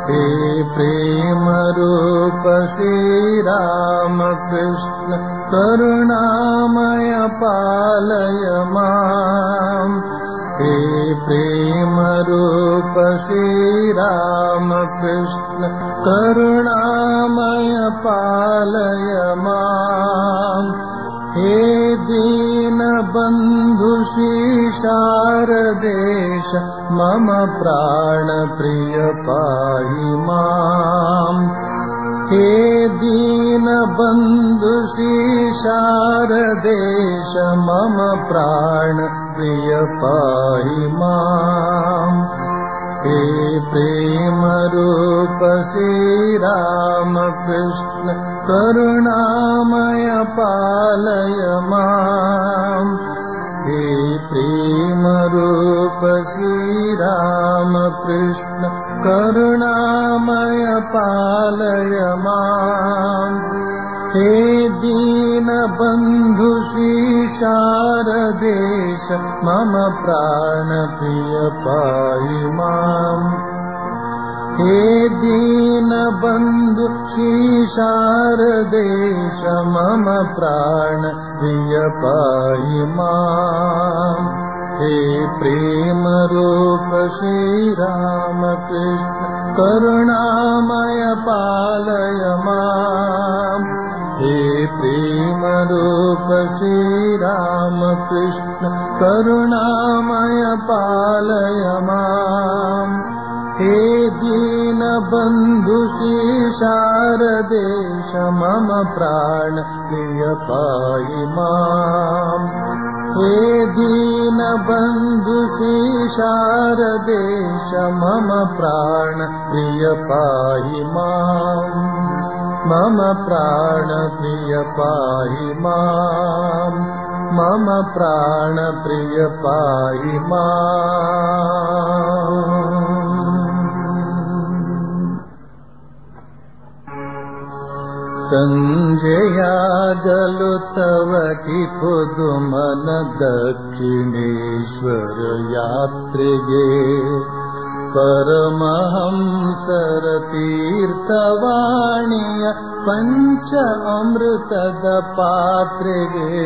हे प्रेम रूप श्रीरामकृष्ण करुणामय पालय माम् हे प्रेम रूप श्रीरामकृष्ण करुणामय पालय माम् हे दीनबन्धु शारदेश मम प्राणप्रिय पाहि माम् हे दीनबन्धु शारदेश मम प्राणप्रिय पाहि माम् हे प्रेमरूप श्रीरामकृष्ण करुणामय पालय माम् हे प्रेमरूप श्रीरामकृष्ण करुणामय पालय माम् हे दीनबन्धु शारदेश मम प्राणप्रिय पाहि माम् हे दीनबन्धु शारदेश मम प्राणप्रिय पाहि माम् हे प्रेमरूप श्रीरामकृष्ण करुणामय पालय माम् हे प्रेमरूप श्रीरामकृष्ण करुणामय पालय माम् हे दीनबन्धु शारदेश मम प्राण प्रिय पाहि माम् हे दीनबन्धु शारदेश मम प्राण प्रिय पाहि माम् मम प्राणप्रिय पाहि माम् मम प्राणप्रिय पाहि माम् सञ्जयागलु तव कि पुदुमन दक्षिणेश्वर यात्रिगे परमहंसर तीर्थवाणीय पञ्च अमृतद पात्रिगे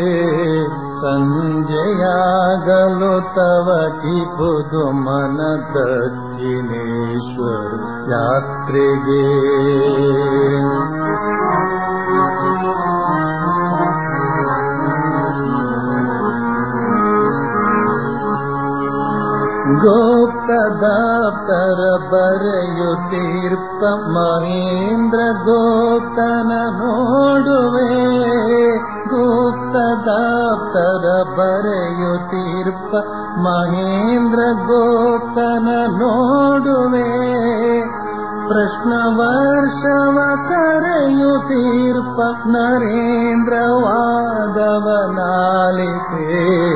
सञ्जयागलो तव कि पुदुमन दक्षिणेश्वर यात्रिगे ಗೋಪ್ತದಾಪ್ತರ ಬರೆಯುತ್ತೀರ್ಪ ಮಹೇಂದ್ರ ಗೋಪ್ತನ ನೋಡುವೆ ಗುಪ್ತದಾಪ್ತರ ಬರೆಯುತ್ತೀರ್ಪ ಮಹೇಂದ್ರ ಗೋಪ್ತನ ನೋಡುವೆ ಪ್ರಶ್ನ ವರ್ಷವ ಕರೆಯುತ್ತೀರ್ಪ ನರೇಂದ್ರ ವಾದವನಾಲಿಕೆ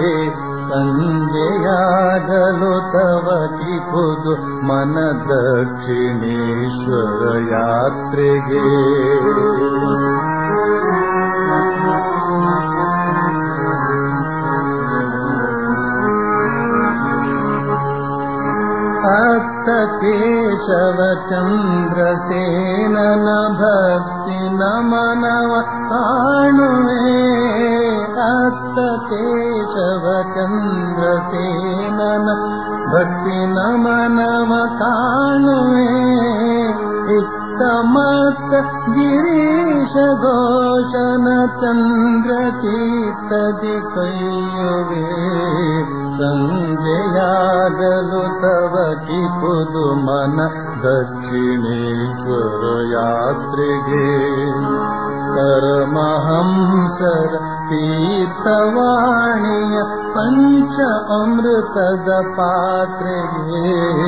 ಸಂಜೆಯಾಗಲು ತವ ಕಿಪುದು ಮನ ದಕ್ಷಿಣೇಶ್ವರ ಯಾತ್ರೆಗೆ ಅತ್ತ ಕೇಶವ ಚಂದ್ರಸೇನನ ಭಕ್ತಿ ನಮನವ ಕಾಣುವೆ ಅತ್ತ ಕೇಶವ ಚಂದ್ರಸೇನನ ಭಕ್ತಿ ನಮನವ ಕಾಣುವೆ ಇತ್ತ ಮತ್ತ ಗಿರೀಶ ಘೋಷನ ಚಂದ್ರ ಚೀತದಿ ಕೈಯುವೆ ಸಂಜೆಯಾಗಲು ತವ ಕಿಪುದು ಮನ ದಕ್ಷಿಣೇಶ್ವರ ಯಾತ್ರೆಗೆ ಪರಮಹಂಸರ ತೀರ್ಥವಾಣಿಯ ಪಂಚ ಅಮೃತದ ಪಾತ್ರೆಗೆ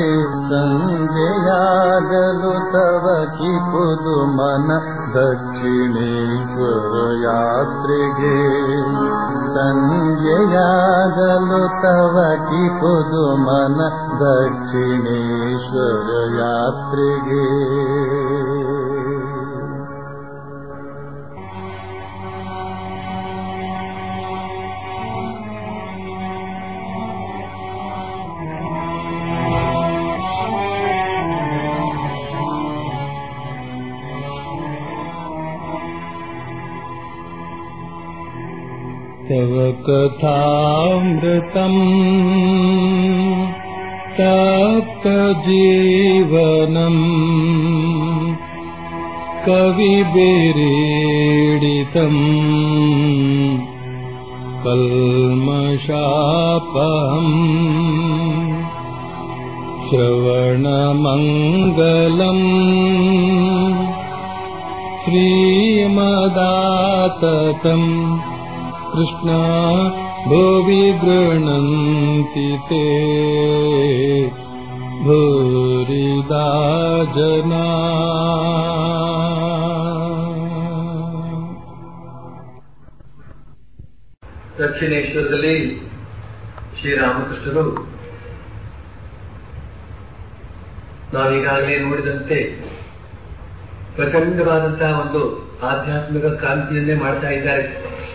ಸಂಜೆಯಾಗಲು ತವ ಕಿಪುದು ಮನ ದಕ್ಷಿಣೇಶ್ವರ ಯಾತ್ರೆಗೆ ಸಂಜೆಯಾಗಲು ತವ ಕಿಪುದು ಮನ ದಕ್ಷಿಣೇಶ್ವರ ಯಾತ್ರೆಗೆ तव कथामृतम् तप्तजीवनम् कविभिरीडितम् कल्मषापहम् श्रवणमङ्गलम् श्रीमदाततम् कृष्णा भुवि गृह्णन्ति ते भूरिदा जना ದಕ್ಷಿಣೇಶ್ವರದಲ್ಲಿ ಶ್ರೀರಾಮಕೃಷ್ಣರು ನಾವೀಗಾಗಲೇ ನೋಡಿದಂತೆ ಪ್ರಚಂಡವಾದಂತಹ ಒಂದು ಆಧ್ಯಾತ್ಮಿಕ ಕ್ರಾಂತಿಯನ್ನೇ ಮಾಡ್ತಾ ಇದ್ದಾರೆ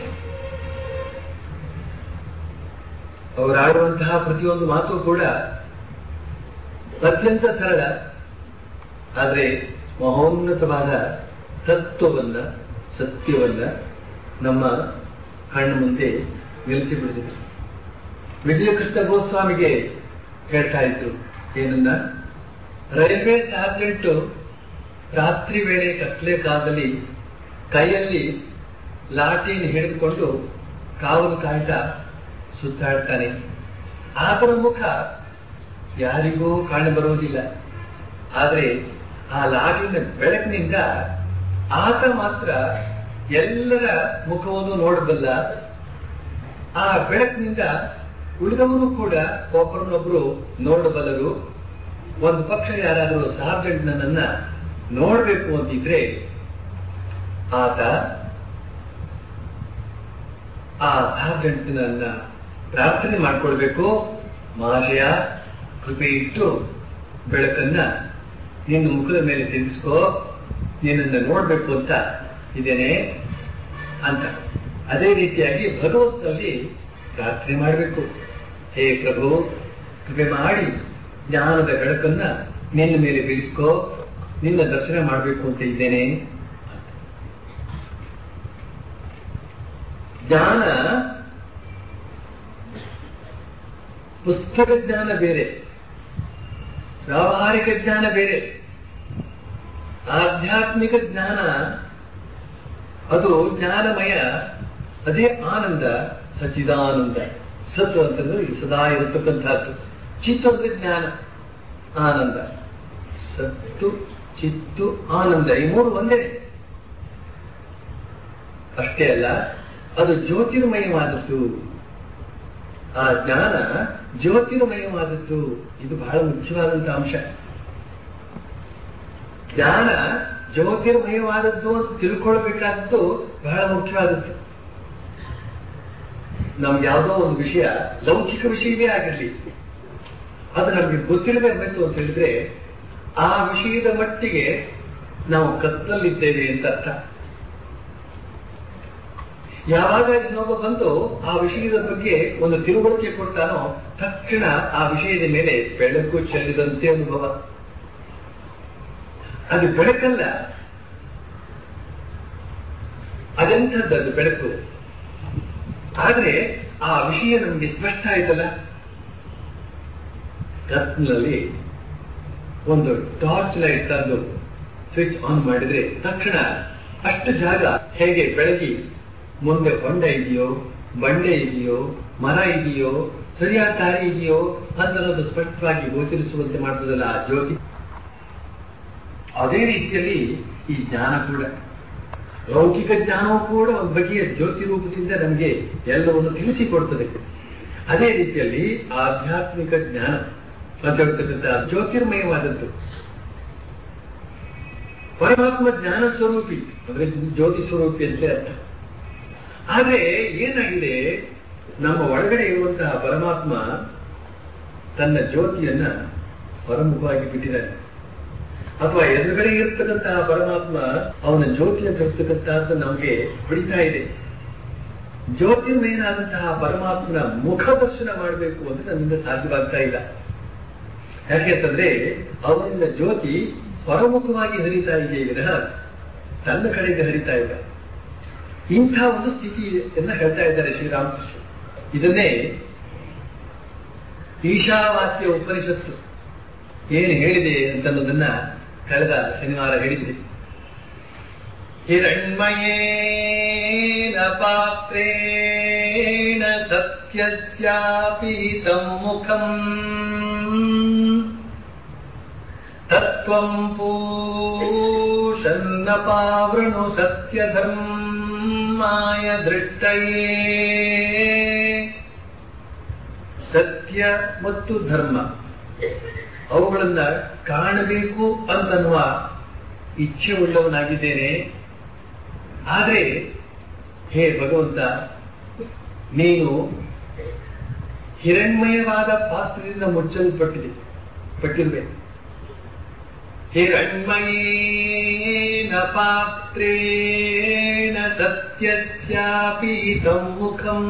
ಅವರಾಡುವಂತಹ ಪ್ರತಿಯೊಂದು ಮಾತು ಕೂಡ ಅತ್ಯಂತ ಸರಳ ಆದರೆ ಮಹೋನ್ನತವಾದ ತತ್ವವನ್ನ ಸತ್ಯವನ್ನ ನಮ್ಮ ಕಣ್ಣು ಮುಂದೆ ನಿಲ್ಲಿಸಿ ಬಿಡಿಸಿದ್ರು ವಿಜಯಕೃಷ್ಣ ಗೋಸ್ವಾಮಿಗೆ ಹೇಳ್ತಾ ಇದ್ರು ಏನನ್ನ ರೈಲ್ವೆ ಸಾರ್ಜೆಂಟ್ ರಾತ್ರಿ ವೇಳೆ ಕತ್ಲೆ ಕಾಲದಲ್ಲಿ ಕೈಯಲ್ಲಿ ಲಾಠಿನ ಹಿಡಿದುಕೊಂಡು ಕಾವಲು ಕಾಯ್ತಾ ಸುತ್ತಾಡ್ತಾನೆ ಆತನ ಮುಖ ಯಾರಿಗೂ ಕಾಣಬರುವುದಿಲ್ಲ ಆದರೆ ಆ ಲಾಠಿನ ಬೆಳಕಿನಿಂದ ಆತ ಮಾತ್ರ ಎಲ್ಲರ ಮುಖವನ್ನು ನೋಡಬಲ್ಲ ಆ ಬೆಳಕಿನಿಂದ ಉಳಿದವರು ಕೂಡ ಒಬ್ಬರನ್ನೊಬ್ರು ನೋಡಬಲ್ಲರು ಒಂದು ಪಕ್ಷ ಯಾರಾದರೂ ಸಾರ್ಜೆಂಟ್ ನನ್ನನ್ನ ನೋಡಬೇಕು ಅಂತಿದ್ರೆ ಆತ ಆ ಸಾರ್ಜೆಂಟ್ ನನ್ನ ಪ್ರಾರ್ಥನೆ ಮಾಡ್ಕೊಳ್ಬೇಕು ಮಹಾಶಯ ಕೃಪೆ ಇಟ್ಟು ಬೆಳಕನ್ನ ನಿನ್ನ ಮುಖದ ಮೇಲೆ ತಿರುಗಿಸ್ಕೋ ನಿನ್ನನ್ನು ನೋಡ್ಬೇಕು ಅಂತ ಇದ್ದೇನೆ ಅಂತ ಅದೇ ರೀತಿಯಾಗಿ ಭಗವತ್ನಲ್ಲಿ ಪ್ರಾರ್ಥನೆ ಮಾಡಬೇಕು ಹೇ ಪ್ರಭು ಕೃಪೆ ಮಾಡಿ ಜ್ಞಾನದ ಬೆಳಕನ್ನ ನಿನ್ನ ಮೇಲೆ ಬೀರಿಸ್ಕೋ ನಿನ್ನ ದರ್ಶನ ಮಾಡಬೇಕು ಅಂತ ಇದ್ದೇನೆ ಜ್ಞಾನ ಪುಸ್ತಕ ಜ್ಞಾನ ಬೇರೆ ವ್ಯಾವಹಾರಿಕ ಜ್ಞಾನ ಬೇರೆ ಆಧ್ಯಾತ್ಮಿಕ ಜ್ಞಾನ ಅದು ಜ್ಞಾನಮಯ ಅದೇ ಆನಂದ ಸಚ್ಚಿದಾನಂದ ಸತ್ ಅಂತಂದ್ರೆ ಇಲ್ಲಿ ಸದಾ ಇರತಕ್ಕಂಥದ್ದು ಚಿತ್ತು ಅಂದ್ರೆ ಜ್ಞಾನ ಆನಂದ ಸತ್ತು ಚಿತ್ತು ಆನಂದ ಈ ಮೂರು ಒಂದೇ ಅಷ್ಟೇ ಅಲ್ಲ ಅದು ಜ್ಯೋತಿರ್ಮಯವಾದದ್ದು ಆ ಜ್ಞಾನ ಜ್ಯೋತಿರ್ಮಯವಾದದ್ದು ಇದು ಬಹಳ ಮುಖ್ಯವಾದಂತಹ ಅಂಶ ಜ್ಞಾನ ಜ್ಯೋತಿರ್ಮಯವಾದದ್ದು ಅಂತ ತಿಳ್ಕೊಳ್ಬೇಕಾದದ್ದು ಬಹಳ ಮುಖ್ಯವಾದದ್ದು ನಮ್ಗೆ ಯಾವುದೋ ಒಂದು ವಿಷಯ ಲೌಕಿಕ ವಿಷಯವೇ ಆಗಿರಲಿ ಅದು ನಮ್ಗೆ ಗೊತ್ತಿಲ್ಲದೆ ಹೋಯ್ತು ಅಂತ ಹೇಳಿದ್ರೆ ಆ ವಿಷಯದ ಮಟ್ಟಿಗೆ ನಾವು ಕತ್ತಲಿದ್ದೇವೆ ಅಂತ ಅರ್ಥ ಯಾವಾಗ ಇನ್ನೊಬ್ಬ ಬಂದು ಆ ವಿಷಯದ ಬಗ್ಗೆ ಒಂದು ತಿಳುವಳಿಕೆ ಕೊಡ್ತಾನೋ ತಕ್ಷಣ ಆ ವಿಷಯದ ಮೇಲೆ ಬೆಳಕು ಚೆಲ್ಲಿದಂತೆ ಅನುಭವ ಅದು ಬೆಳಕಲ್ಲ ಅದೆಂಥದ್ದು ಅದು ಬೆಳಕು ಆದ್ರೆ ಆ ವಿಷಯ ನಮ್ಗೆ ಸ್ಪಷ್ಟ ಆಯ್ತಲ್ಲ ಕತ್ನಲ್ಲಿ ಒಂದು ಟಾರ್ಚ್ ಲೈಟ್ ತಂದು ಸ್ವಿಚ್ ಆನ್ ಮಾಡಿದ್ರೆ ತಕ್ಷಣ ಅಷ್ಟು ಜಾಗ ಹೇಗೆ ಬೆಳಗಿ ಮುಂದೆ ಹೊಂಡ ಇದೆಯೋ ಬಂಡೆ ಇದೆಯೋ ಮರ ಇದೆಯೋ ಸರಿಯಾದ ದಾರಿ ಇದೆಯೋ ಅನ್ನೋದು ಸ್ಪಷ್ಟವಾಗಿ ಗೋಚರಿಸುವಂತೆ ಮಾಡ್ತದಲ್ಲ ಆ ಜ್ಯೋತಿ ಅದೇ ರೀತಿಯಲ್ಲಿ ಈ ಜ್ಞಾನ ಕೂಡ ಲೌಕಿಕ ಜ್ಞಾನವೂ ಕೂಡ ಒಂದು ಬಗೆಯ ಜ್ಯೋತಿ ರೂಪದಿಂದ ನಮಗೆ ಎಲ್ಲವನ್ನು ತಿಳಿಸಿಕೊಡ್ತದೆ ಅದೇ ರೀತಿಯಲ್ಲಿ ಆಧ್ಯಾತ್ಮಿಕ ಜ್ಞಾನ ಅಂತ ಹೇಳ್ತಕ್ಕಂಥ ಜ್ಯೋತಿರ್ಮಯವಾದದ್ದು ಪರಮಾತ್ಮ ಜ್ಞಾನ ಸ್ವರೂಪಿ ಅಂದ್ರೆ ಜ್ಯೋತಿ ಸ್ವರೂಪಿ ಅಂತ ಅರ್ಥ ಆದ್ರೆ ಏನಾಗಿದೆ ನಮ್ಮ ಒಳಗಡೆ ಇರುವಂತಹ ಪರಮಾತ್ಮ ತನ್ನ ಜ್ಯೋತಿಯನ್ನ ಹೊರಮುಖವಾಗಿ ಬಿಟ್ಟಿದ್ದಾನೆ ಅಥವಾ ಎದುರುಗಡೆ ಇರ್ತಕ್ಕಂತಹ ಪರಮಾತ್ಮ ಅವನ ಜ್ಯೋತಿಯನ್ನು ತರಿಸ್ತಕ್ಕಂತಹದ್ದು ನಮಗೆ ಹೊಡಿತಾ ಇದೆ ಜ್ಯೋತಿರ್ಮಯನಾದಂತಹ ಪರಮಾತ್ಮನ ಮುಖ ದರ್ಶನ ಮಾಡಬೇಕು ಅಂದ್ರೆ ನಮ್ಮಿಂದ ಸಾಧ್ಯವಾಗ್ತಾ ಇಲ್ಲ ಯಾಕೆಂತಂದ್ರೆ ಅವನಿಂದ ಜ್ಯೋತಿ ಹೊರಮುಖವಾಗಿ ಹರಿತಾ ಇದೆ ವಿನಃ ತನ್ನ ಕಡೆಗೆ ಹರಿತಾ ಇಲ್ಲ ಇಂಥ ಒಂದು ಸ್ಥಿತಿಯನ್ನ ಹೇಳ್ತಾ ಇದ್ದಾರೆ ಶ್ರೀರಾಮಕೃಷ್ಣ ಇದನ್ನೇ ಈಶಾವಾಸ್ಯ ಉಪನಿಷತ್ತು ಏನು ಹೇಳಿದೆ ಅಂತ ಅನ್ನೋದನ್ನ ಕಳೆದ ಶನಿವಾರ ಹೇಳಿದ್ದೆ ಹಿರಣ್ಮಯೇನ ಪಾತ್ರೇಣ ಸತ್ಯಸ್ಯಾಪೀತಂ ಮುಖಂ ತತ್ವಂ ಪೂಷನ್ನ ಪಾವೃಣು ಸತ್ಯಧರ್ಮಾಯ ದೃಷ್ಟಯೇ ಸತ್ಯ ಮತ್ತು ಧರ್ಮ ಅವುಗಳನ್ನ ಕಾಣಬೇಕು ಅಂತನ್ನುವ ಇಚ್ಛೆ ಉಳ್ಳವನಾಗಿದ್ದೇನೆ ಆದರೆ ಹೇ ಭಗವಂತ ನೀನು ಹಿರಣ್ಮಯವಾದ ಪಾತ್ರದಿಂದ ಮುಚ್ಚಲ್ಪಟ್ಟಿದೆ ಪಟ್ಟಿರುವೆ ಹಿರಣ್ಮಯೇನ ಪಾತ್ರೇಣ ಸತ್ಯಸ್ಯಾಪೀತಂ ಮುಖಂ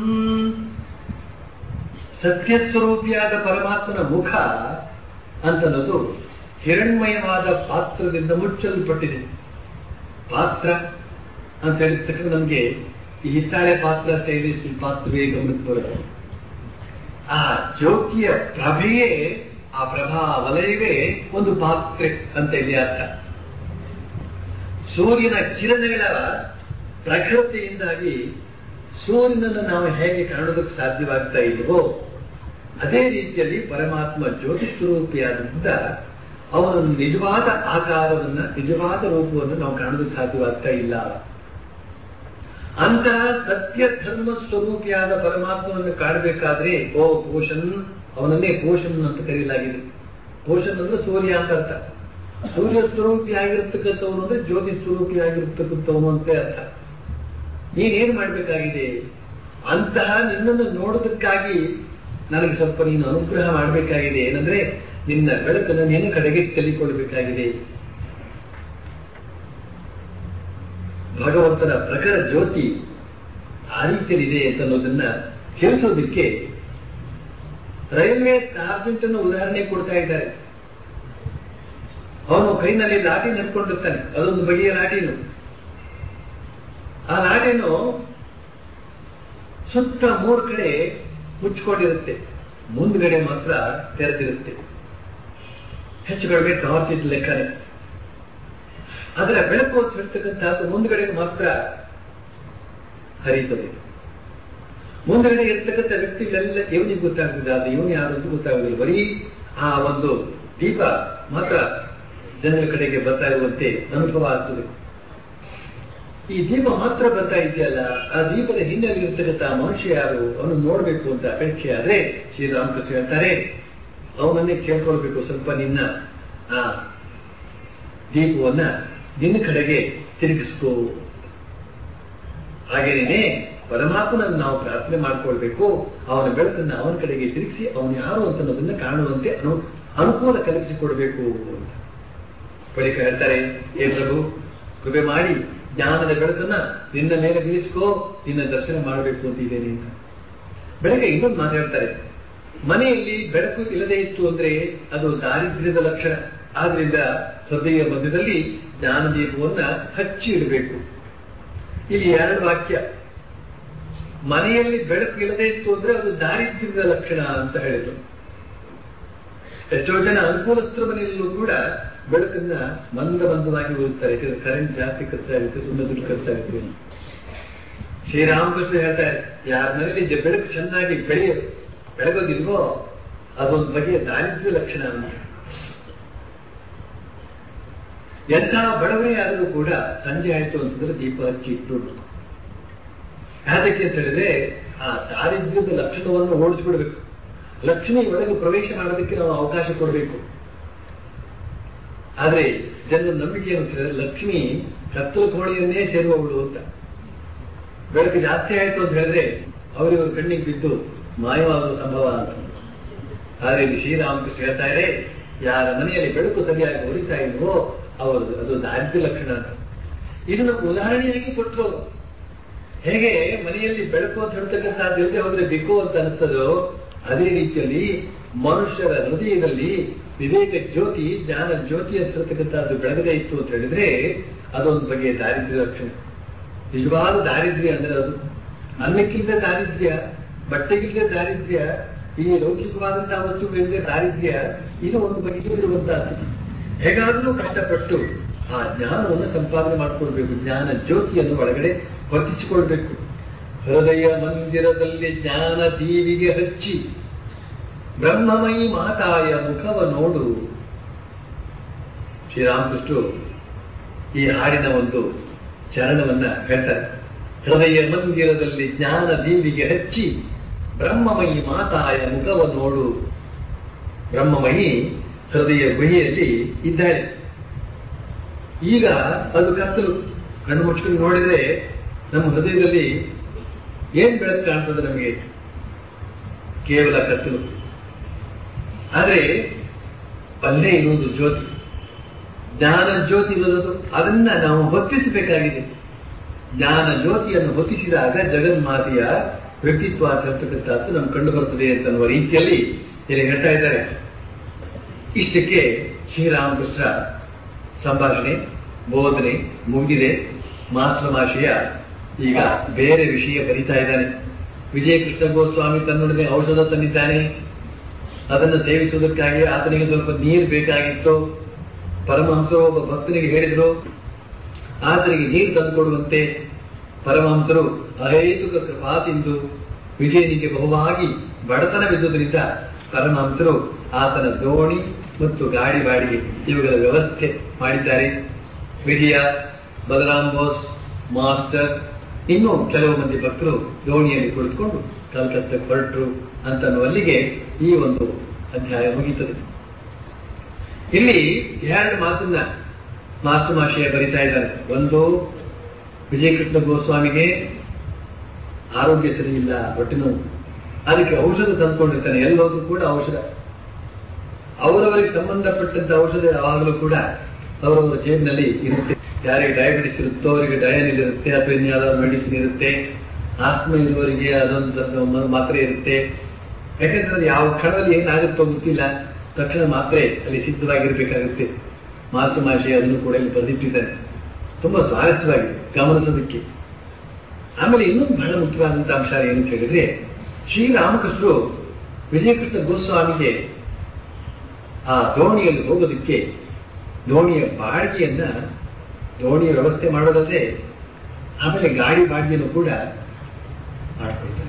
ಸತ್ಯಸ್ವರೂಪಿಯಾದ ಪರಮಾತ್ಮನ ಮುಖ ಅಂತನ್ನೋದು ಹಿರಣ್ಮಯವಾದ ಪಾತ್ರದಿಂದ ಮುಚ್ಚಲ್ಪಟ್ಟಿದೆ ಪಾತ್ರ ಅಂತ ಹೇಳಿದ ತಕ್ಷಣ ನಮಗೆ ಈ ಹಿತ್ತಾಳೆ ಪಾತ್ರ ಸ್ಟೈಲಿಶ್ ಪಾತ್ರವೇ ಗಮನಕ್ಕೆ ಬರುತ್ತೆ ಆ ಜ್ಯೋತಿಯ ಪ್ರಭೆಯೇ ಆ ಪ್ರಭಾ ವಲಯವೇ ಒಂದು ಪಾತ್ರೆ ಅಂತ ಇಲ್ಲಿ ಅರ್ಥ ಸೂರ್ಯನ ಕಿರಣಗಳ ಪ್ರಖರತೆಯಿಂದಾಗಿ ಸೂರ್ಯನನ್ನು ನಾವು ಹೇಗೆ ಕಾಣೋದಕ್ಕೆ ಸಾಧ್ಯವಾಗ್ತಾ ಇಲ್ವೋ ಅದೇ ರೀತಿಯಲ್ಲಿ ಪರಮಾತ್ಮ ಜ್ಯೋತಿ ಸ್ವರೂಪಿಯಾದ್ರಿಂದ ಅವನ ನಿಜವಾದ ಆಕಾರವನ್ನ ನಿಜವಾದ ರೂಪವನ್ನು ನಾವು ಕಾಣೋದಕ್ಕೆ ಸಾಧ್ಯವಾಗ್ತಾ ಇಲ್ಲ ಅಂತಹ ಸತ್ಯ ಧರ್ಮ ಸ್ವರೂಪಿಯಾದ ಪರಮಾತ್ಮನನ್ನು ಕಾಣಬೇಕಾದ್ರೆ ಓ ಪೋಷನ್ ಅವನನ್ನೇ ಪೋಷನ್ ಅಂತ ಕರೆಯಲಾಗಿದೆ ಪೋಷನ್ ಅಂದ್ರೆ ಸೂರ್ಯ ಅಂತ ಅರ್ಥ ಸೂರ್ಯ ಸ್ವರೂಪಿ ಆಗಿರ್ತಕ್ಕಂಥವನು ಅಂದ್ರೆ ಜ್ಯೋತಿ ಸ್ವರೂಪಿ ಆಗಿರ್ತಕ್ಕಂಥವನು ಅಂತ ಅರ್ಥ ನೀನೇನು ಮಾಡಬೇಕಾಗಿದೆ ಅಂತಹ ನಿನ್ನನ್ನು ನೋಡೋದಕ್ಕಾಗಿ ನನಗೆ ಸ್ವಲ್ಪ ನೀನು ಅನುಗ್ರಹ ಮಾಡಬೇಕಾಗಿದೆ ಏನಂದ್ರೆ ನಿನ್ನ ಬೆಳಕನ್ನು ನೀನು ಕಡೆಗೆ ತೆಲ್ಲಿಕೊಳ್ಬೇಕಾಗಿದೆ ಭಗವಂತನ ಪ್ರಖರ ಜ್ಯೋತಿ ಆ ರೀತಿಯಲ್ಲಿದೆ ಅಂತ ಅನ್ನೋದನ್ನ ತಿಳಿಸೋದಕ್ಕೆ ರೈಲ್ವೆ ಸಾರ್ಜೆಂಟ್ ಅನ್ನು ಉದಾಹರಣೆ ಕೊಡ್ತಾ ಇದ್ದಾರೆ ಅವನು ಕೈನಲ್ಲಿ ಲಾಠಿ ನಡ್ಕೊಂಡಿರ್ತಾನೆ ಅದೊಂದು ಬಗೆಯ ಲಾಠಿನು ಆ ಲಾಠಿನು ಸುತ್ತ ಮೂರು ಕಡೆ ಮುಚ್ಕೊಂಡಿರುತ್ತೆ ಮುಂದ್ಗಡೆ ಮಾತ್ರ ತೆರೆದಿರುತ್ತೆ ಹೆಚ್ಚು ಕಡಿಮೆ ಟಾರ್ಚ್ ಇದ್ದ ಲೆಕ್ಕನೆ ಅದರ ಬೆಳಕು ಅಂತ ಹೇಳ್ತಕ್ಕಂಥದ್ದು ಮುಂದ್ಗಡೆ ಮಾತ್ರ ಹರಿಯುತ್ತದೆ ಮುಂದ್ಗಡೆ ಇರ್ತಕ್ಕಂಥ ವ್ಯಕ್ತಿಗಳೆಲ್ಲ ಇವನಿಗೆ ಗೊತ್ತಾಗ್ತದೆ ಅದು ಇವನು ಯಾರು ಅಂತ ಗೊತ್ತಾಗುದಿಲ್ಲ ಬರೀ ಆ ಒಂದು ದೀಪ ಮಾತ್ರ ಜನರ ಕಡೆಗೆ ಬರ್ತಾ ಇರುವಂತೆ ಅನುಭವ ಆಗ್ತದೆ ಈ ದೀಪ ಮಾತ್ರ ಬರ್ತಾ ಇದೆಯಲ್ಲ ಆ ದೀಪದ ಹಿನ್ನೆಲೆ ಇರ್ತಕ್ಕಂಥ ಮನುಷ್ಯ ಯಾರು ಅವನು ನೋಡ್ಬೇಕು ಅಂತ ಅಪೇಕ್ಷೆ ಆದ್ರೆ ಶ್ರೀರಾಮಕೃಷ್ಣ ಹೇಳ್ತಾರೆ ಅವನನ್ನೇ ಕೇಳ್ಕೊಳ್ಬೇಕು ಸ್ವಲ್ಪ ನಿನ್ನ ಆ ದೀಪವನ್ನ ನಿನ್ನ ಕಡೆಗೆ ತಿರುಗಿಸ್ಕೋ ಹಾಗೇನೇನೆ ಪರಮಾತ್ಮನನ್ನು ನಾವು ಪ್ರಾರ್ಥನೆ ಮಾಡ್ಕೊಳ್ಬೇಕು ಅವನ ಬೆಳಕನ್ನ ಅವನ ಕಡೆಗೆ ತಿರುಗಿಸಿ ಅವನು ಯಾರು ಅಂತ ಅನ್ನೋದನ್ನ ಕಾಣುವಂತೆ ಅನು ಅನುಕೂಲ ಕಲ್ಪಿಸಿಕೊಡ್ಬೇಕು ಅಂತ ಬಳಿಕ ಹೇಳ್ತಾರೆ ಏ ಪ್ರಭು ಕೃಪೆ ಮಾಡಿ ಜ್ಞಾನದ ಬೆಳಕನ್ನ ನಿನ್ನ ಮೇಲೆ ಬೀಳಿಸ್ಕೋ ನಿನ್ನ ದರ್ಶನ ಮಾಡಬೇಕು ಅಂತ ಇದ್ದೇನೆ ಅಂತ ಬೆಳಗ್ಗೆ ಇನ್ನೊಂದು ಮಾತಾಡ್ತಾರೆ ಮನೆಯಲ್ಲಿ ಬೆಳಕು ಇಲ್ಲದೆ ಇತ್ತು ಅಂದ್ರೆ ಅದು ದಾರಿದ್ರ್ಯದ ಲಕ್ಷಣ ಆದ್ರಿಂದ ಹೃದಯ ಮಧ್ಯದಲ್ಲಿ ಜ್ಞಾನ ದೀಪವನ್ನ ಹಚ್ಚಿ ಇಡಬೇಕು ಇಲ್ಲಿ ಎರಡು ವಾಕ್ಯ ಮನೆಯಲ್ಲಿ ಬೆಳಕು ಇಲ್ಲದೆ ಇತ್ತು ಅಂದ್ರೆ ಅದು ದಾರಿದ್ರ್ಯದ ಲಕ್ಷಣ ಅಂತ ಹೇಳಿದ್ರು ಎಷ್ಟೋ ಜನ ಅನುಕೂಲಸ್ಥರ ಮನೆಯಲ್ಲೂ ಕೂಡ ಬೆಳಕನ್ನ ಮಂದ ಮಂದವಾಗಿ ಓದುತ್ತಾರೆ ಯಾಕಂದ್ರೆ ಕರೆಂಟ್ ಜಾಸ್ತಿ ಖರ್ಚಾಗುತ್ತೆ ಸುಮ್ಮನೆ ದುಡ್ಡು ಖರ್ಚಾಗುತ್ತೆ ಶ್ರೀರಾಮಕೃಷ್ಣ ಹೇಳ್ತಾರೆ ಯಾರ ಮನೆಯಲ್ಲಿ ಜ- ಬೆಳಕು ಚೆನ್ನಾಗಿ ಬೆಳೆಯ ಬೆಳಗೋದಿಲ್ವೋ ಅದೊಂದು ಬಗೆಯ ದಾರಿದ್ರ್ಯ ಲಕ್ಷಣ ಅಂತ ಎಂಥ ಬಡವರೇ ಆದರೂ ಕೂಡ ಸಂಜೆ ಆಯ್ತು ಅಂತಂದ್ರೆ ದೀಪ ಹಚ್ಚಿ ಇಟ್ಟು ಯಾತಕ್ಕೆ ಅಂತ ಹೇಳಿದ್ರೆ ಆ ದಾರಿದ್ರ್ಯದ ಲಕ್ಷಣವನ್ನು ಓಡಿಸ್ಬಿಡ್ಬೇಕು ಲಕ್ಷ್ಮಿ ಒಳಗೆ ಪ್ರವೇಶ ಮಾಡೋದಕ್ಕೆ ನಾವು ಅವಕಾಶ ಕೊಡಬೇಕು ಆದ್ರೆ ಜನರ ನಂಬಿಕೆ ಏನು ಅಂತ ಹೇಳಿದ್ರೆ ಲಕ್ಷ್ಮಿ ಕತ್ತಲು ಕೋಣೆಯನ್ನೇ ಸೇರುವವಳು ಅಂತ ಬೆಳಕು ಜಾಸ್ತಿ ಆಯ್ತು ಅಂತ ಹೇಳಿದ್ರೆ ಅವರಿವ್ರ ಕಣ್ಣಿಗೆ ಬಿದ್ದು ಮಾಯವಾಗುವ ಸಂಭವ ಅಂತ ಆದ್ರೆ ಇಲ್ಲಿ ಶ್ರೀರಾಮಕೃಷ್ಣ ಹೇಳ್ತಾ ಇದೆ ಯಾರ ಮನೆಯಲ್ಲಿ ಬೆಳಕು ಸರಿಯಾಗಿ ಹೊರಿತಾ ಇಲ್ವೋ ಅವರು ಅದು ದಾರಿದ್ರ್ಯ ಲಕ್ಷಣ ಅಂತ ಇದನ್ನು ಉದಾಹರಣೆಯಾಗಿ ಕೊಟ್ಟರು ಹೇಗೆ ಮನೆಯಲ್ಲಿ ಬೆಳಕು ಅಂತ ಹೇಳ್ತಕ್ಕಂಥದ್ದು ಇಲ್ಲದೆ ಹೋದ್ರೆ ಬಿಕ್ಕು ಅಂತ ಅನಿಸ್ತದೋ ಅದೇ ರೀತಿಯಲ್ಲಿ ಮನುಷ್ಯರ ಹೃದಯದಲ್ಲಿ ವಿವೇಕ ಜ್ಯೋತಿ ಜ್ಞಾನ ಜ್ಯೋತಿ ಅಂತ ಹೇಳ್ತಕ್ಕಂಥದ್ದು ಬೆಳಗದೇ ಇತ್ತು ಅಂತ ಹೇಳಿದ್ರೆ ಅದೊಂದು ಬಗೆಯ ದಾರಿದ್ರ್ಯ ಲಕ್ಷಣ ನಿಜವಾದ ದಾರಿದ್ರ್ಯ ಅಂದ್ರೆ ಅದು ಅನ್ನಕ್ಕಿಲ್ಲದೆ ದಾರಿದ್ರ್ಯ ಬಟ್ಟೆಗಿಲ್ಲದೆ ದಾರಿದ್ರ್ಯ ಈ ಲೌಕಿಕವಾದಂತಹ ವಸ್ತುಗಳಿಲ್ಲದೆ ದಾರಿದ್ರ್ಯ ಇದು ಒಂದು ಬಗೆಗೆ ಇರುವಂತಹ ಸ್ಥಿತಿ ಹೇಗಾದರೂ ಕಷ್ಟಪಟ್ಟು ಆ ಜ್ಞಾನವನ್ನು ಸಂಪಾದನೆ ಮಾಡಿಕೊಳ್ಬೇಕು ಜ್ಞಾನ ಜ್ಯೋತಿಯನ್ನು ಒಳಗಡೆ ವರ್ತಿಸಿಕೊಳ್ಬೇಕು ಹೃದಯ ಮಂದಿರದಲ್ಲಿ ಜ್ಞಾನ ದೀವಿಗೆ ಹಚ್ಚಿ ಬ್ರಹ್ಮಮಯಿ ಮಾತಾಯ ಮುಖವ ನೋಡು ಶ್ರೀರಾಮಕೃಷ್ಣರು ಈ ಹಾಡಿನ ಒಂದು ಚರಣವನ್ನ ಹೇಳ್ತಾರೆ ಹೃದಯ ಮಂದಿರದಲ್ಲಿ ಜ್ಞಾನ ದೀವಿಗೆ ಹಚ್ಚಿ ಬ್ರಹ್ಮಮಯಿ ಮಾತಾಯ ಮುಖವ ನೋಡು ಬ್ರಹ್ಮಮಯಿ ಹೃದಯ ಗುಹೆಯಲ್ಲಿ ಇದ್ದಾಳೆ ಈಗ ಅದು ಕತ್ತಲು ಕಣ್ಣು ಮುಚ್ಕೊಂಡು ನೋಡಿದ್ರೆ ನಮ್ಮ ಹೃದಯದಲ್ಲಿ ಏನ್ ಬೆಳಕು ಕಾಣ್ತದೆ ನಮಗೆ ಕೇವಲ ಕತ್ತಲು ಆದ್ರೆ ಅಲ್ಲೇ ಇರುವುದು ಜ್ಯೋತಿ ಜ್ಞಾನ ಜ್ಯೋತಿ ಇರೋದು ಅದನ್ನ ನಾವು ಹೊತ್ತಿಸಬೇಕಾಗಿದೆ ಜ್ಞಾನ ಜ್ಯೋತಿಯನ್ನು ಹೊತ್ತಿಸಿದಾಗ ಜಗನ್ಮಾತೆಯ ವ್ಯಕ್ತಿತ್ವ ತರ್ತಕ್ಕಂಥದ್ದು ನಮ್ಗೆ ಕಂಡು ಬರ್ತದೆ ಅಂತನ್ನುವ ರೀತಿಯಲ್ಲಿ ಇಲ್ಲಿ ಹೇಳ್ತಾ ಇದ್ದಾರೆ ಇಷ್ಟಕ್ಕೆ ಶ್ರೀರಾಮಕೃಷ್ಣ ಸಂಭಾಷಣೆ ಬೋಧನೆ ಮುಗಿದಿದೆ ಮಾಸ್ಟರ್ ಮಾಷಿಯ ಈಗ ಬೇರೆ ವಿಷಯ ಬರೀತಾ ಇದ್ದಾನೆ ವಿಜಯಕೃಷ್ಣ ಗೋಸ್ವಾಮಿ ತನ್ನೊಡನೆ ಔಷಧ ತಂದಿದ್ದಾನೆ ಅದನ್ನು ಸೇವಿಸುವುದಕ್ಕಾಗಿ ಆತನಿಗೆ ಸ್ವಲ್ಪ ನೀರು ಬೇಕಾಗಿತ್ತು ಪರಮಹಂಸರು ಒಬ್ಬ ಭಕ್ತನಿಗೆ ಹೇಳಿದ್ರು ಆತನಿಗೆ ನೀರು ತಂದುಕೊಡುವಂತೆ ಪರಮಹಂಸರು ಅಹೇತುಕ ಕೃಪಾಸಿಂದು ವಿಜಯನಿಗೆ ಬಹುವಾಗಿ ಬಡತನವಿದ್ದುದರಿಂದ ಪರಮಹಂಸರು ಆತನ ದೋಣಿ ಮತ್ತು ಗಾಡಿ ಬಾಡಿಗೆ ಇವುಗಳ ವ್ಯವಸ್ಥೆ ಮಾಡಿದ್ದಾರೆ ವಿಜಯ ಬಲರಾಮ್ ಬೋಸ್ ಮಾಸ್ಟರ್ ಇನ್ನೂ ಕೆಲವು ಮಂದಿ ಭಕ್ತರು ದೋಣಿಯಲ್ಲಿ ಕುಳಿತುಕೊಂಡು ಕಲ್ಕತ್ತಕ್ಕೆ ಹೊರಟರು ಅಂತನ್ನುವಲ್ಲಿಗೆ ಈ ಒಂದು ಅಧ್ಯಾಯ ಮುಗೀತದೆ ಇಲ್ಲಿ ಎರಡು ಮಾತನ್ನ ಮಾಸ್ಟರ್ ಮಾಷಿಯ ಬರಿತಾ ಇದ್ದಾರೆ ಒಂದು ವಿಜಯಕೃಷ್ಣ ಗೋಸ್ವಾಮಿಗೆ ಆರೋಗ್ಯ ಸರಿ ಇಲ್ಲ ಹೊಟ್ಟೆ ನೋವು ಅದಕ್ಕೆ ಔಷಧ ತಂದ್ಕೊಂಡಿರ್ತಾನೆ ಎಲ್ಲೋದ್ರೂ ಕೂಡ ಔಷಧ ಅವರವರಿಗೆ ಸಂಬಂಧಪಟ್ಟಂತ ಔಷಧ ಯಾವಾಗಲೂ ಕೂಡ ಅವರವರ ಜೇಬಿನಲ್ಲಿ ಇರುತ್ತೆ ಯಾರಿಗೆ ಡಯಾಬಿಟಿಸ್ ಇರುತ್ತೋ ಅವರಿಗೆ ಡಯಾನಿಲ್ ಇರುತ್ತೆ ಅಥವಾ ಇನ್ಯಾವುದಾದ್ರು ಮೆಡಿಸಿನ್ ಇರುತ್ತೆ ಆಸ್ಮ ಇರುವವರಿಗೆ ಅದೊಂದು ಮ- ಮಾತ್ರೆ ಇರುತ್ತೆ ಯಾಕಂದ್ರೆ ಅದು ಯಾವ ಕ್ಷಣದಲ್ಲಿ ಏನಾಗುತ್ತೋ ಗೊತ್ತಿಲ್ಲ ತಕ್ಷಣ ಮಾತ್ರೆ ಅಲ್ಲಿ ಸಿದ್ಧವಾಗಿರ್ಬೇಕಾಗುತ್ತೆ ಮಾಸ್ಟರ್ ಮಾಷಿ ಅದನ್ನು ಕೂಡ ಇಲ್ಲಿ ಬರೆದಿಟ್ಟಿದ್ದಾನೆ ತುಂಬಾ ಸ್ವಾರಸ್ಯವಾಗಿದೆ ಗಮನಿಸೋದಕ್ಕೆ ಆಮೇಲೆ ಇನ್ನೊಂದು ಬಹಳ ಮುಖ್ಯವಾದಂತ ಅಂಶ ಏನಂತ ಹೇಳಿದ್ರೆ ಶ್ರೀರಾಮಕೃಷ್ಣರು ವಿಜಯಕೃಷ್ಣ ಗೋಸ್ವಾಮಿಗೆ ಆ ದೋಣಿಯಲ್ಲಿ ಹೋಗೋದಕ್ಕೆ ದೋಣಿಯ ಬಾಡಿಗೆಯನ್ನ ದೋಣಿಯ ವ್ಯವಸ್ಥೆ ಮಾಡೋದಲ್ಲದೆ ಆಮೇಲೆ ಗಾಡಿ ಬಾಡಿಗೆಯನ್ನು ಕೂಡ ಮಾಡ್ಕೊಳ್ತಾರೆ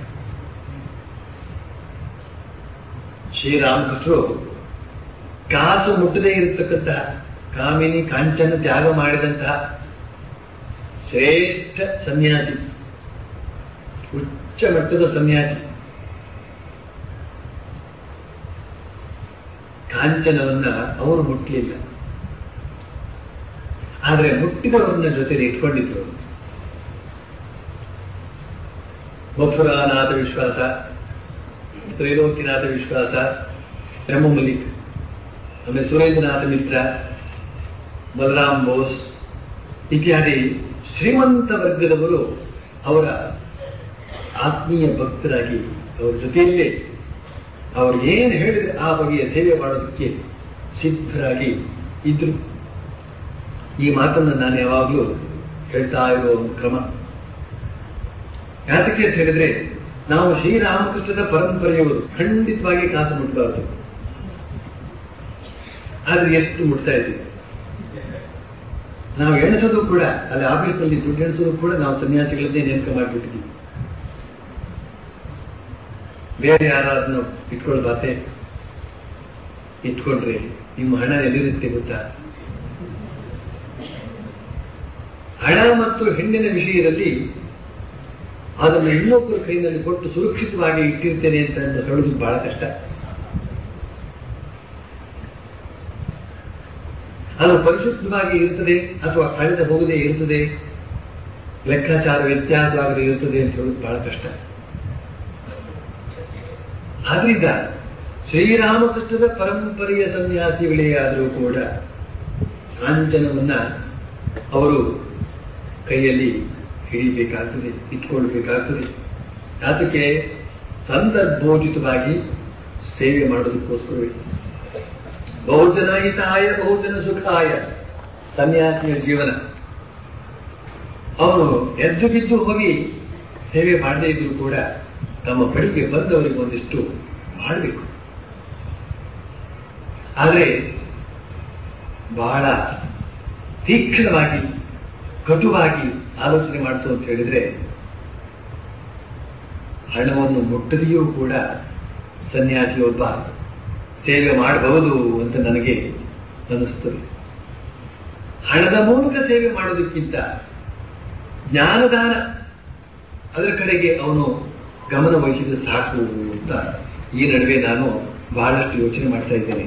ಶ್ರೀರಾಮಕೃಷ್ಣರು ಕಾಸು ಮುಟ್ಟದೇ ಇರತಕ್ಕಂತಹ ಕಾಮಿನಿ ಕಾಂಚನ ತ್ಯಾಗ ಮಾಡಿದಂತಹ ಶ್ರೇಷ್ಠ ಸನ್ಯಾಸಿ ಉಚ್ಚ ಮಟ್ಟದ ಸನ್ಯಾಸಿ ಕಾಂಚನವನ್ನ ಅವರು ಮುಟ್ಟಲಿಲ್ಲ ಆದರೆ ಮುಟ್ಟಿದವರನ್ನ ಜೊತೆ ಇಟ್ಕೊಂಡಿದ್ರು ಅವರು. ಮಥುರಾನಾಥ ವಿಶ್ವಾಸ ತ್ರೈಲೋಕ್ಯನಾಥ ವಿಶ್ವಾಸ ಬ್ರಹ್ಮ ಮಲಿಕ್ ಆಮೇಲೆ ಸುರೇಂದ್ರನಾಥ ಮಿತ್ರ ಬಲರಾಮ್ ಬೋಸ್ ಇತ್ಯಾದಿ ಶ್ರೀಮಂತ ವರ್ಗದವರು ಅವರ ಆತ್ಮೀಯ ಭಕ್ತರಾಗಿ ಅವರ ಜೊತೆಯಲ್ಲೇ ಅವರು ಏನು ಹೇಳಿದ್ರೆ ಆ ಬಗೆಯ ಸೇವೆ ಮಾಡೋದಕ್ಕೆ ಸಿದ್ಧರಾಗಿ ಇದ್ರು ಈ ಮಾತನ್ನು ನಾನು ಯಾವಾಗಲೂ ಹೇಳ್ತಾ ಇರುವ ಒಂದು ಕ್ರಮ ಯಾತಕ್ಕೆ ಅಂತ ಹೇಳಿದ್ರೆ ನಾವು ಶ್ರೀರಾಮಕೃಷ್ಣದ ಪರಂಪರೆಯವರು ಖಂಡಿತವಾಗಿ ಕಾಸು ಮುಟ್ಟಬಾರದು ಆದ್ರೆ ಎಷ್ಟು ಮುಟ್ತಾ ಇದ್ದೀವಿ ನಾವು ಎಣಿಸೋದು ಕೂಡ ಅಲ್ಲಿ ಆಫೀಸ್ನಲ್ಲಿ ದುಡ್ಡು ಎಣಿಸೋದು ಕೂಡ ನಾವು ಸನ್ಯಾಸಿಗಳನ್ನೇ ನೇಮಕ ಮಾಡಿಬಿಟ್ಟಿದ್ದೀವಿ ಬೇರೆ ಯಾರಾದ್ರೂ ಇಟ್ಕೊಳ್ಬಾತೆ ಇಟ್ಕೊಂಡ್ರೆ ನಿಮ್ಮ ಹಣ ಎಲ್ಲಿರುತ್ತೆ ಗೊತ್ತಾ ಹಣ ಮತ್ತು ಹೆಣ್ಣಿನ ವಿಷಯದಲ್ಲಿ ಅದನ್ನು ಇನ್ನೊಬ್ಬರ ಕೈನಲ್ಲಿ ಕೊಟ್ಟು ಸುರಕ್ಷಿತವಾಗಿ ಇಟ್ಟಿರ್ತೇನೆ ಅಂತ ಹೇಳೋದು ಬಹಳ ಕಷ್ಟ ಅದು ಪರಿಶುದ್ಧವಾಗಿ ಇರುತ್ತದೆ ಅಥವಾ ಕಳೆದು ಹೋಗದೆ ಇರುತ್ತದೆ ಲೆಕ್ಕಾಚಾರ ವ್ಯತ್ಯಾಸವಾಗದೆ ಇರುತ್ತದೆ ಅಂತ ಹೇಳೋದು ಬಹಳ ಕಷ್ಟ ಆದ್ರಿಂದ ಶ್ರೀರಾಮಕೃಷ್ಣದ ಪರಂಪರೆಯ ಸನ್ಯಾಸಿಗಳೇ ಆದರೂ ಕೂಡ ಕಾಂಚನವನ್ನ ಅವರು ಕೈಯಲ್ಲಿ ಹಿಡಿಬೇಕಾಗ್ತದೆ ಇಟ್ಕೊಳ್ಬೇಕಾಗ್ತದೆ ಅದಕ್ಕೆ ಸಂದರ್ಭೋಚಿತವಾಗಿ ಸೇವೆ ಮಾಡೋದಕ್ಕೋಸ್ಕರವೇ ಬಹುಜನ ಹಿತಾಯ ಬಹುಜನ ಸುಖಾಯ ಸನ್ಯಾಸಿಯ ಜೀವನ ಅವನು ಎದ್ದು ಬಿದ್ದು ಹೋಗಿ ಸೇವೆ ಮಾಡದೇ ಇದ್ರು ಕೂಡ ತಮ್ಮ ಬಳಿಗೆ ಬಂದವರಿಗೆ ಒಂದಿಷ್ಟು ಮಾಡಬೇಕು ಆದರೆ ಬಹಳ ತೀಕ್ಷ್ಣವಾಗಿ ಕಟುವಾಗಿ ಆಲೋಚನೆ ಮಾಡ್ತು ಅಂತ ಹೇಳಿದ್ರೆ ಹಣವನ್ನು ಮುಟ್ಟದೆಯೂ ಕೂಡ ಸನ್ಯಾಸಿಯೊಬ್ಬ ಸೇವೆ ಮಾಡಬಹುದು ಅಂತ ನನಗೆ ಅನಿಸ್ತದೆ ಹಣದ ಮೂಲಕ ಸೇವೆ ಮಾಡೋದಕ್ಕಿಂತ ಜ್ಞಾನದಾನ ಅದರ ಕಡೆಗೆ ಅವನು ಗಮನ ವಹಿಸಿದ್ರೆ ಸಾಕು ಅಂತ ಈ ನಡುವೆ ನಾನು ಬಹಳಷ್ಟು ಯೋಚನೆ ಮಾಡ್ತಾ ಇದ್ದೇನೆ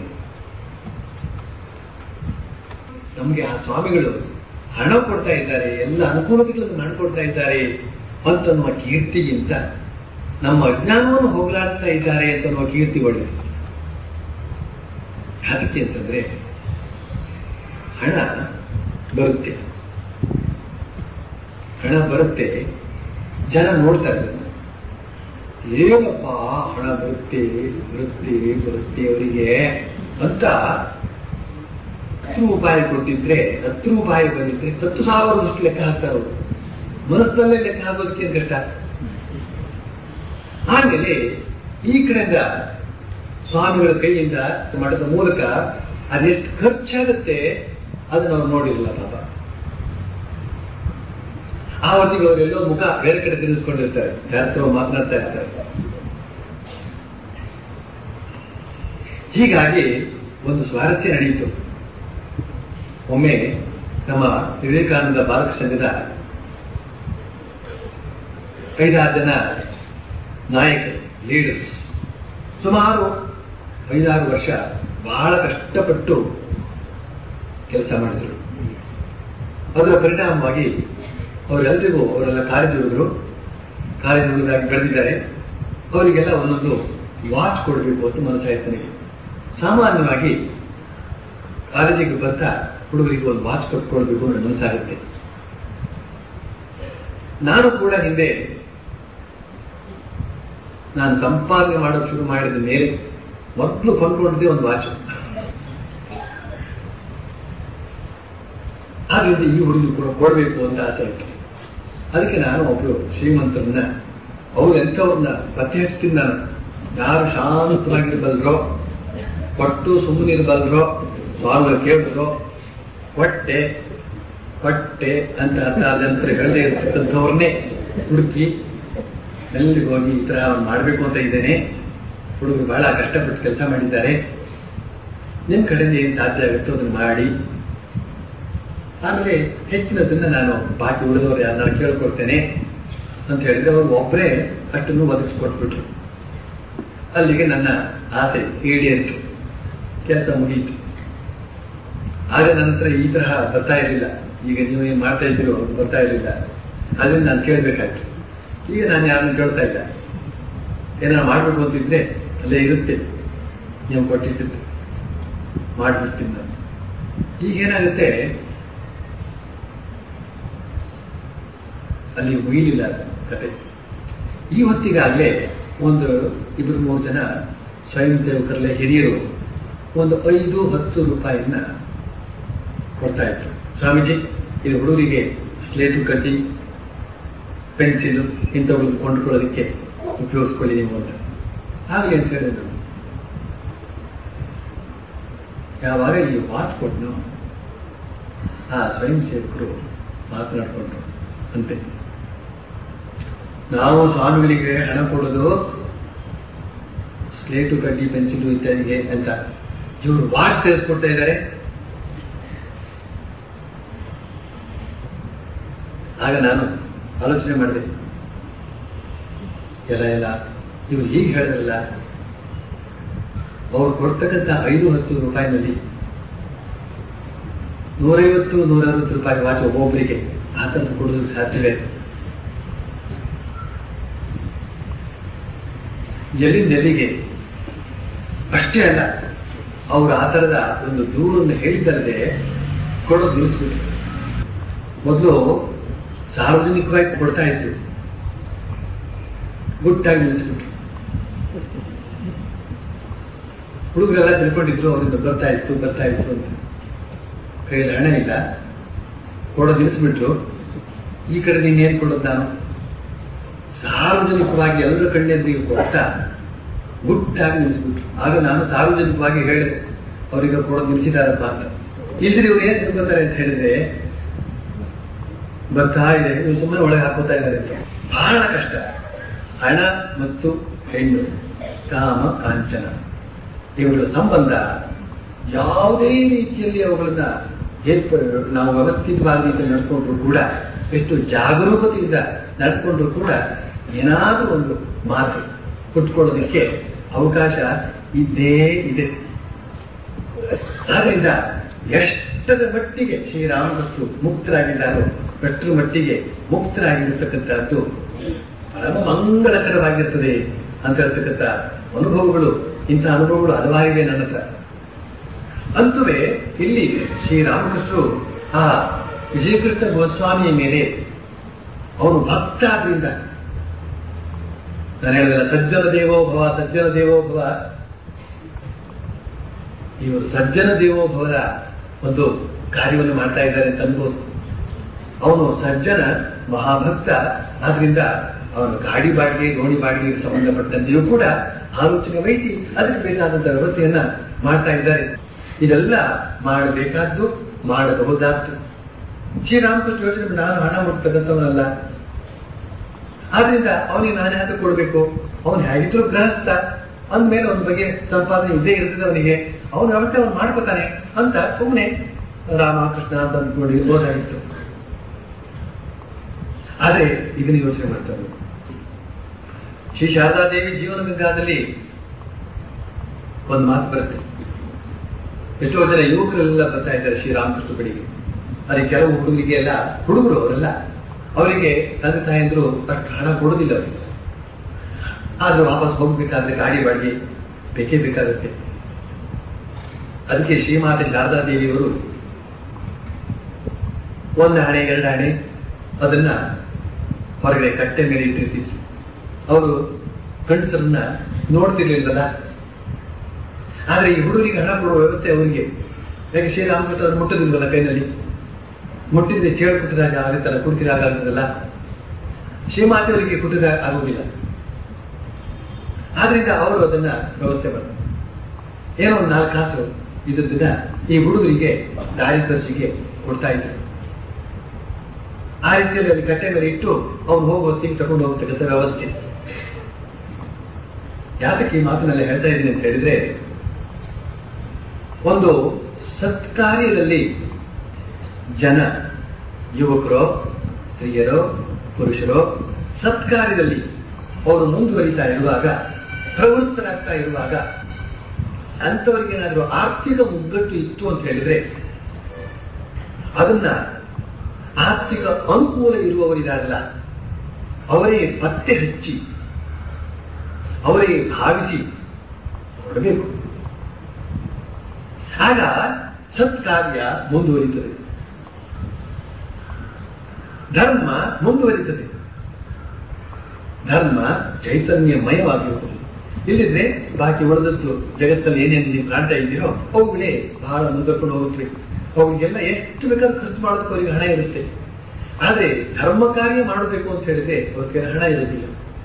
ನಮಗೆ ಆ ಸ್ವಾಮಿಗಳು ಹಣ ಕೊಡ್ತಾ ಇದ್ದಾರೆ ಎಲ್ಲ ಅನುಕೂಲತೆಗಳನ್ನು ಮಾಡಿಕೊಡ್ತಾ ಇದ್ದಾರೆ ಅಂತನ್ನುವ ಕೀರ್ತಿಗಿಂತ ನಮ್ಮ ಅಜ್ಞಾನವನ್ನು ಹೋಗಲಾಡ್ತಾ ಇದ್ದಾರೆ ಅಂತನ್ನುವ ಕೀರ್ತಿ ಒಳ್ಳೆಯದು ಅದಕ್ಕೆ ಅಂತಂದ್ರೆ ಹಣ ಬರುತ್ತೆ ಹಣ ಬರುತ್ತೆ ಜನ ನೋಡ್ತಾರೆ ಅದನ್ನ. ಏನಪ್ಪ ಹಣ ಬರುತ್ತೆ ಬರುತ್ತೆ ಬರುತ್ತೆ ಅವರಿಗೆ ಅಂತ ಹತ್ತು ರೂಪಾಯಿ ಕೊಟ್ಟಿದ್ರೆ ಹತ್ತು ರೂಪಾಯಿ ಬಂದಿದ್ರೆ ಹತ್ತು ಸಾವಿರದಷ್ಟು ಲೆಕ್ಕ ಹಾಕ್ತಾರೆ ಅವರು ಮನಸ್ಸಿನಲ್ಲೇ ಲೆಕ್ಕ ಹಾಕೋದಕ್ಕೆ ಕಷ್ಟ ಆಮೇಲೆ ಈ ಕಡೆಯಿಂದ ಸ್ವಾಮಿಗಳ ಕೈಯಿಂದ ಮಠದ ಮೂಲಕ ಅದೆಷ್ಟು ಖರ್ಚಾಗುತ್ತೆ ಅದನ್ನ ಅವ್ರು ನೋಡಿರಲಿಲ್ಲ ಪಾಪ ಆ ಹೊತ್ತಿಗೆ ಅವರೆಲ್ಲೋ ಮುಖ ಬೇರೆ ಕಡೆ ತಿರುಗಿಸ್ಕೊಂಡಿರ್ತಾರೆ ಯಾರ ಮಾತನಾಡ್ತಾ ಇರ್ತಾರೆ ಹೀಗಾಗಿ ಒಂದು ಸ್ವಾರಸ್ಯ ನಡೆಯಿತು ಒಮ್ಮೆ ನಮ್ಮ ವಿವೇಕಾನಂದ ಬಾಲಕ ಸಂಘದ ಐದಾರು ಜನ ನಾಯಕರು ಲೀಡರ್ಸ್ ಸುಮಾರು ಐದಾರು ವರ್ಷ ಬಹಳ ಕಷ್ಟಪಟ್ಟು ಕೆಲಸ ಮಾಡಿದರು ಅದರ ಪರಿಣಾಮವಾಗಿ ಅವರೆಲ್ಲರಿಗೂ ಅವರೆಲ್ಲ ಕಾರ್ಯದರ್ಶಿಗಳು ಕಾರ್ಯದರ್ಶಿಗಳಾಗಿ ಬೆಳೆದಿದ್ದಾರೆ ಅವರಿಗೆಲ್ಲ ಒಂದೊಂದು ವಾಚ್ ಕೊಡಬೇಕು ಅಂತ ಮನಸ್ಸಾಯ್ತು ನನಗೆ ಸಾಮಾನ್ಯವಾಗಿ ಕಾಲೇಜಿಗೆ ಬರ್ತಾ ಹುಡುಗರಿಗೆ ಒಂದು ವಾಚ್ ಕೊಟ್ಕೊಳ್ಬೇಕು ಅನ್ನೋ ಮನಸ್ಸಾಗುತ್ತೆ ನಾನು ಕೂಡ ಹಿಂದೆ ನಾನು ಸಂಪಾದನೆ ಮಾಡೋಕೆ ಶುರು ಮಾಡಿದ ಮೇಲೆ ಮೊದಲು ಕೊಂಡ್ಕೊಂಡಿದ್ದೆ ಒಂದು ವಾಚ್ ಆದ್ರಿಂದ ಈ ಹುಡುಗಿ ಕೂಡ ಕೊಡಬೇಕು ಅಂತ ಆಸೆ ಇತ್ತು ಅದಕ್ಕೆ ನಾನು ಒಬ್ರು ಶ್ರೀಮಂತರನ್ನ ಅವ್ರು ಎಂಥವ್ರನ್ನ ಪತ್ತೆ ಹಚ್ತೀನಿ ನಾನು ಯಾರು ಶಾಂತವಾಗಿರ್ಬಲ್ರೋ ಕೊಟ್ಟು ಸುಮ್ಮನಿರ್ಬಲ್ರೋ ಸ್ವಾಮಿಗಳು ಕೇಳಿದ್ರು ಹೊಟ್ಟೆ ಹೊಟ್ಟೆ ಅಂತ ಅರ್ಥ ಅದಂತರ ಹೇಳದೆ ಇರ್ತಕ್ಕಂಥವ್ರನ್ನೇ ಹುಡುಕಿ ಎಲ್ಲಿಗೆ ಹೋಗಿ ಈ ತರ ಮಾಡಬೇಕು ಅಂತ ಇದ್ದೇನೆ ಹುಡುಗರು ಬಹಳ ಕಷ್ಟಪಟ್ಟು ಕೆಲಸ ಮಾಡಿದ್ದಾರೆ ನಿಮ್ಮ ಕಡೆಯಿಂದ ಏನು ಸಾಧ್ಯ ಆಗುತ್ತೋ ಅದನ್ನು ಮಾಡಿ ಆಮೇಲೆ ಹೆಚ್ಚಿನದನ್ನ ನಾನು ಬಾಕಿ ಉಳಿದವರು ಯಾರನ್ನ ಕೇಳ್ಕೊಳ್ತೇನೆ ಅಂತ ಹೇಳಿದ್ರೆ ಅವರು ಒಬ್ಬರೇ ಅಷ್ಟನ್ನು ಒದಗಿಸ್ಕೊಟ್ಬಿಟ್ರು ಅಲ್ಲಿಗೆ ನನ್ನ ಆಸೆ ಈಡೇರಿತು ಕೆಲಸ ಮುಗಿಯಿತು ಆದ್ರೆ ನನ್ನ ಹತ್ರ ಈ ತರಹ ಬರ್ತಾ ಇರಲಿಲ್ಲ ಈಗ ನೀವು ಏನು ಮಾಡ್ತಾ ಇದ್ದೀರೋ ಅದು ಬರ್ತಾ ಇರಲಿಲ್ಲ ಅದರಿಂದ ನಾನು ಕೇಳಬೇಕಾಯ್ತು ಈಗ ನಾನು ಯಾರನ್ನು ಕೇಳ್ತಾ ಇಲ್ಲ ಏನಾರು ಮಾಡಬೇಕು ಅಂತಿದ್ರೆ ಅಲ್ಲೇ ಇರುತ್ತೆ ನೀವು ಕೊಟ್ಟಿದ್ದು ಮಾಡಿಬಿಡ್ತೀನಿ ನಾನು ಈಗ ಏನಾಗುತ್ತೆ ಅಲ್ಲಿ ಮುಗಿಲಿಲ್ಲ ಕತೆ ಈ ಹೊತ್ತಿಗೆ ಅಲ್ಲೇ ಒಂದು ಇಬ್ಬರು ಮೂರು ಜನ ಸ್ವಯಂ ಸೇವಕರಲ್ಲೇ ಹಿರಿಯರು ಒಂದು ಐದು ಹತ್ತು ರೂಪಾಯಿನ ಕೊಡ್ತಾ ಇದ್ರು ಸ್ವಾಮೀಜಿ ಇದು ಹುಡುಗರಿಗೆ ಸ್ಲೇಟು ಕಡ್ಡಿ ಪೆನ್ಸಿಲು ಇಂಥವುಗಳನ್ನು ಕೊಂಡುಕೊಳ್ಳೋದಕ್ಕೆ ಉಪಯೋಗಿಸ್ಕೊಳ್ಳಿ ನೀವು ಅಂತ ಹಾಗೆ ಅಂತ ಹೇಳಿದ್ರು ಯಾವಾಗ ಈ ವಾಚ್ ಕೊಟ್ಟನು ಆ ಸ್ವಯಂ ಸೇವಕರು ಮಾತನಾಡಿಕೊಂಡ್ರು ಅಂತೆ ನಾವು ಸ್ವಾಮಿಗಳಿಗೆ ಹಣ ಕೊಡೋದು ಸ್ಲೇಟು ಕಡ್ಡಿ ಪೆನ್ಸಿಲು ಇತ್ಯಾದಿಗೆ ಅಂತ ಇವರು ವಾಚ್ ತೆಗೆದುಕೊಡ್ತಾ ಇದ್ದಾರೆ ಆಗ ನಾನು ಆಲೋಚನೆ ಮಾಡಿದೆ ಎಲ್ಲ ಎಲ್ಲ ಇವ್ರು ಹೀಗೆ ಹೇಳಿದ್ರಲ್ಲ ಅವ್ರು ಕೊಡ್ತಕ್ಕಂಥ ಐದು ಹತ್ತು ರೂಪಾಯಿನಲ್ಲಿ ನೂರೈವತ್ತು ನೂರೈವತ್ತು ರೂಪಾಯಿ ವಾಚ್ ಒಬ್ಬೊಬ್ಬರಿಗೆ ಆ ಥರ ಕೊಡೋದಕ್ಕೆ ಸಾಧ್ಯವೇ ಎಲ್ಲಿಂದ ಎಲ್ಲಿಗೆ ಅಷ್ಟೇ ಅಲ್ಲ ಅವರು ಆ ಥರದ ಒಂದು ದೂರನ್ನು ಹೇಳಿದ್ದಲ್ಲದೆ ಕೊಡೋದು ನಿಲ್ಲಿಸ್ಬಿಟ್ರು ಮೊದಲು ಸಾರ್ವಜನಿಕವಾಗಿ ಕೊಡ್ತಾ ಇದ್ರು ಗುಟ್ಟಾಗಿ ನಿಲ್ಲಿಸ್ಬಿಟ್ರು ಹುಡುಗರೆಲ್ಲ ತಿಳ್ಕೊಂಡಿದ್ರು ಅವರಿಂದ ಬರ್ತಾ ಇತ್ತು ಬರ್ತಾ ಇತ್ತು ಅಂತ ಕೈಯಲ್ಲಿ ಹಣ ಇಲ್ಲ ಕೊಡೋದು ನಿಲ್ಲಿಸ್ಬಿಟ್ರು ಈ ಕಡೆ ನೀನೇನ್ ಕೊಡೋದು ನಾನು ಸಾರ್ವಜನಿಕವಾಗಿ ಎಲ್ಲರ ಕಣ್ಣೆದುರಿಗೆ ಕೊಟ್ಟ ಗುಟ್ಟಾಗಿ ನಿಲ್ಲಿಸ್ಬಿಟ್ರು ಆಗ ನಾನು ಸಾರ್ವಜನಿಕವಾಗಿ ಹೇಳಿದೆ ಅವರಿಗೆ ಕೊಡೋದು ನಿಲ್ಲಿಸಿದಾರಪ್ಪ ಅಂತ ಇಲ್ದಿರಿ ಇವ್ರು ಏನ್ ತಿಳ್ಕೊತಾರೆ ಅಂತ ಹೇಳಿದ್ರೆ ಬರ್ತಾ ಇದೆ ಇವ್ರು ಸುಮ್ಮನೆ ಒಳಗೆ ಹಾಕೋತಾ ಇದ್ದಾರೆ ಅಂತ ಬಹಳ ಕಷ್ಟ ಹಣ ಮತ್ತು ಹೆಣ್ಣು ಕಾಮ ಕಾಂಚನ ಇವುಗಳ ಸಂಬಂಧ ಯಾವುದೇ ರೀತಿಯಲ್ಲಿ ಅವುಗಳನ್ನ ಏರ್ಪ ನಾವು ವ್ಯವಸ್ಥಿತವಾಗಿ ನಡ್ಕೊಂಡ್ರು ಕೂಡ ಎಷ್ಟು ಜಾಗರೂಕತೆಯಿಂದ ನಡ್ಕೊಂಡ್ರು ಕೂಡ ಏನಾದರೂ ಒಂದು ಮಾತು ಕುಟ್ಕೊಳ್ಳೋದಕ್ಕೆ ಅವಕಾಶ ಇದ್ದೇ ಇದೆ ಆದ್ರಿಂದ ಎಷ್ಟರ ಮಟ್ಟಿಗೆ ಶ್ರೀರಾಮಕೃಷ್ಣರು ಮುಕ್ತರಾಗಿದ್ದಾರೋ ಅಷ್ಟರ ಮಟ್ಟಿಗೆ ಮುಕ್ತರಾಗಿರತಕ್ಕಂಥದ್ದು ಪರಮ ಮಂಗಳಕರವಾಗಿರ್ತದೆ ಅಂತ ಹೇಳ್ತಕ್ಕಂಥ ಅನುಭವಗಳು ಇಂಥ ಅನುಭವಗಳು ಹಲವಾರಿವೆ ನನ್ನ ಹತ್ರ ಅಂತುವೇ ಇಲ್ಲಿ ಶ್ರೀರಾಮಕೃಷ್ಣರು ಆ ವಿಜಯಕೃಷ್ಣ ಗೋಸ್ವಾಮಿಯ ಮೇಲೆ ಅವನು ಭಕ್ತ ಆದ್ರಿಂದ ನಾನು ಹೇಳಿದ ಸಜ್ಜನ ದೇವೋಭವ ಸಜ್ಜನ ದೇವೋಭವ ಇವರು ಸಜ್ಜನ ದೇವೋಭವದ ಒಂದು ಕಾರ್ಯವನ್ನು ಮಾಡ್ತಾ ಇದ್ದಾರೆ ಅಂತ ಅನ್ಬೋದು ಅವನು ಸಜ್ಜನ ಮಹಾಭಕ್ತ ಆದ್ರಿಂದ ಅವನು ಗಾಡಿ ಬಾಡಿಗೆ ದೋಣಿ ಬಾಡಿಗೆಗೆ ಸಂಬಂಧಪಟ್ಟಂತೆಯೂ ಕೂಡ ಆಲೋಚನೆ ವಹಿಸಿ ಅದಕ್ಕೆ ಬೇಕಾದಂತಹ ವ್ಯವಸ್ಥೆಯನ್ನ ಮಾಡ್ತಾ ಇದ್ದಾರೆ ಇದೆಲ್ಲ ಮಾಡಬೇಕಾದ್ದು ಮಾಡಬಹುದಾದ್ದು ಶ್ರೀರಾಮಕೃಷ್ಣ ಯೋಚನೆ ಮಾಡಿ, ನಾನು ಹಣ ಮುಟ್ತಕ್ಕಂಥವನಲ್ಲ ಆದ್ರಿಂದ ಅವನಿಗೆ ನಾನು ಯಾಕೆ ಕೊಡ್ಬೇಕು ಅವನು ಹೇಗಿದ್ರು ಗೃಹಸ್ಥ ಅಂದ್ಮೇಲೆ ಅವನ ಬಗ್ಗೆ ಸಂಪಾದನೆ ಇದ್ದೇ ಇರ್ತದೆ ಅವನಿಗೆ ಅವನ ವ್ಯವಸ್ಥೆ ಅವನು ಮಾಡ್ಕೋತಾನೆ ಅಂತ ಸುಮ್ಮನೆ ರಾಮ ಕೃಷ್ಣ ಅಂತ ಅಂದ್ಕೊಂಡು ಇರ್ಬೋದಾಗಿತ್ತು ಆದ್ರೆ ಇದನ್ನ ಯೋಚನೆ ಮಾಡ್ತಾರೆ ಶ್ರೀ ಶಾರದಾದೇವಿ ಜೀವನ ಗಂಗಾದಲ್ಲಿ ಒಂದು ಮಾತು ಬರುತ್ತೆ ಎಷ್ಟೋ ಜನ ಯುವಕರೆಲ್ಲ ಬರ್ತಾ ಇದ್ದಾರೆ ಶ್ರೀರಾಮಕೃಷ್ಣ ಬಳಿಗೆ ಅದೇ ಕೆಲವು ಹುಡುಗರಿಗೆ ಎಲ್ಲ ಹುಡುಗರು ಅವರೆಲ್ಲ ಅವರಿಗೆ ತಂದೆ ತಾಯಂದ್ರು ಅಷ್ಟು ಹಣ ಕೊಡೋದಿಲ್ಲ ಅವರಿಗೆ ಆದ್ರೆ ವಾಪಸ್ ಹೋಗ್ಬೇಕಾದ್ರೆ ಗಾಡಿ ಬಾಡಿಗೆ ಬೇಕೇ ಬೇಕಾಗುತ್ತೆ ಅದಕ್ಕೆ ಶ್ರೀಮಾತೆ ಶಾರದಾದೇವಿಯವರು ಒಂದು ಹಣೆ ಎರಡು ಹಣೆ ಅದನ್ನ ಹೊರಗಡೆ ಕಟ್ಟೆ ಮೇಲೆ ಇಟ್ಟಿರ್ತಿದ್ರು ಅವರು ಗಂಡಸರನ್ನ ನೋಡ್ತಿರ್ಲಿಲ್ಲಲ್ಲ ಆದ್ರೆ ಈ ಹುಡುಗರಿಗೆ ಹಣ ಕೊಡುವ ವ್ಯವಸ್ಥೆ ಅವರಿಗೆ ಯಾಕೆ ಶ್ರೀರಾಮಕೃಷ್ಣ ಅವ್ರು ಮುಟ್ಟದಿಲ್ವಲ್ಲ ಕೈನಲ್ಲಿ ಮುಟ್ಟಿದ್ರೆ ಚೇಳು ಕುಟ್ಟಿದಾಗ ಆಗುತ್ತಲ್ಲ ಕುಡ್ತಿದಾಗ ಆಗುತ್ತಲ್ಲ ಶ್ರೀಮಾತೆಯವರಿಗೆ ಕುಟ್ಟಿದ ಆಗುವುದಿಲ್ಲ ಆದ್ರಿಂದ ಅವರು ಅದನ್ನ ವ್ಯವಸ್ಥೆ ಮಾಡ್ತಾರೆ ಏನೋ ಒಂದು ನಾಲ್ಕು ಕಾಸು ಇದ್ದದನ್ನ ಈ ಹುಡುಗರಿಗೆ ದಾರಿದರ್ಶಿಗೆ ಕೊಡ್ತಾ ಇದ್ರು ಆ ರೀತಿಯಲ್ಲಿ ಅಲ್ಲಿ ಕಟ್ಟೆ ಮೇಲೆ ಇಟ್ಟು ಅವ್ನು ಹೋಗೋ ಹೊತ್ತಿಗೆ ತಗೊಂಡು ಹೋಗ್ತಕ್ಕಂಥ ವ್ಯವಸ್ಥೆ ಯಾತಕ್ಕೆ ಈ ಮಾತನ್ನೆಲ್ಲ ಹೇಳ್ತಾ ಇದ್ದೀನಿ ಅಂತ ಹೇಳಿದ್ರೆ ಒಂದು ಸತ್ಕಾರ್ಯದಲ್ಲಿ ಜನ ಯುವಕರೋ ಸ್ತ್ರೀಯರೋ ಪುರುಷರೋ ಸತ್ಕಾರ್ಯದಲ್ಲಿ ಅವರು ಮುಂದುವರಿತಾ ಇರುವಾಗ ಪ್ರವೃತ್ತರಾಗ್ತಾ ಇರುವಾಗ ಅಂಥವ್ರಿಗೆ ಏನಾದರೂ ಆರ್ಥಿಕ ಮುಗ್ಗಟ್ಟು ಇತ್ತು ಅಂತ ಹೇಳಿದ್ರೆ ಅದನ್ನ ಆರ್ಥಿಕ ಅನುಕೂಲ ಇರುವವರಿಗಾಗಲ್ಲ ಅವರೇ ಪತ್ತೆ ಹಚ್ಚಿ ಅವರೇ ಭಾವಿಸಿ ಕೊಡಬೇಕು ಆಗ ಸತ್ಕಾರ್ಯ ಮುಂದುವರಿತದೆ ಧರ್ಮ ಮುಂದುವರಿತದೆ ಧರ್ಮ ಚೈತನ್ಯಮಯವಾಗಿರುತ್ತದೆ ಇಲ್ಲಿದ್ರೆ ಬಾಕಿ ಉಳಿದದ್ದು ಜಗತ್ತಲ್ಲಿ ಏನೇನು ನೀವು ಕಾಣ್ತಾ ಇದ್ದೀರೋ ಅವುಗಳೇ ಬಹಳ ಮುಂದರ್ಕೊಂಡು ಹೋಗುತ್ತವೆ ಅವುಗಳಿಗೆಲ್ಲ ಎಷ್ಟು ಬೇಕಾದ್ರೂ ಖರ್ಚು ಮಾಡೋದಕ್ಕೆ ಅವರಿಗೆ ಹಣ ಇರುತ್ತೆ ಆದ್ರೆ ಧರ್ಮ ಕಾರ್ಯ ಮಾಡಬೇಕು ಅಂತ ಹೇಳಿದ್ರೆ ಅವ್ರಿಗೆ ಹಣ ಇರೋದಿಲ್ಲ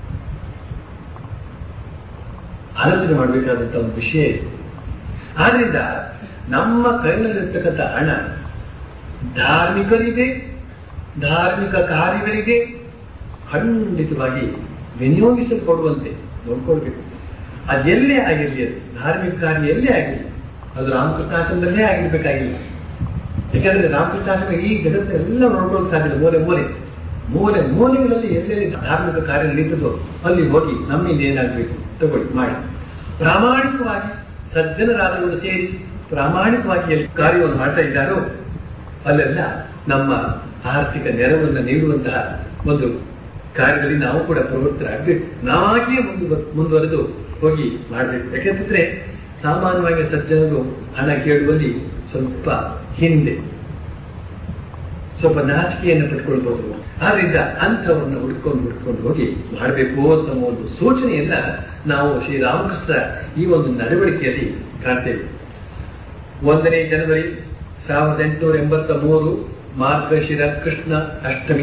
ಆಲೋಚನೆ ಮಾಡಬೇಕಾದಂತ ಒಂದು ವಿಷಯ ಇದೆ ಆದ್ರಿಂದ ನಮ್ಮ ಕೈನಲ್ಲಿರ್ತಕ್ಕಂಥ ಹಣ ಧಾರ್ಮಿಕರಿಗೆ ಧಾರ್ಮಿಕ ಕಾರ್ಯಗಳಿಗೆ ಖಂಡಿತವಾಗಿ ವಿನಿಯೋಗಿಸಲ್ಪಡುವಂತೆ ನೋಡ್ಕೊಳ್ಬೇಕು ಅದೆಲ್ಲೇ ಆಗಿರಲಿ ಅದು ಧಾರ್ಮಿಕ ಕಾರ್ಯ ಎಲ್ಲೇ ಆಗಿರಲಿ ಅದು ರಾಮಕೃಷ್ಣಾಶ್ರಮದಲ್ಲೇ ಆಗಿರ್ಬೇಕಾಗಿಲ್ಲ ಯಾಕಂದ್ರೆ ರಾಮಕೃಷ್ಣಾಶ್ರಮ ಈ ಜಗತ್ತೆಲ್ಲ ನೋಡ್ಕೊಳ್ಳೋಕೆ ಸಾಧ್ಯ ಮೂಲೆ ಮೂಲೆ ಮೂಲೆ ಮೂಲೆಗಳಲ್ಲಿ ಎಲ್ಲೆಲ್ಲಿ ಧಾರ್ಮಿಕ ಕಾರ್ಯ ನಡೀತದೋ ಅಲ್ಲಿ ಹೋಗಿ ನಮ್ಮಿಂದ ಏನಾಗಬೇಕು ತಗೊಳ್ಳಿ ಮಾಡಿ ಪ್ರಾಮಾಣಿಕವಾಗಿ ಸಜ್ಜನರಾದವರು ಸೇರಿ ಪ್ರಾಮಾಣಿಕವಾಗಿ ಎಲ್ಲಿ ಕಾರ್ಯವನ್ನು ಮಾಡ್ತಾ ಇದ್ದಾರೋ ಅಲ್ಲೆಲ್ಲ ನಮ್ಮ ಆರ್ಥಿಕ ನೆರವನ್ನು ನೀಡುವಂತಹ ಒಂದು ಕಾರ್ಯದಲ್ಲಿ ನಾವು ಕೂಡ ಪ್ರವೃತ್ತರಾಗಬೇಕು ನಾವಾಗಿಯೇ ಮುಂದು ಮುಂದುವರೆದು ಹೋಗಿ ಮಾಡಬೇಕು ಯಾಕೆಂತಂದ್ರೆ ಸಾಮಾನ್ಯವಾಗಿ ಸಜ್ಜನರು ಹಣ ಕೇಳುವಲ್ಲಿ ಸ್ವಲ್ಪ ಹಿಂದೆ ಸ್ವಲ್ಪ ನಾಚಿಕೆಯನ್ನು ಪಟ್ಕೊಳ್ಬಹುದು ಆದ್ರಿಂದ ಅಂಥವನ್ನು ಹುಡ್ಕೊಂಡು ಹುಡ್ಕೊಂಡು ಹೋಗಿ ಮಾಡಬೇಕು ಅಂತ ಒಂದು ಸೂಚನೆಯನ್ನ ನಾವು ಶ್ರೀರಾಮಕೃಷ್ಣ ಈ ಒಂದು ನಡವಳಿಕೆಯಲ್ಲಿ ಕಾಣ್ತೇವೆ ಒಂದನೇ ಜನವರಿ ಸಾವಿರದ ಎಂಟುನೂರ ಎಂಬತ್ತ ಮೂರು ಮಾರ್ಗಶಿರ ಕೃಷ್ಣ ಅಷ್ಟಮಿ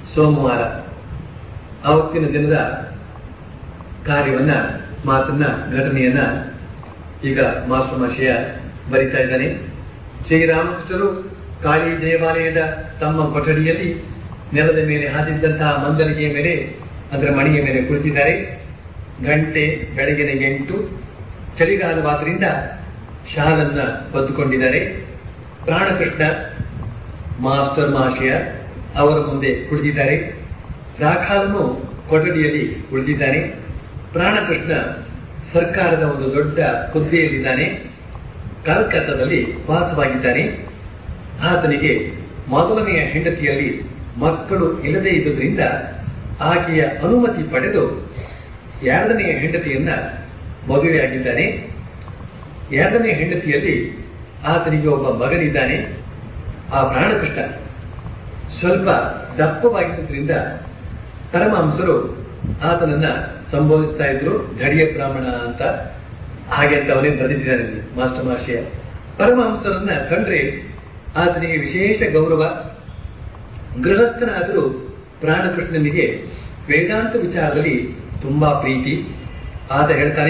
ಸೋಮವಾರ ಆವತ್ತಿನ ದಿನದ ಕಾರ್ಯವನ್ನ ಮಾತನ್ನ ಘಟನೆಯನ್ನ ಈಗ ಮಾಸ್ಟರ್ ಮಾಶಯ ಬರಿತಾ ಇದ್ದಾನೆ ಶ್ರೀರಾಮಕೃಷ್ಣರು ಕಾಳಿ ದೇವಾಲಯದ ತಮ್ಮ ಕೊಠಡಿಯಲ್ಲಿ ನೆಲದ ಮೇಲೆ ಹಾಸಿದ್ದಂತಹ ಮಂದಲಿಗೆಯ ಮೇಲೆ ಅದರ ಮಣಿಯ ಮೇಲೆ ಕುಳಿತಿದ್ದಾರೆ ಗಂಟೆ ಬೆಳಗಿನ ಎಂಟು ಚಳಿಗಾಲವಾದ್ರಿಂದ ಶಾಲನ್ನ ಹೊದ್ದುಕೊಂಡಿದ್ದಾರೆ ಪ್ರಾಣಕೃಷ್ಣ ಮಾಸ್ಟರ್ ಮಹಾಶಯ ಅವರ ಮುಂದೆ ಕುಳಿತಿದ್ದಾರೆ ರಾಖಾಲನು ಕೊಠಡಿಯಲ್ಲಿ ಉಳಿದಿದ್ದಾನೆ ಪ್ರಾಣಕೃಷ್ಣ ಸರ್ಕಾರದ ಒಂದು ದೊಡ್ಡ ಹುದ್ದೆಯಲ್ಲಿದ್ದಾನೆ ಕಲ್ಕತ್ತಾದಲ್ಲಿ ವಾಸವಾಗಿದ್ದಾನೆ ಆತನಿಗೆ ಮೊದಲನೆಯ ಹೆಂಡತಿಯಲ್ಲಿ ಮಕ್ಕಳು ಇಲ್ಲದೇ ಇದ್ದುದರಿಂದ ಆಕೆಯ ಅನುಮತಿ ಪಡೆದು ಎರಡನೆಯ ಹೆಂಡತಿಯನ್ನ ಮದುವೆಯಾಗಿದ್ದಾನೆ ಎರಡನೇ ಹೆಂಡತಿಯಲ್ಲಿ ಆತನಿಗೆ ಒಬ್ಬ ಮಗನಿದ್ದಾನೆ ಆ ಪ್ರಾಣಕೃಷ್ಣ ಸ್ವಲ್ಪ ದಪ್ಪವಾಗಿದ್ದರಿಂದ ಪರಮಹಂಸರು ಆತನನ್ನ ಸಂಬೋಧಿಸ್ತಾ ಇದ್ರು ಧಡಿಯ ಬ್ರಾಹ್ಮಣ ಅಂತ ಹಾಗೆ ಅಂತ ಅವನೇ ಬರೆದಿದ್ದಾರೆ ಇಲ್ಲಿ ಮಾಸ್ಟರ್ ಮಹಾಶಯ ಪರಮಹಂಸರನ್ನ ಕಂಡ್ರೆ ಆತನಿಗೆ ವಿಶೇಷ ಗೌರವ ಗೃಹಸ್ಥನಾದರೂ ಪ್ರಾಣಕೃಷ್ಣನಿಗೆ ವೇದಾಂತ ವಿಚಾರದಲ್ಲಿ ತುಂಬಾ ಪ್ರೀತಿ ಆತ ಹೇಳ್ತಾನೆ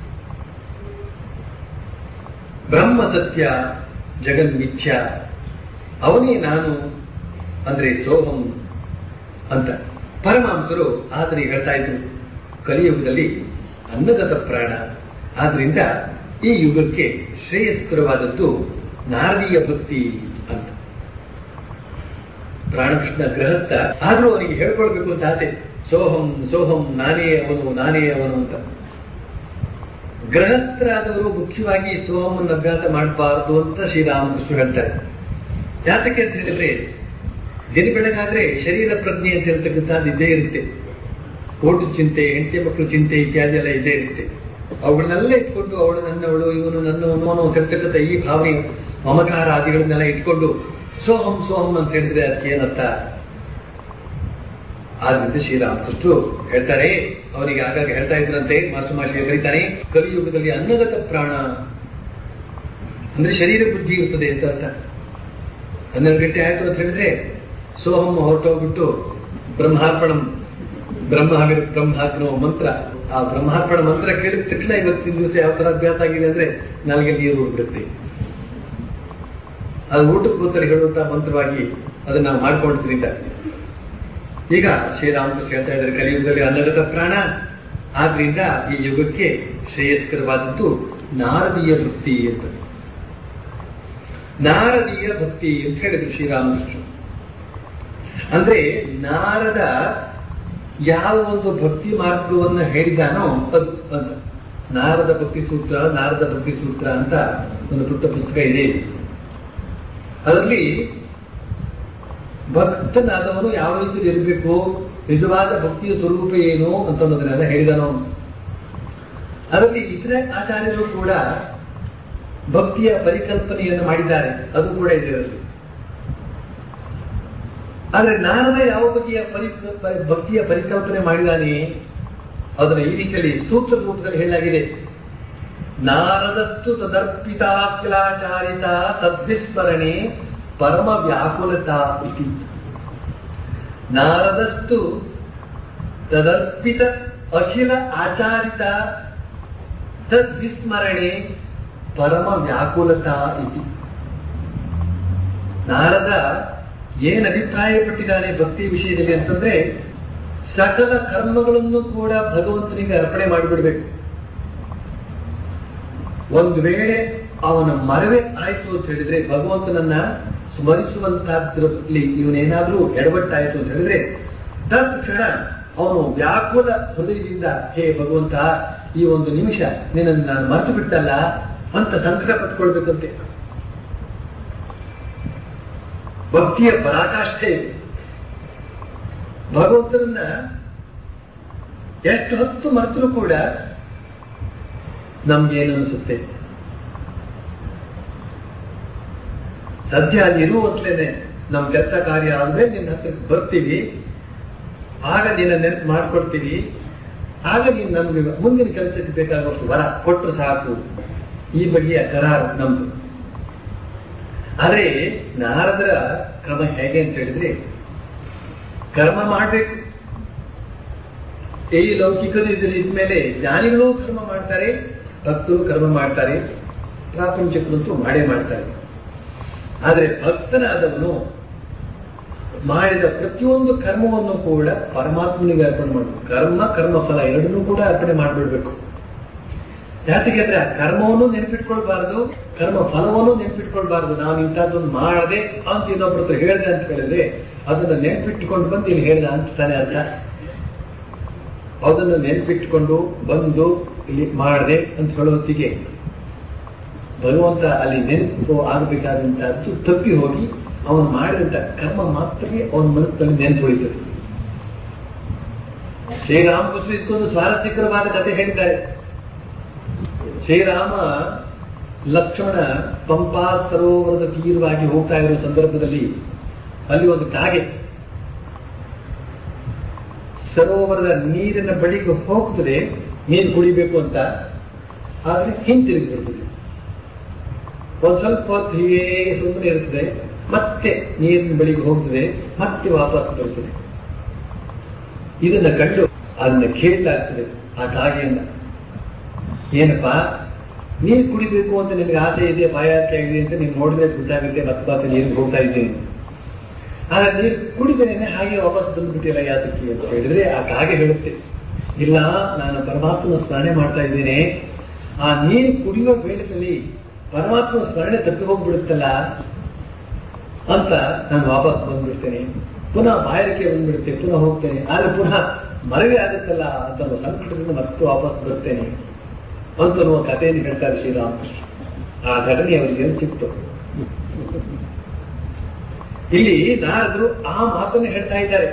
ಬ್ರಹ್ಮ ಸತ್ಯ ಜಗನ್ ಮಿಥ್ಯ ಅವನೇ ನಾನು ಅಂದ್ರೆ ಸೋಹಂ ಅಂತ ಪರಮಹಂಸರು ಆತನಿಗೆ ಹೇಳ್ತಾ ಇದ್ರು ಕಲಿಯುಗದಲ್ಲಿ ಅನ್ನಗತ ಪ್ರಾಣ ಆದ್ರಿಂದ ಈ ಯುಗಕ್ಕೆ ಶ್ರೇಯಸ್ಕರವಾದದ್ದು ನಾರದೀಯ ಭಕ್ತಿ ಅಂತ ಪ್ರಾಣಕೃಷ್ಣ ಗೃಹಸ್ಥ ಆದ್ರೂ ಅವನಿಗೆ ಹೇಳ್ಕೊಳ್ಬೇಕು ಅಂತ ಆಸೆ ಸೋಹಂ ಸೋಹಂ ನಾನೇ ಅವನು ನಾನೇ ಅವನು ಅಂತ ಗೃಹಸ್ಥರಾದವರು ಮುಖ್ಯವಾಗಿ ಸೋಹಮನ್ನು ಅಭ್ಯಾಸ ಮಾಡಬಾರದು ಅಂತ ಶ್ರೀರಾಮಕೃಷ್ಣ ಹೇಳ್ತಾರೆ ಯಾತಕ್ಕೆ ಅಂತ ಹೇಳಿದ್ರೆ ದಿನ ಬೆಳಗಾದ್ರೆ ಶರೀರ ಪ್ರಜ್ಞೆ ಅಂತ ಹೇಳ್ತಕ್ಕಂಥದ್ದು ಇದ್ದೇ ಇರುತ್ತೆ ಓಟು ಚಿಂತೆ ಹೆಂಡತಿ ಮಕ್ಕಳು ಚಿಂತೆ ಇತ್ಯಾದಿ ಎಲ್ಲ ಇದ್ದೇ ಇರುತ್ತೆ ಅವುಗಳನ್ನೆಲ್ಲ ಇಟ್ಕೊಂಡು ಅವಳು ನನ್ನವಳು ಇವನು ನನ್ನವನು ಅನ್ನೋ ಹೇಳ್ತಕ್ಕಂಥ ಈ ಭಾವನೆ ಮಮಕಾರ ಆದಿಗಳನ್ನೆಲ್ಲ ಇಟ್ಕೊಂಡು ಸೋಹಂ ಸೋಹಂ ಅಂತ ಹೇಳಿದ್ರೆ ಅದಕ್ಕೆ ಏನರ್ಥ ಆದ್ರಿಂದ ಶ್ರೀರಾಮಕೃಷ್ಣರು ಹೇಳ್ತಾರೆ ಅವನಿಗೆ ಆಗಾಗ ಹೇಳ್ತಾ ಇದ್ರಂತೆ ಮಾಸುಮಾಶಿಗೆ ಬರೀತಾನೆ ಕಲಿಯುಗದಲ್ಲಿ ಅನ್ನಗತ ಪ್ರಾಣ ಅಂದ್ರೆ ಶರೀರ ಬುದ್ಧಿ ಇರ್ತದೆ ಅಂತ ಅರ್ಥ ಹನ್ನೆರಡು ಗಂಟೆ ಆಯ್ತು ಅಂತ ಹೇಳಿದ್ರೆ ಸೋಹಂ ಹೊರಟೋಗ್ಬಿಟ್ಟು ಬ್ರಹ್ಮಾರ್ಪಣಂ ಬ್ರಹ್ಮಹಾವಿರ ಬ್ರಹ್ಮಾಗ್ನೋ ಮಂತ್ರ ಆ ಬ್ರಹ್ಮಾರ್ಪಣ ಮಂತ್ರ ಕೇಳಿದ ತಕ್ಷಣ ಇವತ್ತಿನ ದಿವಸ ಯಾವ ತರ ಅಭ್ಯಾಸ ಆಗಿದೆ ಅಂದ್ರೆ ನಾಲ್ಗೆ ನೀರು ಹೋಗ್ಬಿಡುತ್ತೆ ಅದು ಊಟಕ್ಕೆ ಕೂತಲ್ಲಿ ಹೇಳುವಂತಹ ಮಂತ್ರವಾಗಿ ಅದನ್ನ ನಾವು ಮಾಡ್ಕೊಂಡಿದ್ರಿಂದ ಈಗ ಶ್ರೀರಾಮಕೃಷ್ಣ ಹೇಳ್ತಾ ಇದ್ದಾರೆ ಕಲಿಯುಗದಲ್ಲಿ ಅನ್ನಗತ ಪ್ರಾಣ ಆದ್ರಿಂದ ಈ ಯುಗಕ್ಕೆ ಶ್ರೇಯಸ್ಕರವಾದದ್ದು ನಾರದೀಯ ಭಕ್ತಿ ಅಂತ ನಾರದೀಯ ಭಕ್ತಿ ಅಂತ ಹೇಳಿದ್ರು ಶ್ರೀರಾಮಕೃಷ್ಣ ಅಂದ್ರೆ ನಾರದ ಯಾವ ಒಂದು ಭಕ್ತಿ ಮಾರ್ಗವನ್ನ ಹೇಳಿದಾನೋ ಅದು ಅಂತ ನಾರದ ಭಕ್ತಿ ಸೂತ್ರ ನಾರದ ಭಕ್ತಿ ಸೂತ್ರ ಅಂತ ಒಂದು ಪುಟ್ಟ ಪುಸ್ತಕ ಇದೆ ಅದರಲ್ಲಿ ಭಕ್ತನಾದವನು ಯಾವ ರೀತಿ ಇರಬೇಕು ನಿಜವಾದ ಭಕ್ತಿಯ ಸ್ವರೂಪ ಏನು ಅಂತ ಅನ್ನೋದನ್ನೆಲ್ಲ ಹೇಳಿದನು ಅದರಲ್ಲಿ ಇತರೆ ಆಚಾರ್ಯರು ಕೂಡ ಭಕ್ತಿಯ ಪರಿಕಲ್ಪನೆಯನ್ನು ಮಾಡಿದ್ದಾರೆ ಅದು ಕೂಡ ಇದೆ ಅದರಲ್ಲಿ ಆದ್ರೆ ನಾರದ ಯಾವ ಬಗೆಯ ಪರಿ ಭಕ್ತಿಯ ಪರಿಕಲ್ಪನೆ ಮಾಡಿದಾನೆ ಅದನ್ನ ಈ ರೀತಿಯಲ್ಲಿ ಸೂತ್ರ ರೂಪದಲ್ಲಿ ಹೇಳಲಾಗಿದೆ ನಾರದಸ್ತು ತದರ್ಪಿತಾಖಿಲಾಚಾರಿತ ತದ್ವಿಸ್ಮರಣೆ ಪರಮ ವ್ಯಾಕುಲತಾ ಇತಿ ನಾರದಸ್ತು ತದರ್ಪಿತ ಅಖಿಲ ಆಚಾರಿತ ತದ್ವಿಸ್ಮರಣೆ ಪರಮ ವ್ಯಾಕುಲತಾ ಇತಿ ನಾರದ ಏನ್ ಅಭಿಪ್ರಾಯ ಪಟ್ಟಿದ್ದಾನೆ ಭಕ್ತಿ ವಿಷಯದಲ್ಲಿ ಅಂತಂದ್ರೆ ಸಕಲ ಕರ್ಮಗಳನ್ನು ಕೂಡ ಭಗವಂತನಿಗೆ ಅರ್ಪಣೆ ಮಾಡಿಬಿಡ್ಬೇಕು ಒಂದು ವೇಳೆ ಅವನ ಮರವೇ ಆಯ್ತು ಅಂತ ಹೇಳಿದ್ರೆ ಭಗವಂತನನ್ನ ಸ್ಮರಿಸುವಂತಹದ್ರಲ್ಲಿ ಇವನೇನಾದ್ರೂ ಎಡವಟ್ಟಾಯ್ತು ಅಂತ ಹೇಳಿದ್ರೆ ತತ್ಕ್ಷಣ ಅವನು ವ್ಯಾಕುಲ ಹೃದಯದಿಂದ ಹೇ ಭಗವಂತ ಈ ಒಂದು ನಿಮಿಷ ನಿನ್ನನ್ನು ನಾನು ಮರೆತು ಬಿಟ್ಟಲ್ಲ ಅಂತ ಸಂಕಟ ಪಟ್ಕೊಳ್ಬೇಕಂತೆ ಭಕ್ತಿಯ ಪರಾಕಾಷ್ಠೆ ಇದೆ ಭಗವಂತನನ್ನ ಎಷ್ಟು ಹೊತ್ತು ಮರೆತರೂ ಕೂಡ ನಮ್ಗೇನು ಅನಿಸುತ್ತೆ ಸದ್ಯ ಅಲ್ಲಿ ಇರುವಂತಲೇನೆ ನಮ್ ಕೆಲಸ ಕಾರ್ಯ ಆದ್ಮೇಲೆ ನಿನ್ನ ಹತ್ರಕ್ಕೆ ಬರ್ತೀವಿ ಆಗ ನಿನ್ನ ನೆನಪು ಮಾಡ್ಕೊಡ್ತೀವಿ ಆಗ ನೀನು ನಮ್ಗೆ ಮುಂದಿನ ಕೆಲಸಕ್ಕೆ ಬೇಕಾಗುವಷ್ಟು ವರ ಕೊಟ್ಟರು ಸಾಕು ಈ ಬಗೆಯ ಕರಾರು ನಮ್ದು ಆದ್ರೆ ನಾರದರ ಕ್ರಮ ಹೇಗೆ ಅಂತ ಹೇಳಿದ್ರೆ ಕರ್ಮ ಮಾಡಬೇಕು ಈ ಲೌಕಿಕರು ಇದ್ರ ಇದ್ಮೇಲೆ ಜ್ಞಾನಿಗಳು ಕರ್ಮ ಮಾಡ್ತಾರೆ ಭಕ್ತರು ಕರ್ಮ ಮಾಡ್ತಾರೆ ಪ್ರಾಪಂಚಿಕರಂತೂ ಮಾಡೇ ಮಾಡ್ತಾರೆ ಆದರೆ ಭಕ್ತನಾದವನು ಮಾಡಿದ ಪ್ರತಿಯೊಂದು ಕರ್ಮವನ್ನು ಕೂಡ ಪರಮಾತ್ಮನಿಗೆ ಅರ್ಪಣೆ ಮಾಡಬೇಕು ಕರ್ಮ ಕರ್ಮ ಫಲ ಎರಡನ್ನೂ ಕೂಡ ಅರ್ಪಣೆ ಮಾಡಿಬಿಡ್ಬೇಕು ಯಾತಕ್ಕೆ ಆ ಕರ್ಮವನ್ನು ನೆನಪಿಟ್ಕೊಳ್ಬಾರ್ದು ಕರ್ಮ ಫಲವನ್ನು ನೆನಪಿಟ್ಕೊಳ್ಬಾರ್ದು ನಾನು ಇಂಥದ್ದೊಂದು ಮಾಡದೆ ಅಂತ ಇನ್ನೊಬ್ಬರ ಹತ್ರ ಹೇಳಿದೆ ಅಂತ ಹೇಳಿದ್ರೆ ಅದನ್ನ ನೆನಪಿಟ್ಟುಕೊಂಡು ಬಂದು ಇಲ್ಲಿ ಹೇಳಿದ ಅಂತ ತಾನೇ ಅರ್ಥ ಅದನ್ನು ನೆನಪಿಟ್ಟುಕೊಂಡು ಬಂದು ಇಲ್ಲಿ ಮಾಡದೆ ಅಂತ ಹೇಳೋತ್ತಿಗೆ ಭಗವಂತ ಅಲ್ಲಿ ನೆನಪು ಆಗಬೇಕಾದಂತಹದ್ದು ತಪ್ಪಿ ಹೋಗಿ ಅವನು ಮಾಡಿದಂತ ಕರ್ಮ ಮಾತ್ರವೇ ಅವನ ಮನಸ್ಸಿನಲ್ಲಿ ನೆನಪು ಉಳಿತದೆ ಶ್ರೀರಾಮಕೃಷ್ಣ ಇದಕ್ಕೊಂದು ಸ್ವಾರಸ್ಯಕರವಾದ ಕಥೆ ಹೇಳಿದ್ದಾರೆ ಶ್ರೀರಾಮ ಲಕ್ಷ್ಮಣ ಪಂಪಾ ಸರೋವರದ ತೀರವಾಗಿ ಹೋಗ್ತಾ ಇರೋ ಸಂದರ್ಭದಲ್ಲಿ ಅಲ್ಲಿ ಒಂದು ಕಾಗೆ ಸರೋವರದ ನೀರಿನ ಬಳಿಗೆ ಹೋಗ್ತದೆ ನೀರು ಕುಡಿಬೇಕು ಅಂತ ಆದ್ರೆ ಹಿಂತಿರುಗಿ ಬರ್ತದೆ ಒಂದ್ ಸ್ವಲ್ಪ ಹೊತ್ತು ಹೀಗೆ ಸುಮ್ಮನೆ ಇರ್ತದೆ ಮತ್ತೆ ನೀರಿನ ಬಳಿಗೆ ಹೋಗ್ತದೆ ಮತ್ತೆ ವಾಪಸ್ ಬರ್ತದೆ ಇದನ್ನ ಕಂಡು ಅದನ್ನ ಕೇಳಲಾಗ್ತದೆ ಆ ಕಾಗೆಯನ್ನ ಏನಪ್ಪಾ ನೀರು ಕುಡಿಬೇಕು ಅಂತ ನಿನಗೆ ಆಸೆ ಇದೆ ಬಾಯಾರಿಕೆ ಆಗಿದೆ ಅಂತ ನೀನು ನೋಡಿದ್ರೆ ಗೊತ್ತಾಗುತ್ತೆ ಮತ್ತೆ ಮತ್ತೆ ನೀರಿಗೆ ಹೋಗ್ತಾ ಇದ್ದೀನಿ ಆದ್ರೆ ನೀರು ಕುಡಿದೇನೆ ಹಾಗೆ ವಾಪಸ್ ಬಂದ್ಬಿಟ್ಟಿಲ್ಲ ಯಾತಕ್ಕೆ ಅಂತ ಹೇಳಿದ್ರೆ ಆ ಕಾಗೆ ಹೇಳುತ್ತೆ ಇಲ್ಲ ನಾನು ಪರಮಾತ್ಮನ ಸ್ಮರಣೆ ಮಾಡ್ತಾ ಇದ್ದೇನೆ ಆ ನೀರು ಕುಡಿಯುವ ವೇಳೆಯಲ್ಲಿ ಪರಮಾತ್ಮನ ಸ್ಮರಣೆ ತಪ್ಪಿ ಹೋಗ್ಬಿಡುತ್ತಲ್ಲ ಅಂತ ನಾನು ವಾಪಸ್ ಬಂದ್ಬಿಡ್ತೇನೆ ಪುನಃ ಬಾಯಾರಿಕೆ ಬಂದ್ಬಿಡುತ್ತೆ ಪುನಃ ಹೋಗ್ತೇನೆ ಆದ್ರೆ ಪುನಃ ಮರವೇ ಆಗುತ್ತಲ್ಲ ಅಂತ ಅನ್ನೋ ಸಂಕಟದಿಂದ ಮತ್ತೆ ವಾಪಸ್ ಬರ್ತೇನೆ ಅಂತ ಅನ್ನುವ ಕಥೆಯನ್ನು ಹೇಳ್ತಾರೆ ಶ್ರೀರಾಮಕೃಷ್ಣ ಆ ಘಟನೆ ಅವರಿಗೆ ಏನು ಸಿಕ್ತು ಇಲ್ಲಿ ನಾರದರು ಆ ಮಾತನ್ನು ಹೇಳ್ತಾ ಇದ್ದಾರೆ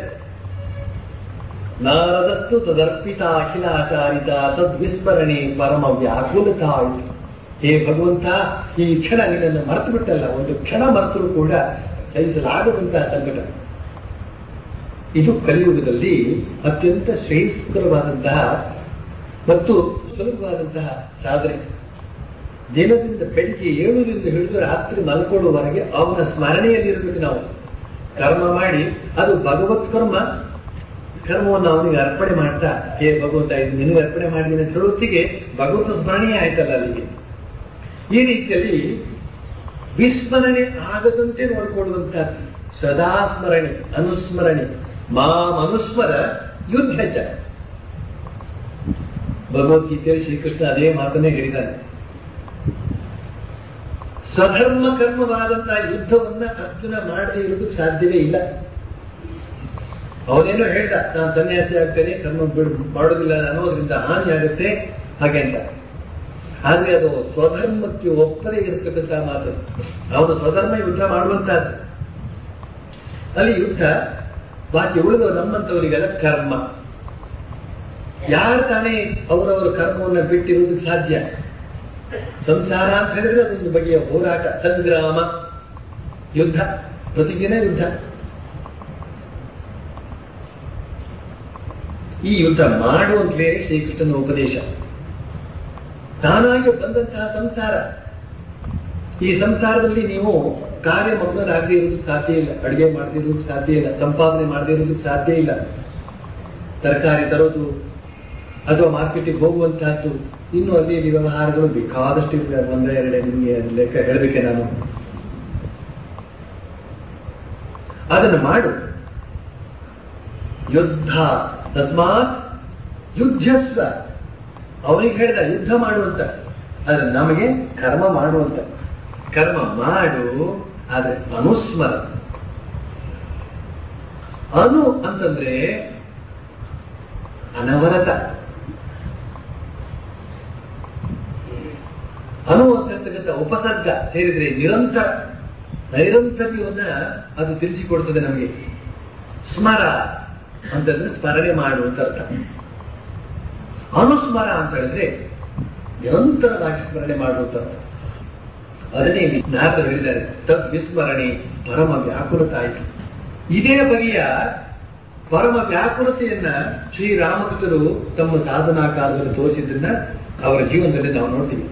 ನಾರದಸ್ತು ತದರ್ಪಿತ ಅಖಿಲಾಚಾರಿತ ತದ್ವಿಸ್ಮರಣೆ ಪರಮ ವ್ಯಾಕುಲತ ಆಯಿತು ಹೇ ಭಗವಂತ ಈ ಕ್ಷಣ ನಿನ್ನನ್ನು ಮರೆತು ಬಿಟ್ಟಲ್ಲ ಒಂದು ಕ್ಷಣ ಮರೆತರೂ ಕೂಡ ಸಹಿಸಲಾಗದಂತಹ ಸಂಕಟ ಇದು ಕಲಿಯುಗದಲ್ಲಿ ಅತ್ಯಂತ ಶ್ರೇಯಸ್ಕರವಾದಂತಹ ಮತ್ತು ಸುಲಭವಾದಂತಹ ಸಾಧನೆ ದಿನದಿಂದ ಬೆಳಿಗ್ಗೆ ಏಳುವುದರಿಂದ ಹಿಡಿದು ರಾತ್ರಿ ಮಲ್ಕೊಳ್ಳುವವರೆಗೆ ಅವನ ಸ್ಮರಣೆಯಲ್ಲಿರಬೇಕು ನಾವು ಕರ್ಮ ಮಾಡಿ ಅದು ಭಗವತ್ ಕರ್ಮ ಕರ್ಮವನ್ನು ಅವನಿಗೆ ಅರ್ಪಣೆ ಮಾಡ್ತಾ ಹೇ ಭಗವಂತ ಇದು ನಿನಗೆ ಅರ್ಪಣೆ ಮಾಡಿದ್ದೀನಿ ಅಂತ ಹೇಳೋತ್ತಿಗೆ ಭಗವಂತ ಸ್ಮರಣೆಯೇ ಆಯ್ತಲ್ಲ ಅಲ್ಲಿಗೆ ಈ ರೀತಿಯಲ್ಲಿ ವಿಸ್ಮರಣೆ ಆಗದಂತೆ ನೋಡಿಕೊಳ್ಳುವಂತಹದ್ದು ಸದಾ ಸ್ಮರಣೆ ಅನುಸ್ಮರಣೆ ಮಾಂ ಅನುಸ್ಮರ ಯುದ್ಧ ಚ ಭಗವದ್ಗೀತೆಯಲ್ಲಿ ಶ್ರೀಕೃಷ್ಣ ಅದೇ ಮಾತನ್ನೇ ಹೇಳಿದ್ದಾನೆ ಸ್ವಧರ್ಮ ಕರ್ಮವಾದಂತಹ ಯುದ್ಧವನ್ನ ಅರ್ಜುನ ಮಾಡದೇ ಇರೋದಕ್ಕೆ ಸಾಧ್ಯವೇ ಇಲ್ಲ ಅವನೇನೋ ಹೇಳ್ದ ನಾನು ಸನ್ಯಾಸಿ ಆಗ್ತೇನೆ ಕರ್ಮ ಬಿಡು ಮಾಡೋದಿಲ್ಲ ಅನ್ನೋದ್ರಿಂದ ಹಾನಿ ಆಗುತ್ತೆ ಹಾಗೆ ಅಂತ ಆದ್ರೆ ಅದು ಸ್ವಧರ್ಮಕ್ಕೆ ಒಪ್ಪದೇ ಇರತಕ್ಕಂತಹ ಮಾತು ಅವನು ಸ್ವಧರ್ಮ ಯುದ್ಧ ಮಾಡುವಂತಹದ್ದು ಅಲ್ಲಿ ಯುದ್ಧ ಬಾಕಿ ಉಳಿದ ನಮ್ಮಂತವರಿಗೆಲ್ಲ ಕರ್ಮ ಯಾರು ತಾನೇ ಅವರವರ ಕರ್ಮವನ್ನು ಬಿಟ್ಟಿರುವುದಕ್ಕೆ ಸಾಧ್ಯ ಸಂಸಾರ ಅಂತ ಹೇಳಿದ್ರೆ ಅದೊಂದು ಬಗೆಯ ಹೋರಾಟ ಸಂಗ್ರಾಮ ಯುದ್ಧ ಪ್ರತಿದಿನ ಯುದ್ಧ ಈ ಯುದ್ಧ ಮಾಡು ಅಂತಲೇ ಶ್ರೀಕೃಷ್ಣನ ಉಪದೇಶ ತಾನಾಗಿ ಬಂದಂತಹ ಸಂಸಾರ ಈ ಸಂಸಾರದಲ್ಲಿ ನೀವು ಕಾರ್ಯ ಮಗ್ನರಾಗದೇ ಇರೋದಕ್ಕೆ ಸಾಧ್ಯ ಇಲ್ಲ ಅಡುಗೆ ಮಾಡದೇ ಇರೋದಕ್ಕೆ ಸಾಧ್ಯ ಇಲ್ಲ ಸಂಪಾದನೆ ಮಾಡದೇ ಇರೋದಕ್ಕೆ ಸಾಧ್ಯ ಇಲ್ಲ ತರಕಾರಿ ತರೋದು ಅಥವಾ ಮಾರ್ಕೆಟಿಗೆ ಹೋಗುವಂತಹದ್ದು ಇನ್ನು ಅಲ್ಲಿ ಇಲ್ಲಿ ವ್ಯವಹಾರಗಳು ಬೇಕಾದಷ್ಟು ಇರ್ತವೆ ಒಂದೇ ಎರಡೇ ನಿಮಗೆ ಲೆಕ್ಕ ಹೇಳಬೇಕೆ ನಾನು ಅದನ್ನು ಮಾಡು ಯುದ್ಧ ತಸ್ಮಾತ್ ಯುದ್ಧಸ್ವ ಅವನಿಗೆ ಹೇಳಿದ ಯುದ್ಧ ಮಾಡುವಂತ ಆದ್ರೆ ನಮಗೆ ಕರ್ಮ ಮಾಡುವಂತ ಕರ್ಮ ಮಾಡು ಆದ್ರೆ ಅನುಸ್ಮರ ಅನು ಅಂತಂದ್ರೆ ಅನವರತ ಅನು ಅಂತಕ್ಕಂಥ ಉಪಸರ್ಗ ಸೇರಿದ್ರೆ ನಿರಂತರ ನೈರಂತರ್ಯವನ್ನ ಅದು ತಿಳಿಸಿಕೊಡ್ತದೆ ನಮಗೆ ಸ್ಮರ ಅಂತಂದ್ರೆ ಸ್ಮರಣೆ ಮಾಡು ಅಂತ ಅರ್ಥ ಅನುಸ್ಮರ ಅಂತ ಹೇಳಿದ್ರೆ ನಿರಂತರವಾಗಿ ಸ್ಮರಣೆ ಮಾಡುವಂತ ಅರ್ಥ ಅದನ್ನೇ ಇಲ್ಲಿ ನಾರದರು ಹೇಳಿದ್ದಾರೆ ತದ್ ವಿಸ್ಮರಣೆ ಪರಮ ವ್ಯಾಕುಲತೆ ಆಯಿತು ಇದೇ ಬಗೆಯ ಪರಮ ವ್ಯಾಕುಲತೆಯನ್ನ ಶ್ರೀರಾಮಕೃಷ್ಣರು ತಮ್ಮ ಸಾಧನಾ ಕಾಲದಲ್ಲಿ ತೋರಿಸಿದ್ದನ್ನ ಅವರ ಜೀವನದಲ್ಲಿ ನಾವು ನೋಡ್ತೀವಿ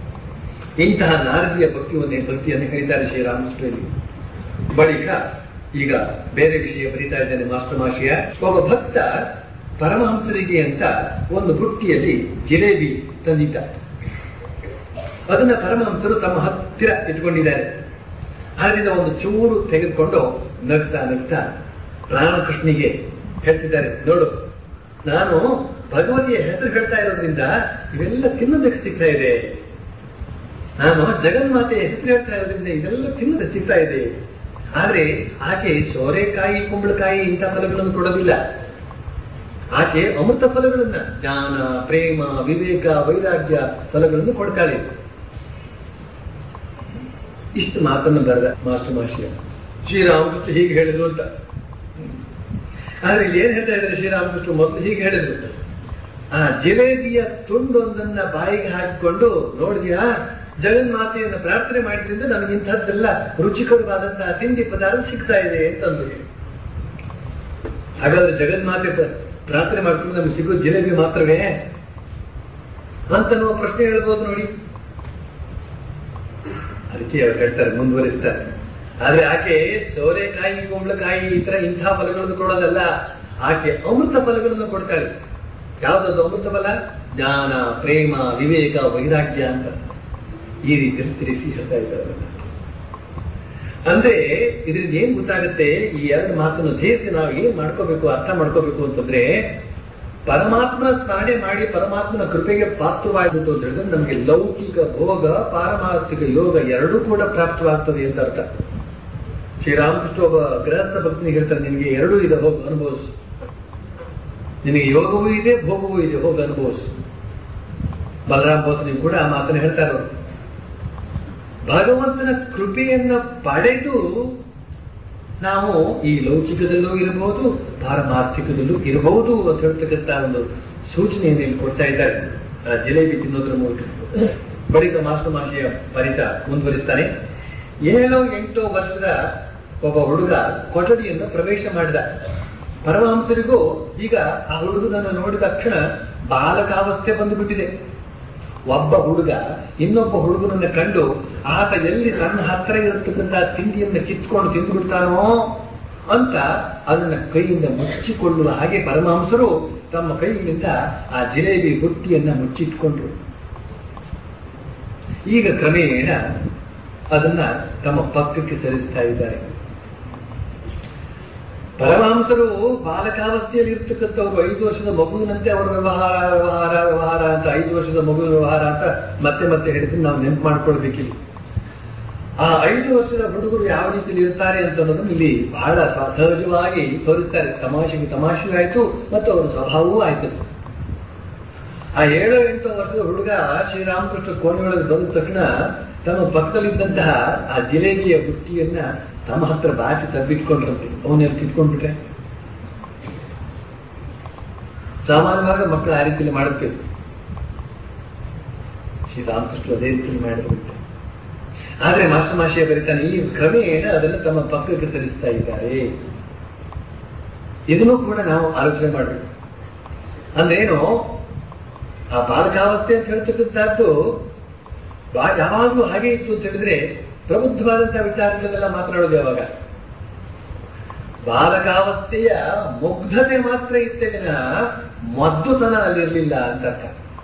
ಇಂತಹ ನಾರದೀಯ ಭಕ್ತಿಯನ್ನೇ ಭಕ್ತಿಯನ್ನು ಹೇಳಿದ್ದಾರೆ ಶ್ರೀರಾಮಕೃಷ್ಣರಿಗೆ ಬಳಿಕ ಈಗ ಬೇರೆ ವಿಷಯ ಬರೀತಾ ಇದ್ದೇನೆ ಮಾಸ್ಟರ್ ಮಾಷಿಯ ಒಬ್ಬ ಭಕ್ತ ಪರಮಹಂಸರಿಗೆ ಅಂತ ಒಂದು ಬುಟ್ಟಿಯಲ್ಲಿ ಜಿಲೇಬಿ ತಂದಿದ್ದ ಅದನ್ನ ಪರಮಹಂಸರು ತಮ್ಮ ಹತ್ತಿರ ಇಟ್ಕೊಂಡಿದ್ದಾರೆ ಆದ್ರಿಂದ ಒಂದು ಚೂರು ತೆಗೆದುಕೊಂಡು ನಗ್ತಾ ನಗ್ತಾ ರಾಮಕೃಷ್ಣಿಗೆ ಹೇಳ್ತಿದ್ದಾರೆ ನೋಡು ನಾನು ಭಗವತಿಯ ಹೆಸರು ಹೇಳ್ತಾ ಇರೋದ್ರಿಂದ ಇವೆಲ್ಲ ತಿನ್ನೋದಕ್ಕೆ ಸಿಗ್ತಾ ಇದೆ ನಾನು ಜಗನ್ಮಾತೆಯ ಹೆಸರು ಹೇಳ್ತಾ ಇರೋದ್ರಿಂದ ಇದೆಲ್ಲ ತಿನ್ನೋದಕ್ಕೆ ಸಿಗ್ತಾ ಇದೆ ಆದ್ರೆ ಆಕೆ ಸೋರೆಕಾಯಿ ಕುಂಬಳಕಾಯಿ ಇಂಥ ಫಲಗಳನ್ನು ಕೊಡೋದಿಲ್ಲ ಆಕೆ ಅಮೃತ ಫಲಗಳನ್ನ ಜ್ಞಾನ ಪ್ರೇಮ ವಿವೇಕ ವೈರಾಗ್ಯ ಫಲಗಳನ್ನು ಕೊಡ್ತಾಳೆ ಇಷ್ಟು ಮಾತನ್ನು ಬರೆದ ಮಾಸ್ಟರ್ ಮಾಷಿಯ ಶ್ರೀರಾಮಕೃಷ್ಣ ಹೀಗೆ ಹೇಳಿದ್ರು ಅಂತ ಆದ್ರೆ ಇಲ್ಲಿ ಏನ್ ಹೇಳ್ತಾ ಇದ್ದಾರೆ ಶ್ರೀರಾಮಕೃಷ್ಣ ಮೊದಲು ಹೀಗೆ ಹೇಳಿದ್ರು ಆ ಜಿಲೇಬಿಯ ತುಂಡೊಂದನ್ನ ಬಾಯಿಗೆ ಹಾಕಿಕೊಂಡು ನೋಡಿದ್ಯಾ ಜಗನ್ಮಾತೆಯನ್ನು ಪ್ರಾರ್ಥನೆ ಮಾಡಿದ್ರಿಂದ ನಮಗೆ ಇಂಥದ್ದೆಲ್ಲ ರುಚಿಕರವಾದಂತಹ ತಿಂಡಿ ಪದಾರ್ಥ ಸಿಗ್ತಾ ಇದೆ ಅಂತಂದ್ರು ಹಾಗಾದ್ರೆ ಜಗನ್ಮಾತೆ ಪ್ರ- ಪ್ರಾರ್ಥನೆ ಮಾಡ್ಕೊಂಡು ನಮಗೆ ಸಿಗೋ ಜಿಲೇಬಿ ಮಾತ್ರವೇ ಅಂತ ನಾವು ಪ್ರಶ್ನೆ ಹೇಳ್ಬೋದು ನೋಡಿ ಅದಕ್ಕೆ ಅವ್ರು ಹೇಳ್ತಾರೆ ಮುಂದುವರಿಸ್ತಾರೆ ಆದ್ರೆ ಆಕೆ ಸೋರೆಕಾಯಿ ಕುಂಬಳಕಾಯಿ ಈ ತರ ಇಂಥ ಫಲಗಳನ್ನು ಕೊಡೋದಲ್ಲ ಆಕೆ ಅಮೃತ ಫಲಗಳನ್ನು ಕೊಡ್ತಾಳೆ ಯಾವ್ದದು ಅಮೃತ ಫಲ ಜ್ಞಾನ ಪ್ರೇಮ ವಿವೇಕ ವೈರಾಗ್ಯ ಅಂತ ಈ ರೀತಿಯಲ್ಲಿ ತಿಳಿಸಿ ಹೇಳ್ತಾ ಇದ್ದಾರೆ ಅಂದ್ರೆ ಇದರಿಂದ ಏನ್ ಗೊತ್ತಾಗುತ್ತೆ ಈ ಎರಡು ಮಾತನ್ನು ಸೇರಿಸಿ ನಾವು ಏನ್ ಮಾಡ್ಕೋಬೇಕು ಅರ್ಥ ಮಾಡ್ಕೋಬೇಕು ಅಂತಂದ್ರೆ ಪರಮಾತ್ಮನ ಸ್ಮರಣೆ ಮಾಡಿ ಪರಮಾತ್ಮನ ಕೃಪೆಗೆ ಪಾತ್ರವಾಯಿತು ಅಂತ ಹೇಳಿದ್ರೆ ನಮಗೆ ಲೌಕಿಕ ಭೋಗ ಪಾರಮಾರ್ಥಿಕ ಯೋಗ ಎರಡೂ ಕೂಡ ಪ್ರಾಪ್ತವಾಗ್ತದೆ ಅಂತ ಅರ್ಥ ಶ್ರೀರಾಮಕೃಷ್ಣ ಒಬ್ಬ ಗೃಹಸ್ಥ ಭಕ್ತನಿಗೆ ಹೇಳ್ತಾರೆ ನಿನಗೆ ಎರಡೂ ಇದೆ ಹೋಗು ಅನುಭವಿಸು ನಿನಗೆ ಯೋಗವೂ ಇದೆ ಭೋಗವೂ ಇದೆ ಹೋಗಿ ಅನುಭವಿಸು ಬಲರಾಮ್ ಬೋಸನಿಗೆ ಕೂಡ ಆ ಮಾತನ್ನು ಹೇಳ್ತಾರೆ ಅವರು ಭಗವಂತನ ಕೃಪೆಯನ್ನ ಪಡೆದು ನಾವು ಈ ಲೌಕಿಕದಲ್ಲೂ ಇರಬಹುದು ಪಾರಮಾರ್ಥಿಕದಲ್ಲೂ ಇರಬಹುದು ಅಂತ ಹೇಳ್ತಕ್ಕಂಥ ಒಂದು ಸೂಚನೆಯನ್ನು ಇಲ್ಲಿ ಕೊಡ್ತಾ ಇದ್ದಾರೆ ಆ ಜಿಲೇಬಿ ತಿನ್ನೋದ್ರ ಮೂಲಕ ಬಳಿಕ ಮಾಸ್ಟರ್ ಮಾಷಿಯ ಪರಿತ ಮುಂದುವರಿಸ್ತಾನೆ ಏಳೋ ಎಂಟೋ ವರ್ಷದ ಒಬ್ಬ ಹುಡುಗ ಕೊಠಡಿಯನ್ನು ಪ್ರವೇಶ ಮಾಡಿದ ಪರಮಹಂಸರಿಗೂ ಈಗ ಆ ಹುಡುಗನನ್ನು ನೋಡಿದ ತಕ್ಷಣ ಬಾಲಕಾವಸ್ಥೆ ಬಂದುಬಿಟ್ಟಿದೆ ಒಬ್ಬ ಹುಡುಗ ಇನ್ನೊಬ್ಬ ಹುಡುಗನನ್ನ ಕಂಡು ಆತ ಎಲ್ಲಿ ತನ್ನ ಹತ್ತಿರ ಇರತಕ್ಕಂತ ತಿಂಡಿಯನ್ನು ಕಿತ್ಕೊಂಡು ತಿಂದುಬಿಡ್ತಾನೋ ಅಂತ ಅದನ್ನ ಕೈಯಿಂದ ಮುಚ್ಚಿಕೊಳ್ಳುವ ಹಾಗೆ ಪರಮಹಂಸರು ತಮ್ಮ ಕೈಯಿಂದ ಆ ಜಿಲೇಬಿ ಬುಟ್ಟಿಯನ್ನ ಮುಚ್ಚಿಟ್ಕೊಂಡ್ರು ಈಗ ಕ್ರಮೇಣ ಅದನ್ನ ತಮ್ಮ ಪಕ್ಕಕ್ಕೆ ಸರಿಸ್ತಾ ಇದ್ದಾರೆ ಪರಮಹಂಸರು ಬಾಲಕಾವಸ್ಥೆಯಲ್ಲಿ ಇರ್ತಕ್ಕಂಥವ್ರು ಐದು ವರ್ಷದ ಮಗುವಿನಂತೆ ಅವರ ವ್ಯವಹಾರ ವ್ಯವಹಾರ ವ್ಯವಹಾರ ಅಂತ ಐದು ವರ್ಷದ ಮಗುವಿನ ವ್ಯವಹಾರ ಅಂತ ಮತ್ತೆ ಮತ್ತೆ ಹೇಳಿದ್ರೆ ನಾವು ನೆನಪು ಮಾಡ್ಕೊಳ್ಬೇಕಿಲ್ಲ ಆ ಐದು ವರ್ಷದ ಹುಡುಗರು ಯಾವ ರೀತಿಯಲ್ಲಿ ಇರ್ತಾರೆ ಅಂತ ಅನ್ನೋದನ್ನು ಇಲ್ಲಿ ಬಹಳ ಸ- ಸಹಜವಾಗಿ ತೋರಿಸ್ತಾರೆ ತಮಾಷೆಗೆ ತಮಾಷೆಯೂ ಆಯ್ತು ಮತ್ತು ಅವರ ಸ್ವಭಾವವೂ ಆಯ್ತು ಆ ಏಳು ಎಂಟು ವರ್ಷದ ಹುಡುಗ ಶ್ರೀರಾಮಕೃಷ್ಣ ಕೋಣೆಯೊಳಗೆ ಬಂದ ತಕ್ಷಣ ತಮ್ಮ ಪಕ್ಕದಲ್ಲಿದ್ದಂತಹ ಆ ಜಿಲೇಬಿಯ ಬುಟ್ಟಿಯನ್ನ ತಮ್ಮ ಹತ್ರ ಬಾಚಿ ತಬ್ಬಿಟ್ಕೊಂಡ್ರಂತೆ ಅವನ್ನೆಲ್ಲ ಕಿತ್ಕೊಂಡ್ಬಿಟ್ರೆ ಸಾಮಾನ್ಯವಾಗಿ ಮಕ್ಕಳು ಆ ರೀತಿಯಲ್ಲಿ ಮಾಡುತ್ತೇವೆ ಶ್ರೀರಾಮಕೃಷ್ಣ ಅದೇ ರೀತಿಯಲ್ಲಿ ಮಾಡಿರ್ಬಿಟ್ಟು ಆದ್ರೆ ಮಾಸ್ಟರ್ ಮಾಷಿಯ ಬರೀತಾನೆ ಈ ಕ್ರಮೇಣ ಅದನ್ನು ತಮ್ಮ ಪಕ್ಕಕ್ಕೆ ಸರಿಸ್ತಾ ಇದ್ದಾರೆ ಇದನ್ನು ಕೂಡ ನಾವು ಆಲೋಚನೆ ಮಾಡಬೇಕು ಅಂದ್ರೇನು ಆ ಬಾಲಕಾವಸ್ಥೆ ಅಂತ ಹೇಳ್ತಕ್ಕಂಥದ್ದು ಬಾ- ಯಾವಾಗಲೂ ಹಾಗೆ ಇತ್ತು ಅಂತ ಹೇಳಿದ್ರೆ ಪ್ರಬುದ್ಧವಾದಂತಹ ವಿಚಾರಗಳನ್ನೆಲ್ಲ ಮಾತನಾಡೋದು ಯಾವಾಗ ಬಾಲಕಾವಸ್ಥೆಯ ಮುಗ್ಧತೆ ಮಾತ್ರ ಇತ್ತೆ ವಿನಃ ಮದ್ದುತನ ಅಲ್ಲಿರಲಿಲ್ಲ ಅಂತ ಅರ್ಥ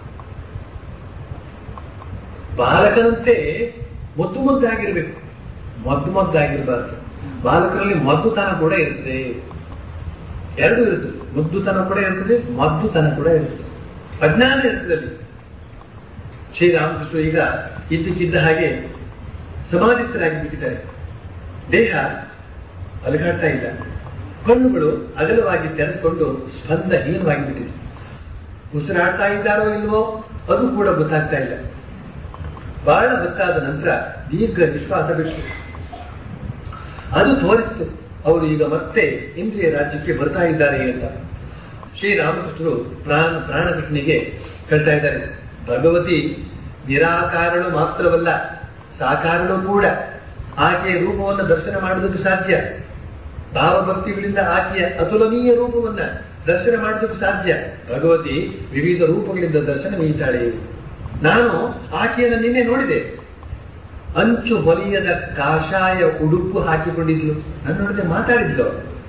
ಬಾಲಕನಂತೆ ಮುದ್ದು ಮುದ್ದಾಗಿರ್ಬೇಕು ಮದ್ದು ಮದ್ದಾಗಿರ್ಬಾರ್ದು ಬಾಲಕರಲ್ಲಿ ಮದ್ದುತನ ಕೂಡ ಇರ್ತದೆ ಎರಡು ಇರ್ತದೆ ಮುದ್ದುತನ ಕೂಡ ಇರ್ತದೆ ಮದ್ದುತನ ಕೂಡ ಇರ್ತದೆ ಅಜ್ಞಾನ ಇರ್ತದೆ ಅಲ್ಲಿ ಶ್ರೀರಾಮಕೃಷ್ಣ ಈಗ ಇದ್ದಕ್ಕಿದ್ದ ಹಾಗೆ ಸಮಾಧಿಸ್ಥರಾಗಿ ಬಿಟ್ಟಿದ್ದಾರೆ ದೇಹ ಅಲುಗಾಡ್ತಾ ಇಲ್ಲ ಕಣ್ಣುಗಳು ಅಗಲವಾಗಿ ತೆರೆದುಕೊಂಡು ಸ್ಪಂದಹೀನವಾಗಿ ಬಿಟ್ಟಿದೆ ಉಸಿರಾಡ್ತಾ ಇದ್ದಾರೋ ಇಲ್ವೋ ಅದು ಕೂಡ ಗೊತ್ತಾಗ್ತಾ ಇಲ್ಲ ಬಹಳ ಹೊತ್ತಾದ ನಂತರ ದೀರ್ಘ ನಿಶ್ವಾಸ ಬಿಟ್ಟು ಅದು ತೋರಿಸ್ತು ಅವರು ಈಗ ಮತ್ತೆ ಇಂದ್ರಿಯ ರಾಜ್ಯಕ್ಕೆ ಬರ್ತಾ ಇದ್ದಾರೆ ಅಂತ ಶ್ರೀರಾಮಕೃಷ್ಣರು ಪ್ರಾಣ ಪ್ರಾಣಕೃಷ್ಣನಿಗೆ ಹೇಳ್ತಾ ಇದ್ದಾರೆ ಭಗವತಿ ನಿರಾಕಾರಳು ಮಾತ್ರವಲ್ಲ ಸಾಕಾರಳು ಕೂಡ ಆಕೆಯ ರೂಪವನ್ನು ದರ್ಶನ ಮಾಡೋದಕ್ಕೆ ಸಾಧ್ಯ ಭಾವಭಕ್ತಿಗಳಿಂದ ಆಕೆಯ ಅತುಲನೀಯ ರೂಪವನ್ನ ದರ್ಶನ ಮಾಡೋದಕ್ಕೆ ಸಾಧ್ಯ ಭಗವತಿ ವಿವಿಧ ರೂಪಗಳಿಂದ ದರ್ಶನ ನೀಡ್ತಾಳೆ ನಾನು ಆಕೆಯನ್ನು ನಿನ್ನೆ ನೋಡಿದೆ ಅಂಚು ಹೊಲಿಯದ ಕಾಷಾಯ ಉಡುಪು ಹಾಕಿಕೊಂಡಿದ್ಲು ನನ್ನೊಡನೆ ಮಾತಾಡಿದ್ಲು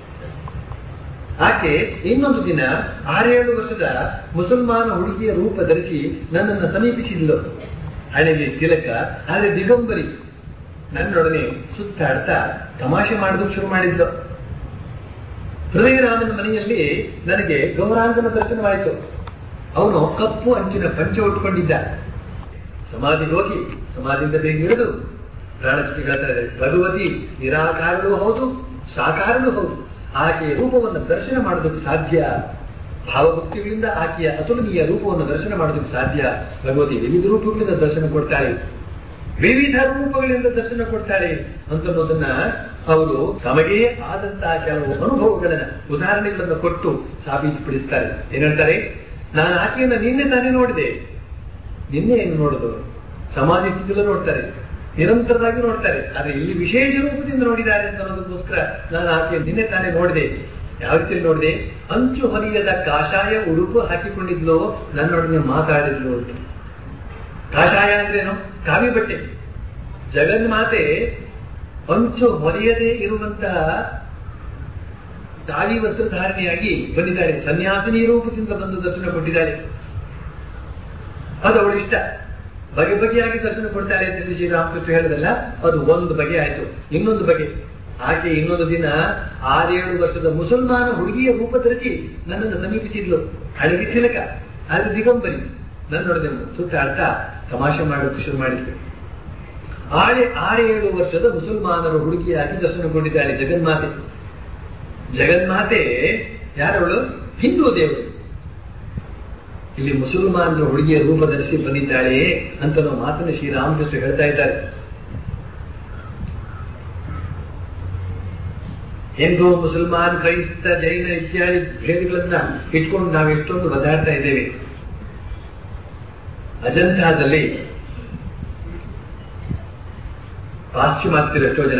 ಆಕೆ ಇನ್ನೊಂದು ದಿನ ಆರೇಳು ವರ್ಷದ ಮುಸಲ್ಮಾನ ಹುಡುಗಿಯ ರೂಪ ಧರಿಸಿ ನನ್ನನ್ನು ಸಮೀಪಿಸಿದ್ಲು ಹಣೆಗೆ ತಿಲಕ ಆದರೆ ದಿಗಂಬರಿ ನನ್ನೊಡನೆ ಸುತ್ತಾಡ್ತಾ ತಮಾಷೆ ಮಾಡೋದಕ್ಕೆ ಶುರು ಮಾಡಿದ್ಲು ಹೃದಯರಾಮನ ಮನೆಯಲ್ಲಿ ನನಗೆ ಗೌರಾಂಗನ ದರ್ಶನವಾಯಿತು ಅವನು ಕಪ್ಪು ಅಂಚಿನ ಪಂಚೆ ಉಟ್ಕೊಂಡಿದ್ದ ಸಮಾಧಿ ಹೋಗಿ ಸಮಾಧಿಯಿಂದ ಬೇಗ ಇಳಿದು ಪ್ರಾಣಚಿತಿ ಹೇಳ್ತಾರೆ ಭಗವತಿ ನಿರಾಕಾರವೂ ಹೌದು ಸಾಕಾರವೂ ಹೌದು ಆಕೆಯ ರೂಪವನ್ನು ದರ್ಶನ ಮಾಡೋದಕ್ಕೆ ಸಾಧ್ಯ ಭಾವಭಕ್ತಿಗಳಿಂದ ಆಕೆಯ ಅತುಲನೀಯ ರೂಪವನ್ನು ದರ್ಶನ ಮಾಡೋದಕ್ಕೆ ಸಾಧ್ಯ ಭಗವತಿ ವಿವಿಧ ರೂಪಗಳಿಂದ ದರ್ಶನ ಕೊಡ್ತಾಳೆ ವಿವಿಧ ರೂಪಗಳಿಂದ ದರ್ಶನ ಕೊಡ್ತಾಳೆ ಅಂತನ್ನೋದನ್ನ ಅವರು ತಮಗೇ ಆದಂತಹ ಕೆಲವು ಅನುಭವಗಳನ್ನ ಉದಾಹರಣೆಗಳನ್ನು ಕೊಟ್ಟು ಸಾಬೀತುಪಡಿಸ್ತಾರೆ ಏನ್ ಹೇಳ್ತಾರೆ ನಾನು ಆಕೆಯನ್ನ ನಿನ್ನೆ ತಾನೇ ನೋಡಿದೆ ನಿನ್ನೆ ಏನು ನೋಡುದು ಸಮಾಧಿ ಸ್ಥಿತಿಯಲ್ಲೂ ನೋಡ್ತಾರೆ ನಿರಂತರವಾಗಿ ನೋಡ್ತಾರೆ ಆದ್ರೆ ಇಲ್ಲಿ ವಿಶೇಷ ರೂಪದಿಂದ ನೋಡಿದ್ದಾರೆ ಅಂತ ಅನ್ನೋದಕ್ಕೋಸ್ಕರ ನಾನು ಆಕೆ ನಿನ್ನೆ ತಾನೇ ನೋಡಿದೆ ಯಾವ ರೀತಿ ನೋಡಿದೆ ಅಂಚು ಹೊಲಿಯದ ಕಾಷಾಯ ಉಡುಪು ಹಾಕಿಕೊಂಡಿದ್ಲು ನನ್ನೊಡನೆ ಮಾತಾಡಿದ್ಲು ಅಂತ ಕಾಷಾಯ ಅಂದ್ರೇನು ಕಾವಿ ಬಟ್ಟೆ ಜಗನ್ಮಾತೆ ಅಂಚು ಹೊಲಿಯದೇ ಇರುವಂತಹ ತಾವಿ ವಸ್ತ್ರಧಾರಣೆಯಾಗಿ ಬಂದಿದ್ದಾಳೆ ಸನ್ಯಾಸಿನಿ ರೂಪದಿಂದ ಬಂದು ದರ್ಶನ ಕೊಟ್ಟಿದ್ದಾಳೆ ಅದು ಅವಳ ಇಷ್ಟ ಬಗೆ ಬಗೆಯಾಗಿ ದರ್ಶನ ಕೊಡ್ತಾಳೆ ಅಂತ ಹೇಳಿ ಶ್ರೀರಾಮಕೃಷ್ಣ ಹೇಳಿದಲ್ಲ ಅದು ಒಂದು ಬಗೆ ಆಯ್ತು ಇನ್ನೊಂದು ಬಗೆ ಆಕೆ ಇನ್ನೊಂದು ದಿನ ಆರೇಳು ವರ್ಷದ ಮುಸಲ್ಮಾನ ಹುಡುಗಿಯ ರೂಪ ಧರಿಸಿ ನನ್ನನ್ನು ಸಮೀಪಿಸಿದ್ಲು ಹಳಗಿ ತಿಲಕ ಅದು ದಿಗಂಬರಿ ನನ್ನೊಡನೆ ಸುತ್ತಾಡ್ತಾ ತಮಾಷೆ ಮಾಡೋಕೆ ಶುರು ಮಾಡಿದ್ಲು ಆಳೆ ಆರೇಳು ವರ್ಷದ ಮುಸಲ್ಮಾನರ ಹುಡುಗಿಯಾಗಿ ದರ್ಶನಗೊಂಡಿದ್ದಾಳೆ ಜಗನ್ಮಾತೆ ಜಗನ್ಮಾತೆ ಯಾರವಳು ಹಿಂದೂ ದೇವರು ಇಲ್ಲಿ ಮುಸಲ್ಮಾನರ ಹುಡುಗಿಯ ರೂಪ ಧರಿಸಿ ಬಂದಿದ್ದಾಳೆ ಅಂತ ನಾವು ಮಾತನ್ನು ಶ್ರೀರಾಮಕೃಷ್ಣ ಹೇಳ್ತಾ ಇದ್ದಾರೆ ಹಿಂದೂ ಮುಸಲ್ಮಾನ್ ಕ್ರೈಸ್ತ ಜೈನ ಇತ್ಯಾದಿ ಭೇದಗಳನ್ನ ಇಟ್ಕೊಂಡು ನಾವು ಎಷ್ಟೊಂದು ಬದಾಡ್ತಾ ಇದ್ದೇವೆ ಅಜಂತಾದಲ್ಲಿ ಪಾಶ್ಚಿಮಾತ್ಯರು ಎಷ್ಟೋ ಜನ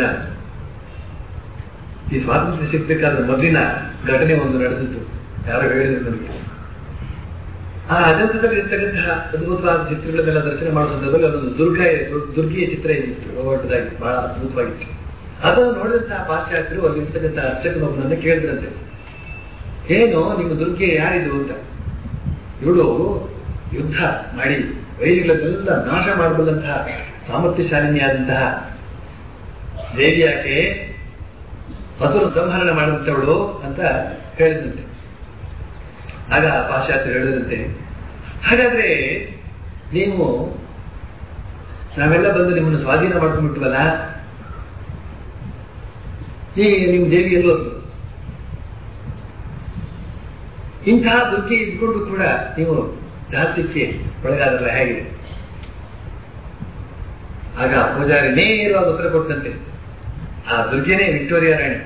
ಈ ಸ್ವಾತಂತ್ರ್ಯ ಸಿಗ್ಬೇಕಾದ್ರೆ ಮೊದಲಿನ ಘಟನೆ ಒಂದು ನಡೆದಿತ್ತು ಯಾರೋ ಹೇಳಿದ್ರು ನನಗೆ ಆ ಅಜಂತದಲ್ಲಿ ಇರ್ತಕ್ಕಂತಹ ಅದ್ಭುತವಾದ ಚಿತ್ರಗಳನ್ನೆಲ್ಲ ದರ್ಶನ ಮಾಡೋ ಸಂದರ್ಭದಲ್ಲಿ ಅದೊಂದು ದುರ್ಗ ದುರ್ಗಿಯ ಚಿತ್ರ ಇತ್ತು ದೊಡ್ಡದಾಗಿ ಬಹಳ ಅದ್ಭುತವಾಗಿತ್ತು ಅದನ್ನು ನೋಡಿದಂತಹ ಪಾಶ್ಚಾತ್ಯರು ಅಲ್ಲಿ ಇರ್ತಕ್ಕಂಥ ಅರ್ಚಕನೊಬ್ಬನನ್ನ ಕೇಳಿದ್ರಂತೆ ಏನು ನಿಮ್ಮ ದುರ್ಗೆ ಯಾರಿದು ಅಂತ ಇವಳು ಯುದ್ಧ ಮಾಡಿ ವೈರಿಗಳನ್ನೆಲ್ಲ ನಾಶ ಮಾಡಬಲ್ಲಂತಹ ಸಾಮರ್ಥ್ಯಶಾಲಿನಿಯಾದಂತಹ ದೇವಿಯಾಕೆ ಹಸುರು ಸಂಹರಣ ಮಾಡುವಂತವಳು ಅಂತ ಹೇಳಿದಂತೆ ಆಗ ಪಾಶ್ಚಾತ್ಯರು ಹೇಳಿದಂತೆ ಹಾಗಾದ್ರೆ ನೀವು ನಾವೆಲ್ಲ ಬಂದು ನಿಮ್ಮನ್ನು ಸ್ವಾಧೀನ ಮಾಡ್ಕೊಂಡ್ಬಿಟ್ವಲ್ಲ ಈ ನಿಮ್ಮ ದೇವಿ ಎಲ್ಲೋದು ಇಂತಹ ದುರ್ಗೆ ಇದ್ಕೊಂಡು ಕೂಡ ನೀವು ದಾಸ್ಯಕ್ಕೆ ಒಳಗಾದಲ್ಲ ಹೇಗಿದೆ ಆಗ ಪೂಜಾರಿ ನೇರವಾಗಿ ಉತ್ತರ ಕೊಟ್ಟಂತೆ ಆ ದುರ್ಗೆನೇ ವಿಕ್ಟೋರಿಯಾ ರಾಣಿ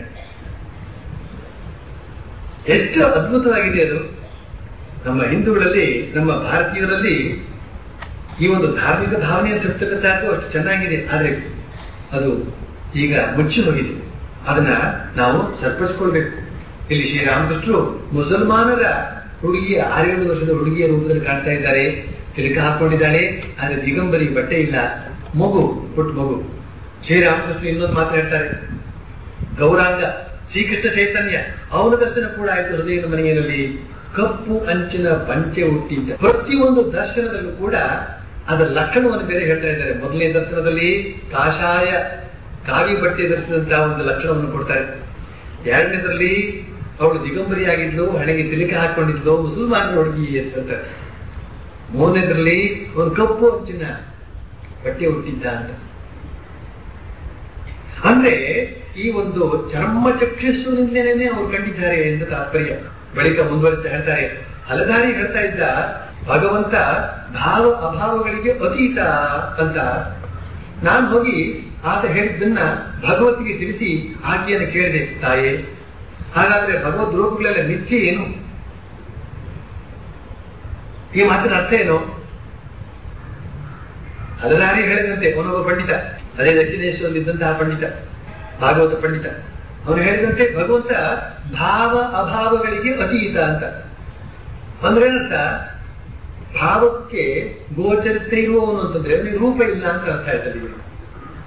ಎಷ್ಟು ಅದ್ಭುತವಾಗಿದೆ ಅದು ನಮ್ಮ ಹಿಂದೂಗಳಲ್ಲಿ ನಮ್ಮ ಭಾರತೀಯರಲ್ಲಿ ಈ ಒಂದು ಧಾರ್ಮಿಕ ಭಾವನೆಯನ್ನು ತರ್ತಕ್ಕಂಥದ್ದು ಅಷ್ಟು ಚೆನ್ನಾಗಿದೆ ಆದ್ರೆ ಅದು ಈಗ ಮುಚ್ಚಿ ಹೋಗಿದೆ ಅದನ್ನ ನಾವು ಸರಿಪಡಿಸ್ಕೊಳ್ಬೇಕು ಇಲ್ಲಿ ಶ್ರೀರಾಮಕೃಷ್ಣರು ಮುಸಲ್ಮಾನರ ಹುಡುಗಿಯ ಆರೇಳು ವರ್ಷದ ಹುಡುಗಿಯ ರೂಪದಲ್ಲಿ ಕಾಣ್ತಾ ಇದ್ದಾರೆ ತಿಲಕ ಹಾಕೊಂಡಿದ್ದಾಳೆ ಆದ್ರೆ ದಿಗಂಬರಿ ಬಟ್ಟೆ ಇಲ್ಲ ಮಗು ಪುಟ್ಟ ಮಗು ಶ್ರೀರಾಮಕೃಷ್ಣ ಇನ್ನೊಂದು ಮಾತಾಡ್ತಾರೆ ಗೌರಾಂಗ ಶ್ರೀಕೃಷ್ಣ ಚೈತನ್ಯ ಅವನ ದರ್ಶನ ಕೂಡ ಆಯ್ತು ಹೃದಯದ ಮನೆಯಲ್ಲಿ ಕಪ್ಪು ಅಂಚಿನ ಪಂಚೆ ಹುಟ್ಟಿದ್ದ ಪ್ರತಿಯೊಂದು ದರ್ಶನದಲ್ಲೂ ಕೂಡ ಅದರ ಲಕ್ಷಣವನ್ನು ಬೇರೆ ಹೇಳ್ತಾ ಇದ್ದಾರೆ ಮೊದಲನೇ ದರ್ಶನದಲ್ಲಿ ಕಾಷಾಯ ಕಾವಿ ಬಟ್ಟೆ ಧರಿಸಿದಂತಹ ಒಂದು ಲಕ್ಷಣವನ್ನು ಕೊಡ್ತಾರೆ ಎರಡನೇದರಲ್ಲಿ ಅವಳು ದಿಗಂಬರಿಯಾಗಿದ್ಲು ಹಣೆಗೆ ತಿಲಕ ಹಾಕೊಂಡಿದ್ಲು ಮುಸಲ್ಮಾನರ ಹುಡುಗಿ ಅಂತ ಹೇಳ್ತಾರೆ ಮೂರನೇದ್ರಲ್ಲಿ ಒಂದು ಕಪ್ಪು ಅಂಚಿನ ಬಟ್ಟೆ ಹುಟ್ಟಿದ್ದ ಅಂತ ಅಂದ್ರೆ ಈ ಒಂದು ಚರ್ಮ ಚಕ್ಷಸ್ಸುನಿಂದಲೇ ಅವರು ಕಂಡಿದ್ದಾರೆ ಎಂದು ತಾತ್ಪರ್ಯ ಬಳಿಕ ಮುಂದುವರಿಸ್ತಾ ಹೇಳ್ತಾರೆ ಹಲದಾರಿ ಹೇಳ್ತಾ ಇದ್ದ ಭಗವಂತ ಭಾವ ಅಭಾವಗಳಿಗೆ ಅತೀತ ಅಂತ ನಾನು ಹೋಗಿ ಆತ ಹೇಳಿದ್ದನ್ನ ಭಗವತಿಗೆ ತಿಳಿಸಿ ಆಕೆಯನ್ನು ಕೇಳಿದೆ ತಾಯೇ ಹಾಗಾದ್ರೆ ಭಗವದ್ ರೂಪಗಳೆಲ್ಲ ಮಿಥ್ಯೆ ಏನು ಈ ಮಾತಿನ ಅರ್ಥ ಏನು ಹಲದಾರಿ ಹೇಳಿದಂತೆ ಅವನೊಬ್ಬ ಪಂಡಿತ ಅದೇ ದಕ್ಷಿಣೇಶ್ವರಲ್ಲಿದ್ದಂತಹ ಪಂಡಿತ ಭಾಗವತ ಪಂಡಿತ ಅವನು ಹೇಳಿದಂತೆ ಭಗವಂತ ಭಾವ ಅಭಾವಗಳಿಗೆ ಅತೀತ ಅಂತ ಅಂದ್ರೆ ಏನಂತ ಭಾವಕ್ಕೆ ಗೋಚರಿಸದೇ ಇರುವವನು ಅಂತಂದ್ರೆ ಅವನಿಗೆ ರೂಪ ಇಲ್ಲ ಅಂತ ಅರ್ಥ ಆಯ್ತದೆ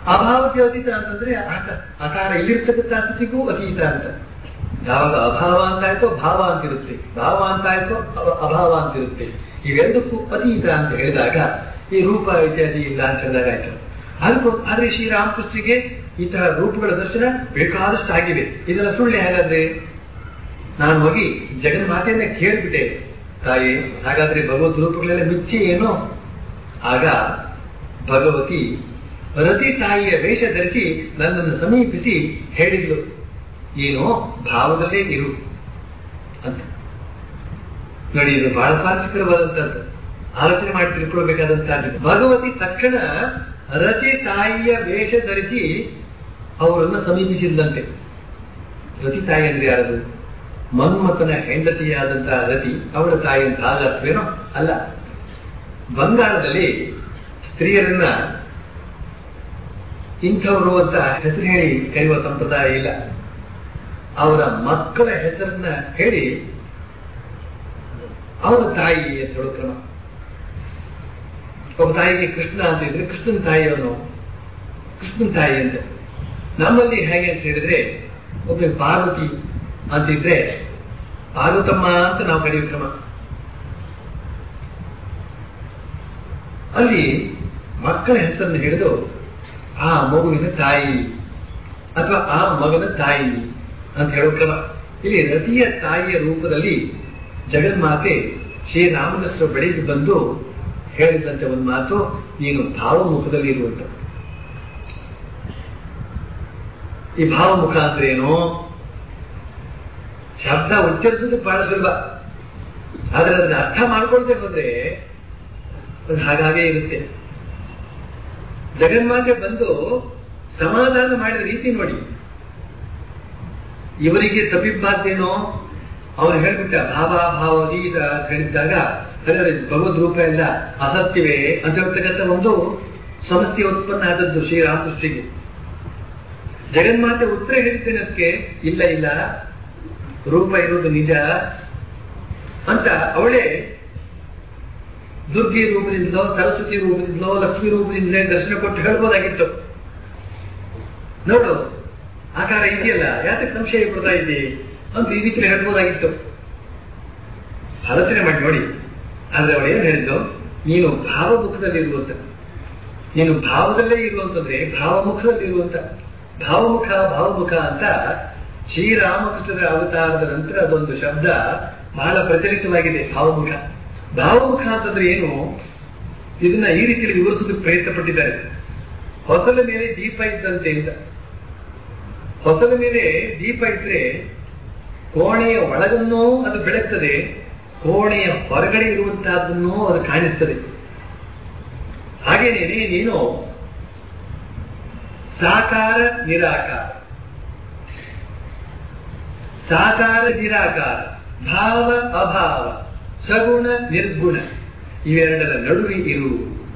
ಅಭಾವಕ್ಕೆ ಅತೀತ ಅಂತಂದ್ರೆ ಆಕ- ಆಕಾರ ಇಲ್ಲಿರ್ತಕ್ಕಂಥ ಸ್ಥಿತಿಗೂ ಅತೀತ ಅಂತ ಯಾವಾಗ ಅಭಾವ ಅಂತ ಆಯ್ತೋ ಭಾವ ಅಂತಿರುತ್ತೆ ಭಾವ ಅಂತ ಆಯ್ತೋ ಅವ- ಅಭಾವ ಅಂತಿರುತ್ತೆ ಇವೆರಡಕ್ಕೂ ಅತೀತ ಅಂತ ಹೇಳಿದಾಗ ಈ ರೂಪ ಇತ್ಯಾದಿ ಇಲ್ಲ ಅಂತ ಹೇಳಿದಾಗ ಆಯ್ತು ಅದಕ್ಕೂ ಆದ್ರೆ ಶ್ರೀರಾಮಕೃಷ್ಣರಿಗೆ ಈ ತರ ರೂಪಗಳ ದರ್ಶನ ಬೇಕಾದಷ್ಟು ಆಗಿದೆ ಇದೆಲ್ಲ ಸುಳ್ಳು ಹೇಗಾದ್ರೆ ನಾನು ಹೋಗಿ ಜಗನ್ಮಾತೆಯನ್ನ ಕೇಳ್ಬಿಟ್ಟೆ ತಾಯಿ ಹಾಗಾದ್ರೆ ಭಗವದ್ ರೂಪಗಳೆಲ್ಲ ಮಿಥ್ಯೆ ಏನೋ ಆಗ ಭಗವತಿ ರತಿ ತಾಯಿಯ ವೇಷ ಧರಿಸಿ ನನ್ನನ್ನು ಸಮೀಪಿಸಿ ಹೇಳಿದ್ಲು ಏನು ಭಾವದಲ್ಲೇ ಇರು ಅಂತ ನೋಡಿ ಇದು ಬಹಳ ಸ್ವಾರಸ್ಯಕರವಾದಂತದ್ದು ಆಲೋಚನೆ ಮಾಡಿ ತಿಳ್ಕೊಳ್ಬೇಕಾದಂತಹದ್ದು ಭಗವತಿ ತಕ್ಷಣ ರತಿ ತಾಯಿಯ ವೇಷ ಧರಿಸಿ ಅವರನ್ನ ಸಮೀಪಿಸಿದ್ದಂತೆ ರತಿ ತಾಯಿ ಅಂದ್ರೆ ಯಾರದು ಮನ್ಮಥನ ಹೆಂಡತಿಯಾದಂತಹ ರತಿ ಅವಳ ತಾಯಿ ಅಂತ ಆಗ ಅರ್ಥವೇನೋ ಅಲ್ಲ ಬಂಗಾಳದಲ್ಲಿ ಸ್ತ್ರೀಯರನ್ನ ಇಂಥವರು ಅಂತ ಹೆಸರು ಹೇಳಿ ಕರೆಯುವ ಸಂಪ್ರದಾಯ ಇಲ್ಲ ಅವರ ಮಕ್ಕಳ ಹೆಸರನ್ನ ಹೇಳಿ ಅವರ ತಾಯಿ ಅಂತ ಹೇಳೋ ಕ್ರಮ ಒಬ್ಬ ತಾಯಿಗೆ ಕೃಷ್ಣ ಅಂತ ಇದ್ರೆ ಕೃಷ್ಣನ ತಾಯಿಯವನು ಕೃಷ್ಣನ ತಾಯಿ ಅಂತ ನಮ್ಮಲ್ಲಿ ಹೇಗೆ ಅಂತ ಹೇಳಿದ್ರೆ ಒಬ್ಬ ಪಾರ್ವತಿ ಅಂತಿದ್ರೆ ಪಾರ್ವತಮ್ಮ ಅಂತ ನಾವು ಕರೆಯುವ ಕ್ರಮ ಅಲ್ಲಿ ಮಕ್ಕಳ ಹೆಸರನ್ನು ಹಿಡಿದು ಆ ಮಗುವಿನ ತಾಯಿ ಅಥವಾ ಆ ಮಗನ ತಾಯಿ ಅಂತ ಹೇಳೋ ಕ್ರಮ ಇಲ್ಲಿ ರತಿಯ ತಾಯಿಯ ರೂಪದಲ್ಲಿ ಜಗನ್ಮಾತೆ ಶ್ರೀರಾಮಕೃಷ್ಣ ಬಳಿಗೆ ಬಂದು ಹೇಳಿದಂತೆ ಒಂದು ಮಾತು ನೀನು ಭಾವಮುಖದಲ್ಲಿ ಇರುವಂತ ಈ ಭಾವಮುಖ ಅಂದ್ರೆ ಏನು ಶಬ್ದ ಉಚ್ಚರಿಸೋದು ಬಹಳ ಸುಲಭ ಆದ್ರೆ ಅದನ್ನ ಅರ್ಥ ಮಾಡ್ಕೊಳ್ದೆ ಹೋದ್ರೆ ಅದು ಹಾಗಾಗೇ ಇರುತ್ತೆ ಜಗನ್ಮಾತೆ ಬಂದು ಸಮಾಧಾನ ಮಾಡಿದ ರೀತಿ ನೋಡಿ ಇವರಿಗೆ ತಪ್ಪಿಬ್ಬಾದ್ದೇನೋ ಅವನು ಹೇಳ್ಬಿಟ್ಟ ಭಾವ ಭಾವದೀತ ಅಂತ ಹೇಳಿದ್ದಾಗ ಹಾಗಾದ್ರೆ ಭಗವದ್ ರೂಪ ಎಲ್ಲ ಅಸತ್ಯವೇ ಅಂತ ಹೇಳ್ತಕ್ಕಂಥ ಒಂದು ಸಮಸ್ಯೆ ಉತ್ಪನ್ನ ಆದದ್ದು ಶ್ರೀರಾಮಕೃಷ್ಣಿಗೆ ಜಗನ್ಮಾತೆ ಉತ್ತರ ಹೇಳಿದ್ದೇನೆ ಅದಕ್ಕೆ ಇಲ್ಲ ಇಲ್ಲ ರೂಪ ಇರುವುದು ನಿಜ ಅಂತ ಅವಳೇ ದುರ್ಗಿ ರೂಪದಿಂದಲೋ ಸರಸ್ವತಿ ರೂಪದಿಂದಲೋ ಲಕ್ಷ್ಮಿ ರೂಪದಿಂದಲೇ ದರ್ಶನ ಕೊಟ್ಟು ಹೇಳ್ಬೋದಾಗಿತ್ತು ನೋಡು ಆಕಾರ ಇದೆಯಲ್ಲ ಯಾತಕ್ಕೆ ಸಂಶಯ ಪಡ್ತಾ ಇದ್ದಿ ಅಂತ ಈ ರೀತಿಯಲ್ಲಿ ಹೇಳ್ಬೋದಾಗಿತ್ತು ಆಲೋಚನೆ ಮಾಡಿ ನೋಡಿ ಆದ್ರೆ ಅವಳು ಏನ್ ಹೇಳಿದ್ದು ನೀನು ಭಾವಮುಖದಲ್ಲಿ ಇರುವಂತ ನೀನು ಭಾವದಲ್ಲೇ ಇರುವಂತಂದ್ರೆ ಭಾವಮುಖದಲ್ಲಿ ಇರುವಂತ ಭಾವಮುಖ ಭಾವಮುಖ ಅಂತ ಶ್ರೀರಾಮಕೃಷ್ಣರ ಅವತಾರದ ನಂತರ ಅದೊಂದು ಶಬ್ದ ಬಹಳ ಪ್ರಚಲಿತವಾಗಿದೆ ಭಾವಮುಖ ಭಾವಮುಖ ಅಂತಂದ್ರೆ ಏನು ಇದನ್ನ ಈ ರೀತಿಯಲ್ಲಿ ವಿವರಿಸೋದಕ್ಕೆ ಪ್ರಯತ್ನ ಪಟ್ಟಿದ್ದಾರೆ ಹೊಸಲ ಮೇಲೆ ದೀಪ ಇದ್ದಂತೆ ಅಂತ ಹೊಸಲ ಮೇಲೆ ದೀಪ ಇದ್ರೆ ಕೋಣೆಯ ಒಳಗನ್ನೂ ಅದು ಬೆಳಗ್ತದೆ ಕೋಣೆಯ ಹೊರಗಡೆ ಇರುವಂತಹದ್ದನ್ನೂ ಅದು ಕಾಣಿಸ್ತದೆ ಹಾಗೇನೇನೆ ನೀನು ಸಾಕಾರ ನಿರಾಕಾರ ಸಾಕಾರ ನಿರಾಕಾರ ಭಾವ ಅಭಾವ ಸಗುಣ ನಿರ್ಗುಣ ಇವೆರಡರ ನಡುವೆ ಇರು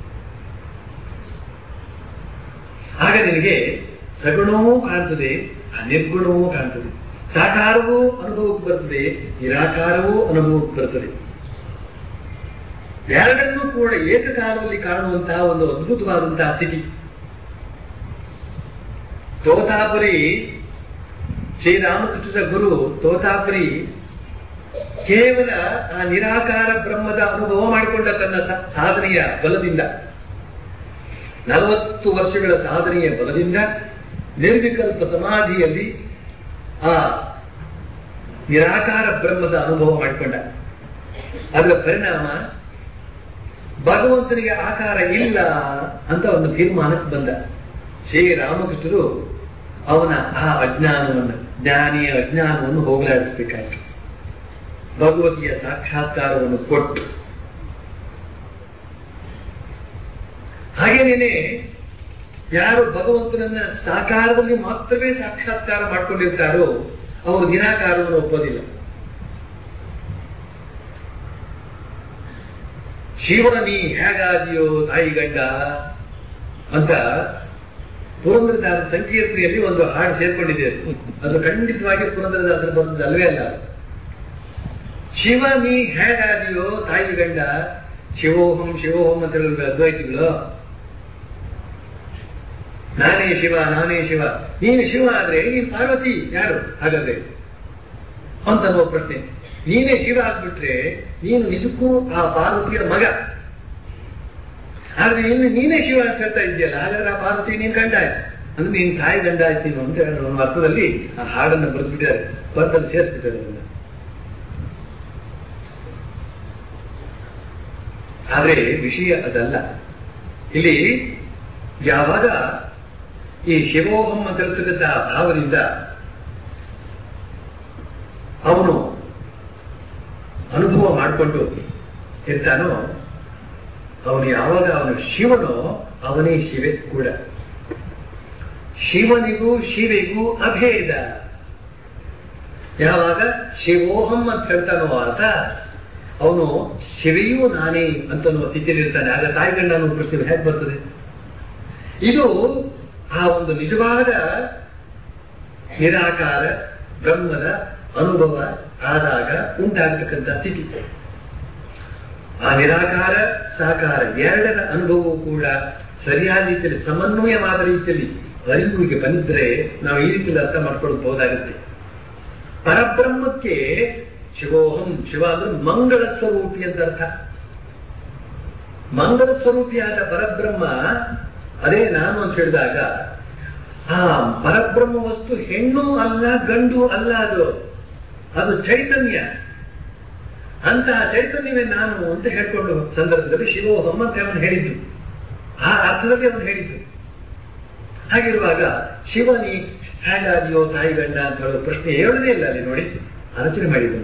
ಆಗ ನಿನಗೆ ಸಗುಣವೂ ಕಾಣ್ತದೆ ನಿರ್ಗುಣವೂ ಕಾಣ್ತದೆ ಸಾಕಾರವೂ ಅನುಭವಕ್ಕೆ ಬರ್ತದೆ ನಿರಾಕಾರವೂ ಅನುಭವಕ್ಕೆ ಬರ್ತದೆ ಎರಡನ್ನೂ ಕೂಡ ಏಕಕಾಲದಲ್ಲಿ ಕಾಣುವಂತಹ ಒಂದು ಅದ್ಭುತವಾದಂತಹ ಸ್ಥಿತಿ ತೋತಾಪುರಿ ಶ್ರೀರಾಮಕೃಷ್ಣರ ಗುರು ತೋತಾಪುರಿ ಕೇವಲ ಆ ನಿರಾಕಾರ ಬ್ರಹ್ಮದ ಅನುಭವ ಮಾಡಿಕೊಂಡ ತನ್ನ ಸ- ಸಾಧನೆಯ ಬಲದಿಂದ ನಲವತ್ತು ವರ್ಷಗಳ ಸಾಧನೆಯ ಬಲದಿಂದ ನಿರ್ವಿಕಲ್ಪ ಸಮಾಧಿಯಲ್ಲಿ ಆ ನಿರಾಕಾರ ಬ್ರಹ್ಮದ ಅನುಭವ ಮಾಡಿಕೊಂಡ ಅದರ ಪರಿಣಾಮ ಭಗವಂತನಿಗೆ ಆಕಾರ ಇಲ್ಲ ಅಂತ ಒಂದು ತೀರ್ಮಾನಕ್ಕೆ ಬಂದ ಶ್ರೀರಾಮಕೃಷ್ಣರು ಅವನ ಆ ಅಜ್ಞಾನವನ್ನು ಜ್ಞಾನಿಯ ಅಜ್ಞಾನವನ್ನು ಹೋಗಲಾಡಿಸಬೇಕಾಯಿತು ಭಗವತಿಯ ಸಾಕ್ಷಾತ್ಕಾರವನ್ನು ಕೊಟ್ಟು ಹಾಗೇನೇನೆ ಯಾರು ಭಗವಂತನನ್ನ ಸಾಕಾರದಲ್ಲಿ ಮಾತ್ರವೇ ಸಾಕ್ಷಾತ್ಕಾರ ಮಾಡ್ಕೊಂಡಿರ್ತಾರೋ ಅವರು ನಿರಾಕಾರವನ್ನು ಒಪ್ಪೋದಿಲ್ಲ ಶಿವ ನೀ ಹೇಗಾದಿಯೋ ತಾಯಿ ಗಂಡ ಅಂತ ಪುರಂದ್ರದಾಸ ಸಂಕೀರ್ತನೆಯಲ್ಲಿ ಒಂದು ಹಾಡು ಸೇರ್ಕೊಂಡಿದೆ ಅದು ಖಂಡಿತವಾಗಿ ಪುರಂದ್ರದಾಸರು ಬಂದದ್ದು ಅಲ್ವೇ ಅಲ್ಲ ಶಿವ ನೀ ಹೇಗಾದಿಯೋ ತಾಯಿ ಗಂಡ ಶಿವೋಹಂ ಶಿವೋಹಂ ಅಂತ ಹೇಳಿದ್ರು ಅದ್ವೈತಿಗಳು ನಾನೇ ಶಿವ ನಾನೇ ಶಿವ ನೀನು ಶಿವ ಆದ್ರೆ ನೀನು ಪಾರ್ವತಿ ಯಾರು ಹಾಗಾದ್ರೆ ಅಂತನ್ನುವ ಪ್ರಶ್ನೆ ನೀನೇ ಶಿವ ಆಗ್ಬಿಟ್ರೆ ನೀನು ನಿಜಕ್ಕೂ ಆ ಪಾರ್ವತಿಯ ಮಗ ಆದ್ರೆ ಇನ್ನು ನೀನೇ ಶಿವ ಅಂತ ಹೇಳ್ತಾ ಇದೆಯಲ್ಲ ಹಾಗಾದ್ರೆ ಆ ಪಾರ್ವತಿ ನೀನ್ ಗಂಡ ಆಯ್ತು ಅಂದ್ರೆ ನೀನ್ ತಾಯಿ ಗಂಡ ಆಯ್ತು ನೀನು ಅಂತ ಹೇಳೋ ಒಂದು ಅರ್ಥದಲ್ಲಿ ಆ ಹಾಡನ್ನು ಬರೆದ್ಬಿಟ್ಟಿದ್ದಾರೆ ಬರೆದಲ್ಲಿ ಸೇರಿಸ್ಬಿಟ್ಟಿದ್ದಾರೆ ಅದನ್ನ ಆದ್ರೆ ವಿಷಯ ಅದಲ್ಲ ಇಲ್ಲಿ ಯಾವಾಗ ಈ ಶಿವೋಹಂ ಅಂತ ಹೇಳ್ತಕ್ಕಂಥ ಭಾವದಿಂದ ಅವನು ಅನುಭವ ಮಾಡಿಕೊಂಡು ಇರ್ತಾನೋ ಅವನು ಯಾವಾಗ ಅವನು ಶಿವನೋ ಅವನೇ ಶಿವೆ ಕೂಡ ಶಿವನಿಗೂ ಶಿವೆಗೂ ಅಭೇದ ಯಾವಾಗ ಶಿವೋಹಂ ಅಂತ ಹೇಳ್ತಾನೋ ಆತ ಅವನು ಶಿವೆಯೂ ನಾನೇ ಅಂತನ್ನುವ ಸ್ಥಿತಿಯಲ್ಲಿ ಇರ್ತಾನೆ ಆಗ ತಾಯಿ ಗಂಡ ಅನ್ನೋ ಪ್ರಶ್ನೆ ಹೇಗೆ ಬರ್ತದೆ ಇದು ಆ ಒಂದು ನಿಜವಾದ ನಿರಾಕಾರ ಬ್ರಹ್ಮದ ಅನುಭವ ಆದಾಗ ಉಂಟಾಗತಕ್ಕಂಥ ಸ್ಥಿತಿ ಆ ನಿರಾಕಾರ ಸಾಕಾರ ಎರಡರ ಅನುಭವವೂ ಕೂಡ ಸರಿಯಾದ ರೀತಿಯಲ್ಲಿ ಸಮನ್ವಯವಾದ ರೀತಿಯಲ್ಲಿ ಅರಿವಿಗೆ ಬಂದ್ರೆ ನಾವು ಈ ರೀತಿಯಲ್ಲಿ ಅರ್ಥ ಮಾಡ್ಕೊಳ್ಬಹುದಾಗುತ್ತೆ ಪರಬ್ರಹ್ಮಕ್ಕೆ ಶಿವೋಹಂ ಶಿವ ಅಂದ್ರೆ ಮಂಗಳ ಸ್ವರೂಪಿ ಅಂತ ಅರ್ಥ ಮಂಗಳ ಸ್ವರೂಪಿಯಾದ ಪರಬ್ರಹ್ಮ ಅದೇ ನಾನು ಅಂತ ಹೇಳಿದಾಗ ಆ ಪರಬ್ರಹ್ಮ ವಸ್ತು ಹೆಣ್ಣು ಅಲ್ಲ ಗಂಡು ಅಲ್ಲ ಅದು ಅದು ಚೈತನ್ಯ ಅಂತಹ ಚೈತನ್ಯವೇ ನಾನು ಅಂತ ಹೇಳ್ಕೊಂಡು ಸಂದರ್ಭದಲ್ಲಿ ಶಿವೋಹಂ ಅಂತ ಅವನು ಹೇಳಿದ್ದು ಆ ಅರ್ಥದಲ್ಲಿ ಅವನು ಹೇಳಿದ್ದು ಹಾಗಿರುವಾಗ ಶಿವನಿ ಹೇಗಾದಿಯೋ ತಾಯಿ ಗಂಡ ಅಂತ ಹೇಳೋ ಪ್ರಶ್ನೆ ಹೇಳೋದೇ ಇಲ್ಲ ಅಲ್ಲಿ ನೋಡಿ ಆಲೋಚನೆ ಮಾಡಿದ್ದನ್ನ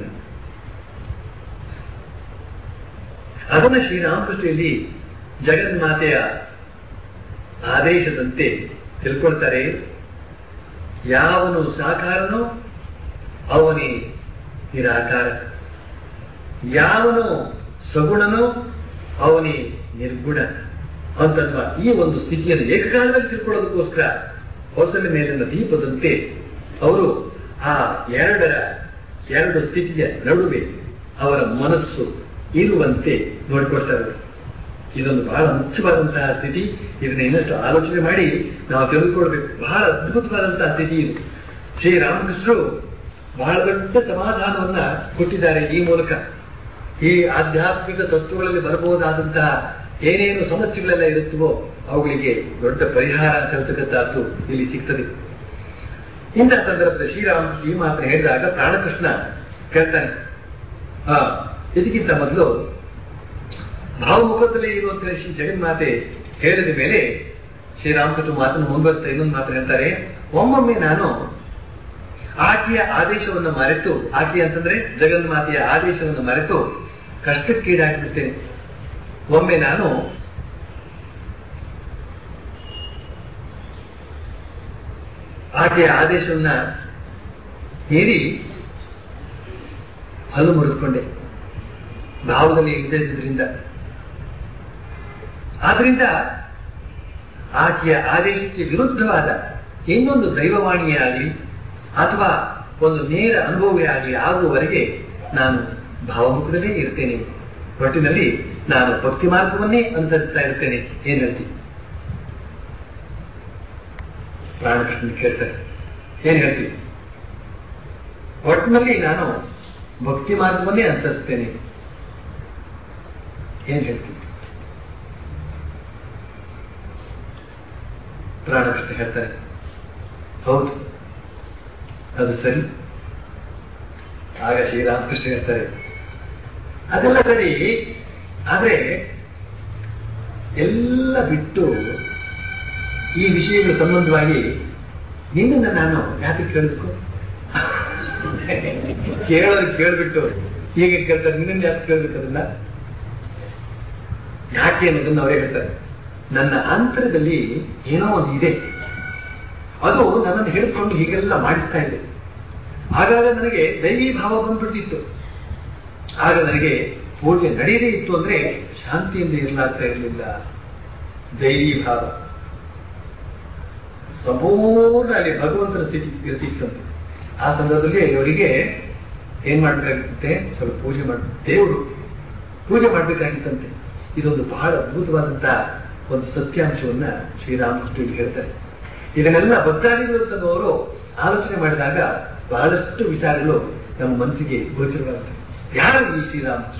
ಅದನ್ನ ಶ್ರೀರಾಮಕೃಷ್ಣ ಇಲ್ಲಿ ಜಗನ್ಮಾತೆಯ ಆದೇಶದಂತೆ ತಿಳ್ಕೊಳ್ತಾರೆ ಯಾವನು ಸಾಕಾರನೋ ಅವನೇ ನಿರಾಕಾರ ಯಾವನು ಸಗುಣನೋ ಅವನೇ ನಿರ್ಗುಣ ಅಂತನ್ನುವ ಈ ಒಂದು ಸ್ಥಿತಿಯನ್ನು ಏಕಕಾಲದಲ್ಲಿ ತಿಳ್ಕೊಳ್ಳೋದಕ್ಕೋಸ್ಕರ ಹೊಸಲ ಮೇಲಿನ ದೀಪದಂತೆ ಅವರು ಆ ಎರಡರ ಎರಡು ಸ್ಥಿತಿಯ ನಡುವೆ ಅವರ ಮನಸ್ಸು ಇರುವಂತೆ ನೋಡಿಕೊಳ್ತಾರೆ ಇದೊಂದು ಬಹಳ ಮುಖ್ಯವಾದಂತಹ ಸ್ಥಿತಿ ಇದನ್ನ ಇನ್ನಷ್ಟು ಆಲೋಚನೆ ಮಾಡಿ ನಾವು ತಿಳಿದುಕೊಳ್ಬೇಕು ಬಹಳ ಅದ್ಭುತವಾದಂತಹ ಸ್ಥಿತಿ ಇದು ಶ್ರೀರಾಮಕೃಷ್ಣರು ಬಹಳ ದೊಡ್ಡ ಸಮಾಧಾನವನ್ನ ಕೊಟ್ಟಿದ್ದಾರೆ ಈ ಮೂಲಕ ಈ ಆಧ್ಯಾತ್ಮಿಕ ತತ್ವಗಳಲ್ಲಿ ಬರಬಹುದಾದಂತಹ ಏನೇನು ಸಮಸ್ಯೆಗಳೆಲ್ಲ ಇರುತ್ತವೋ ಅವುಗಳಿಗೆ ದೊಡ್ಡ ಪರಿಹಾರ ಅಂತ ಹೇಳ್ತಕ್ಕಂಥದ್ದು ಇಲ್ಲಿ ಸಿಗ್ತದೆ ಇಂಥ ಸಂದರ್ಭದಲ್ಲಿ ಶ್ರೀರಾಮ ಈ ಮಾತನ್ನು ಹೇಳಿದಾಗ ಪ್ರಾಣಕೃಷ್ಣ ಕೇಳ್ತಾನೆ ಹಾ ಇದಕ್ಕಿಂತ ಮೊದಲು ಭಾವಮುಖದಲ್ಲಿ ಇರುವಂತಹ ಶ್ರೀ ಜಗನ್ಮಾತೆ ಹೇಳಿದ ಮೇಲೆ ಶ್ರೀರಾಮಕೃಷ್ಣ ಮಾತನ್ನು ಮುಂದುವರಿಸ್ತಾ ಇನ್ನೊಂದು ಮಾತು ಹೇಳ್ತಾರೆ ಒಮ್ಮೊಮ್ಮೆ ನಾನು ಆಕೆಯ ಆದೇಶವನ್ನು ಮರೆತು ಆಕೆ ಅಂತಂದ್ರೆ ಜಗನ್ಮಾತೆಯ ಆದೇಶವನ್ನು ಮರೆತು ಕಷ್ಟಕ್ಕೀಡಾಗಿಬಿಡ್ತೇನೆ ಒಮ್ಮೆ ನಾನು ಆಕೆಯ ಆದೇಶವನ್ನ ಮೀರಿ ಹಲ್ಲು ಮುರಿದುಕೊಂಡೆ ಭಾವದಲ್ಲಿ ಇದ್ದದ್ರಿಂದ ಆದ್ರಿಂದ ಆಕೆಯ ಆದೇಶಕ್ಕೆ ವಿರುದ್ಧವಾದ ಇನ್ನೊಂದು ದೈವವಾಣಿಯೇ ಆಗಲಿ ಅಥವಾ ಒಂದು ನೇರ ಅನುಭವವೇ ಆಗಲಿ ಆಗುವವರೆಗೆ ನಾನು ಭಾವಮುಖದಲ್ಲೇ ಇರ್ತೇನೆ ಒಟ್ಟಿನಲ್ಲಿ ನಾನು ಭಕ್ತಿ ಮಾರ್ಗವನ್ನೇ ಅನುಸರಿಸ್ತಾ ಇರ್ತೇನೆ ಏನ್ ಹೇಳ್ತೀನಿ ಪ್ರಾಣಕೃಷ್ಣ ಕೇಳ್ತಾರೆ ಏನ್ ಹೇಳ್ತೀವಿ ಒಟ್ಟಿನಲ್ಲಿ ನಾನು ಭಕ್ತಿ ಮಾರ್ಗವನ್ನೇ ಅನುಸರಿಸ್ತೇನೆ ಏನ್ ಹೇಳ್ತೀನಿ ಪ್ರಾಣಕೃಷ್ಣ ಹೇಳ್ತಾರೆ ಹೌದು ಅದು ಸರಿ ಆಗ ಶ್ರೀರಾಮಕೃಷ್ಣ ಹೇಳ್ತಾರೆ ಅದೆಲ್ಲ ಸರಿ ಆದ್ರೆ ಎಲ್ಲ ಬಿಟ್ಟು ಈ ವಿಷಯಗಳ ಸಂಬಂಧವಾಗಿ ನಿನ್ನನ್ನು ನಾನು ಯಾಕೆ ಕೇಳಬೇಕು ಕೇಳೋದು ಕೇಳ್ಬಿಟ್ಟು ಹೀಗೆ ಕೇಳ್ತಾರೆ ನಿನ್ನನ್ನು ಯಾಕೆ ಕೇಳ್ಬೇಕು ಅದನ್ನ ಯಾಕೆ ಅನ್ನೋದನ್ನ ಅವರೇ ಹೇಳ್ತಾರೆ ನನ್ನ ಅಂತರದಲ್ಲಿ ಏನೋ ಒಂದು ಇದೆ ಅದು ನನ್ನನ್ನು ಹೇಳಿಕೊಂಡು ಹೀಗೆಲ್ಲ ಮಾಡಿಸ್ತಾ ಇದೆ ಆಗಾಗ ನನಗೆ ದೈವಿ ಭಾವ ಬಂದ್ಬಿಡ್ತಿತ್ತು ಆಗ ನನಗೆ ಪೂಜೆ ನಡೆಯದೇ ಇತ್ತು ಅಂದ್ರೆ ಶಾಂತಿಯಿಂದ ಇರಲಾಗ್ತಾ ಇರಲಿಲ್ಲ ದೈವಿ ಭಾವ ಸಂಪೂರ್ಣ ಅಲ್ಲಿ ಭಗವಂತನ ಸ್ಥಿತಿ ಇರ್ತಿತ್ತಂತೆ ಆ ಸಂದರ್ಭದಲ್ಲಿ ಅವರಿಗೆ ಏನ್ ಮಾಡ್ಬೇಕಾಗಿತ್ತೆ ಸ್ವಲ್ಪ ಪೂಜೆ ಮಾಡ ದೇವರು ಪೂಜೆ ಮಾಡ್ಬೇಕಾಗಿತ್ತಂತೆ ಇದೊಂದು ಬಹಳ ಅದ್ಭುತವಾದಂತಹ ಒಂದು ಸತ್ಯಾಂಶವನ್ನ ಶ್ರೀರಾಮಕೃಷ್ಣ ಇಲ್ಲಿ ಹೇಳ್ತಾರೆ ಇದನ್ನೆಲ್ಲ ಭಕ್ತಾದಿಗಳು ತನ್ನವರು ಆಲೋಚನೆ ಮಾಡಿದಾಗ ಬಹಳಷ್ಟು ವಿಚಾರಗಳು ನಮ್ಮ ಮನಸ್ಸಿಗೆ ಗೋಚರವಾಗುತ್ತೆ ಯಾರು ಈ ಶ್ರೀರಾಮಕೃಷ್ಣ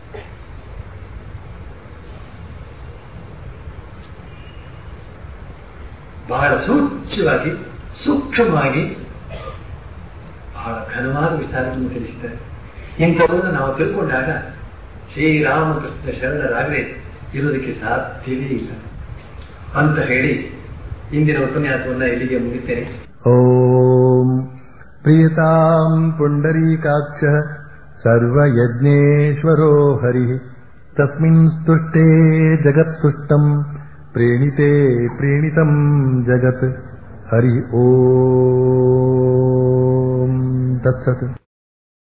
ಬಹಳ ಸೂಕ್ಷ್ಮವಾಗಿ ಸೂಕ್ಷ್ಮವಾಗಿ ಬಹಳ ಘನವಾದ ವಿಚಾರಗಳನ್ನು ತಿಳಿಸಿದ್ದಾರೆ ಇಂಥವನ್ನು ನಾವು ತಿಳ್ಕೊಂಡಾಗ ಶ್ರೀರಾಮಕೃಷ್ಣ ಶರಣರಾಗದೆ ಇರೋದಕ್ಕೆ ಸಾಧ್ಯವೇ ಇಲ್ಲ ಅಂತ ಹೇಳಿ ಇಂದಿನ ಉಪನ್ಯಾಸವನ್ನ ಇಲ್ಲಿಗೆ ಮುಗಿಸ್ತೇನೆ ॐ प्रियताम् पुण्डरीकाक्षः सर्वयज्ञेश्वरो हरिः तस्मिन् स्तुष्टे जगत्तुष्टम् प्रीणिते प्रीणितम् जगत् हरि ॐ तत्सत्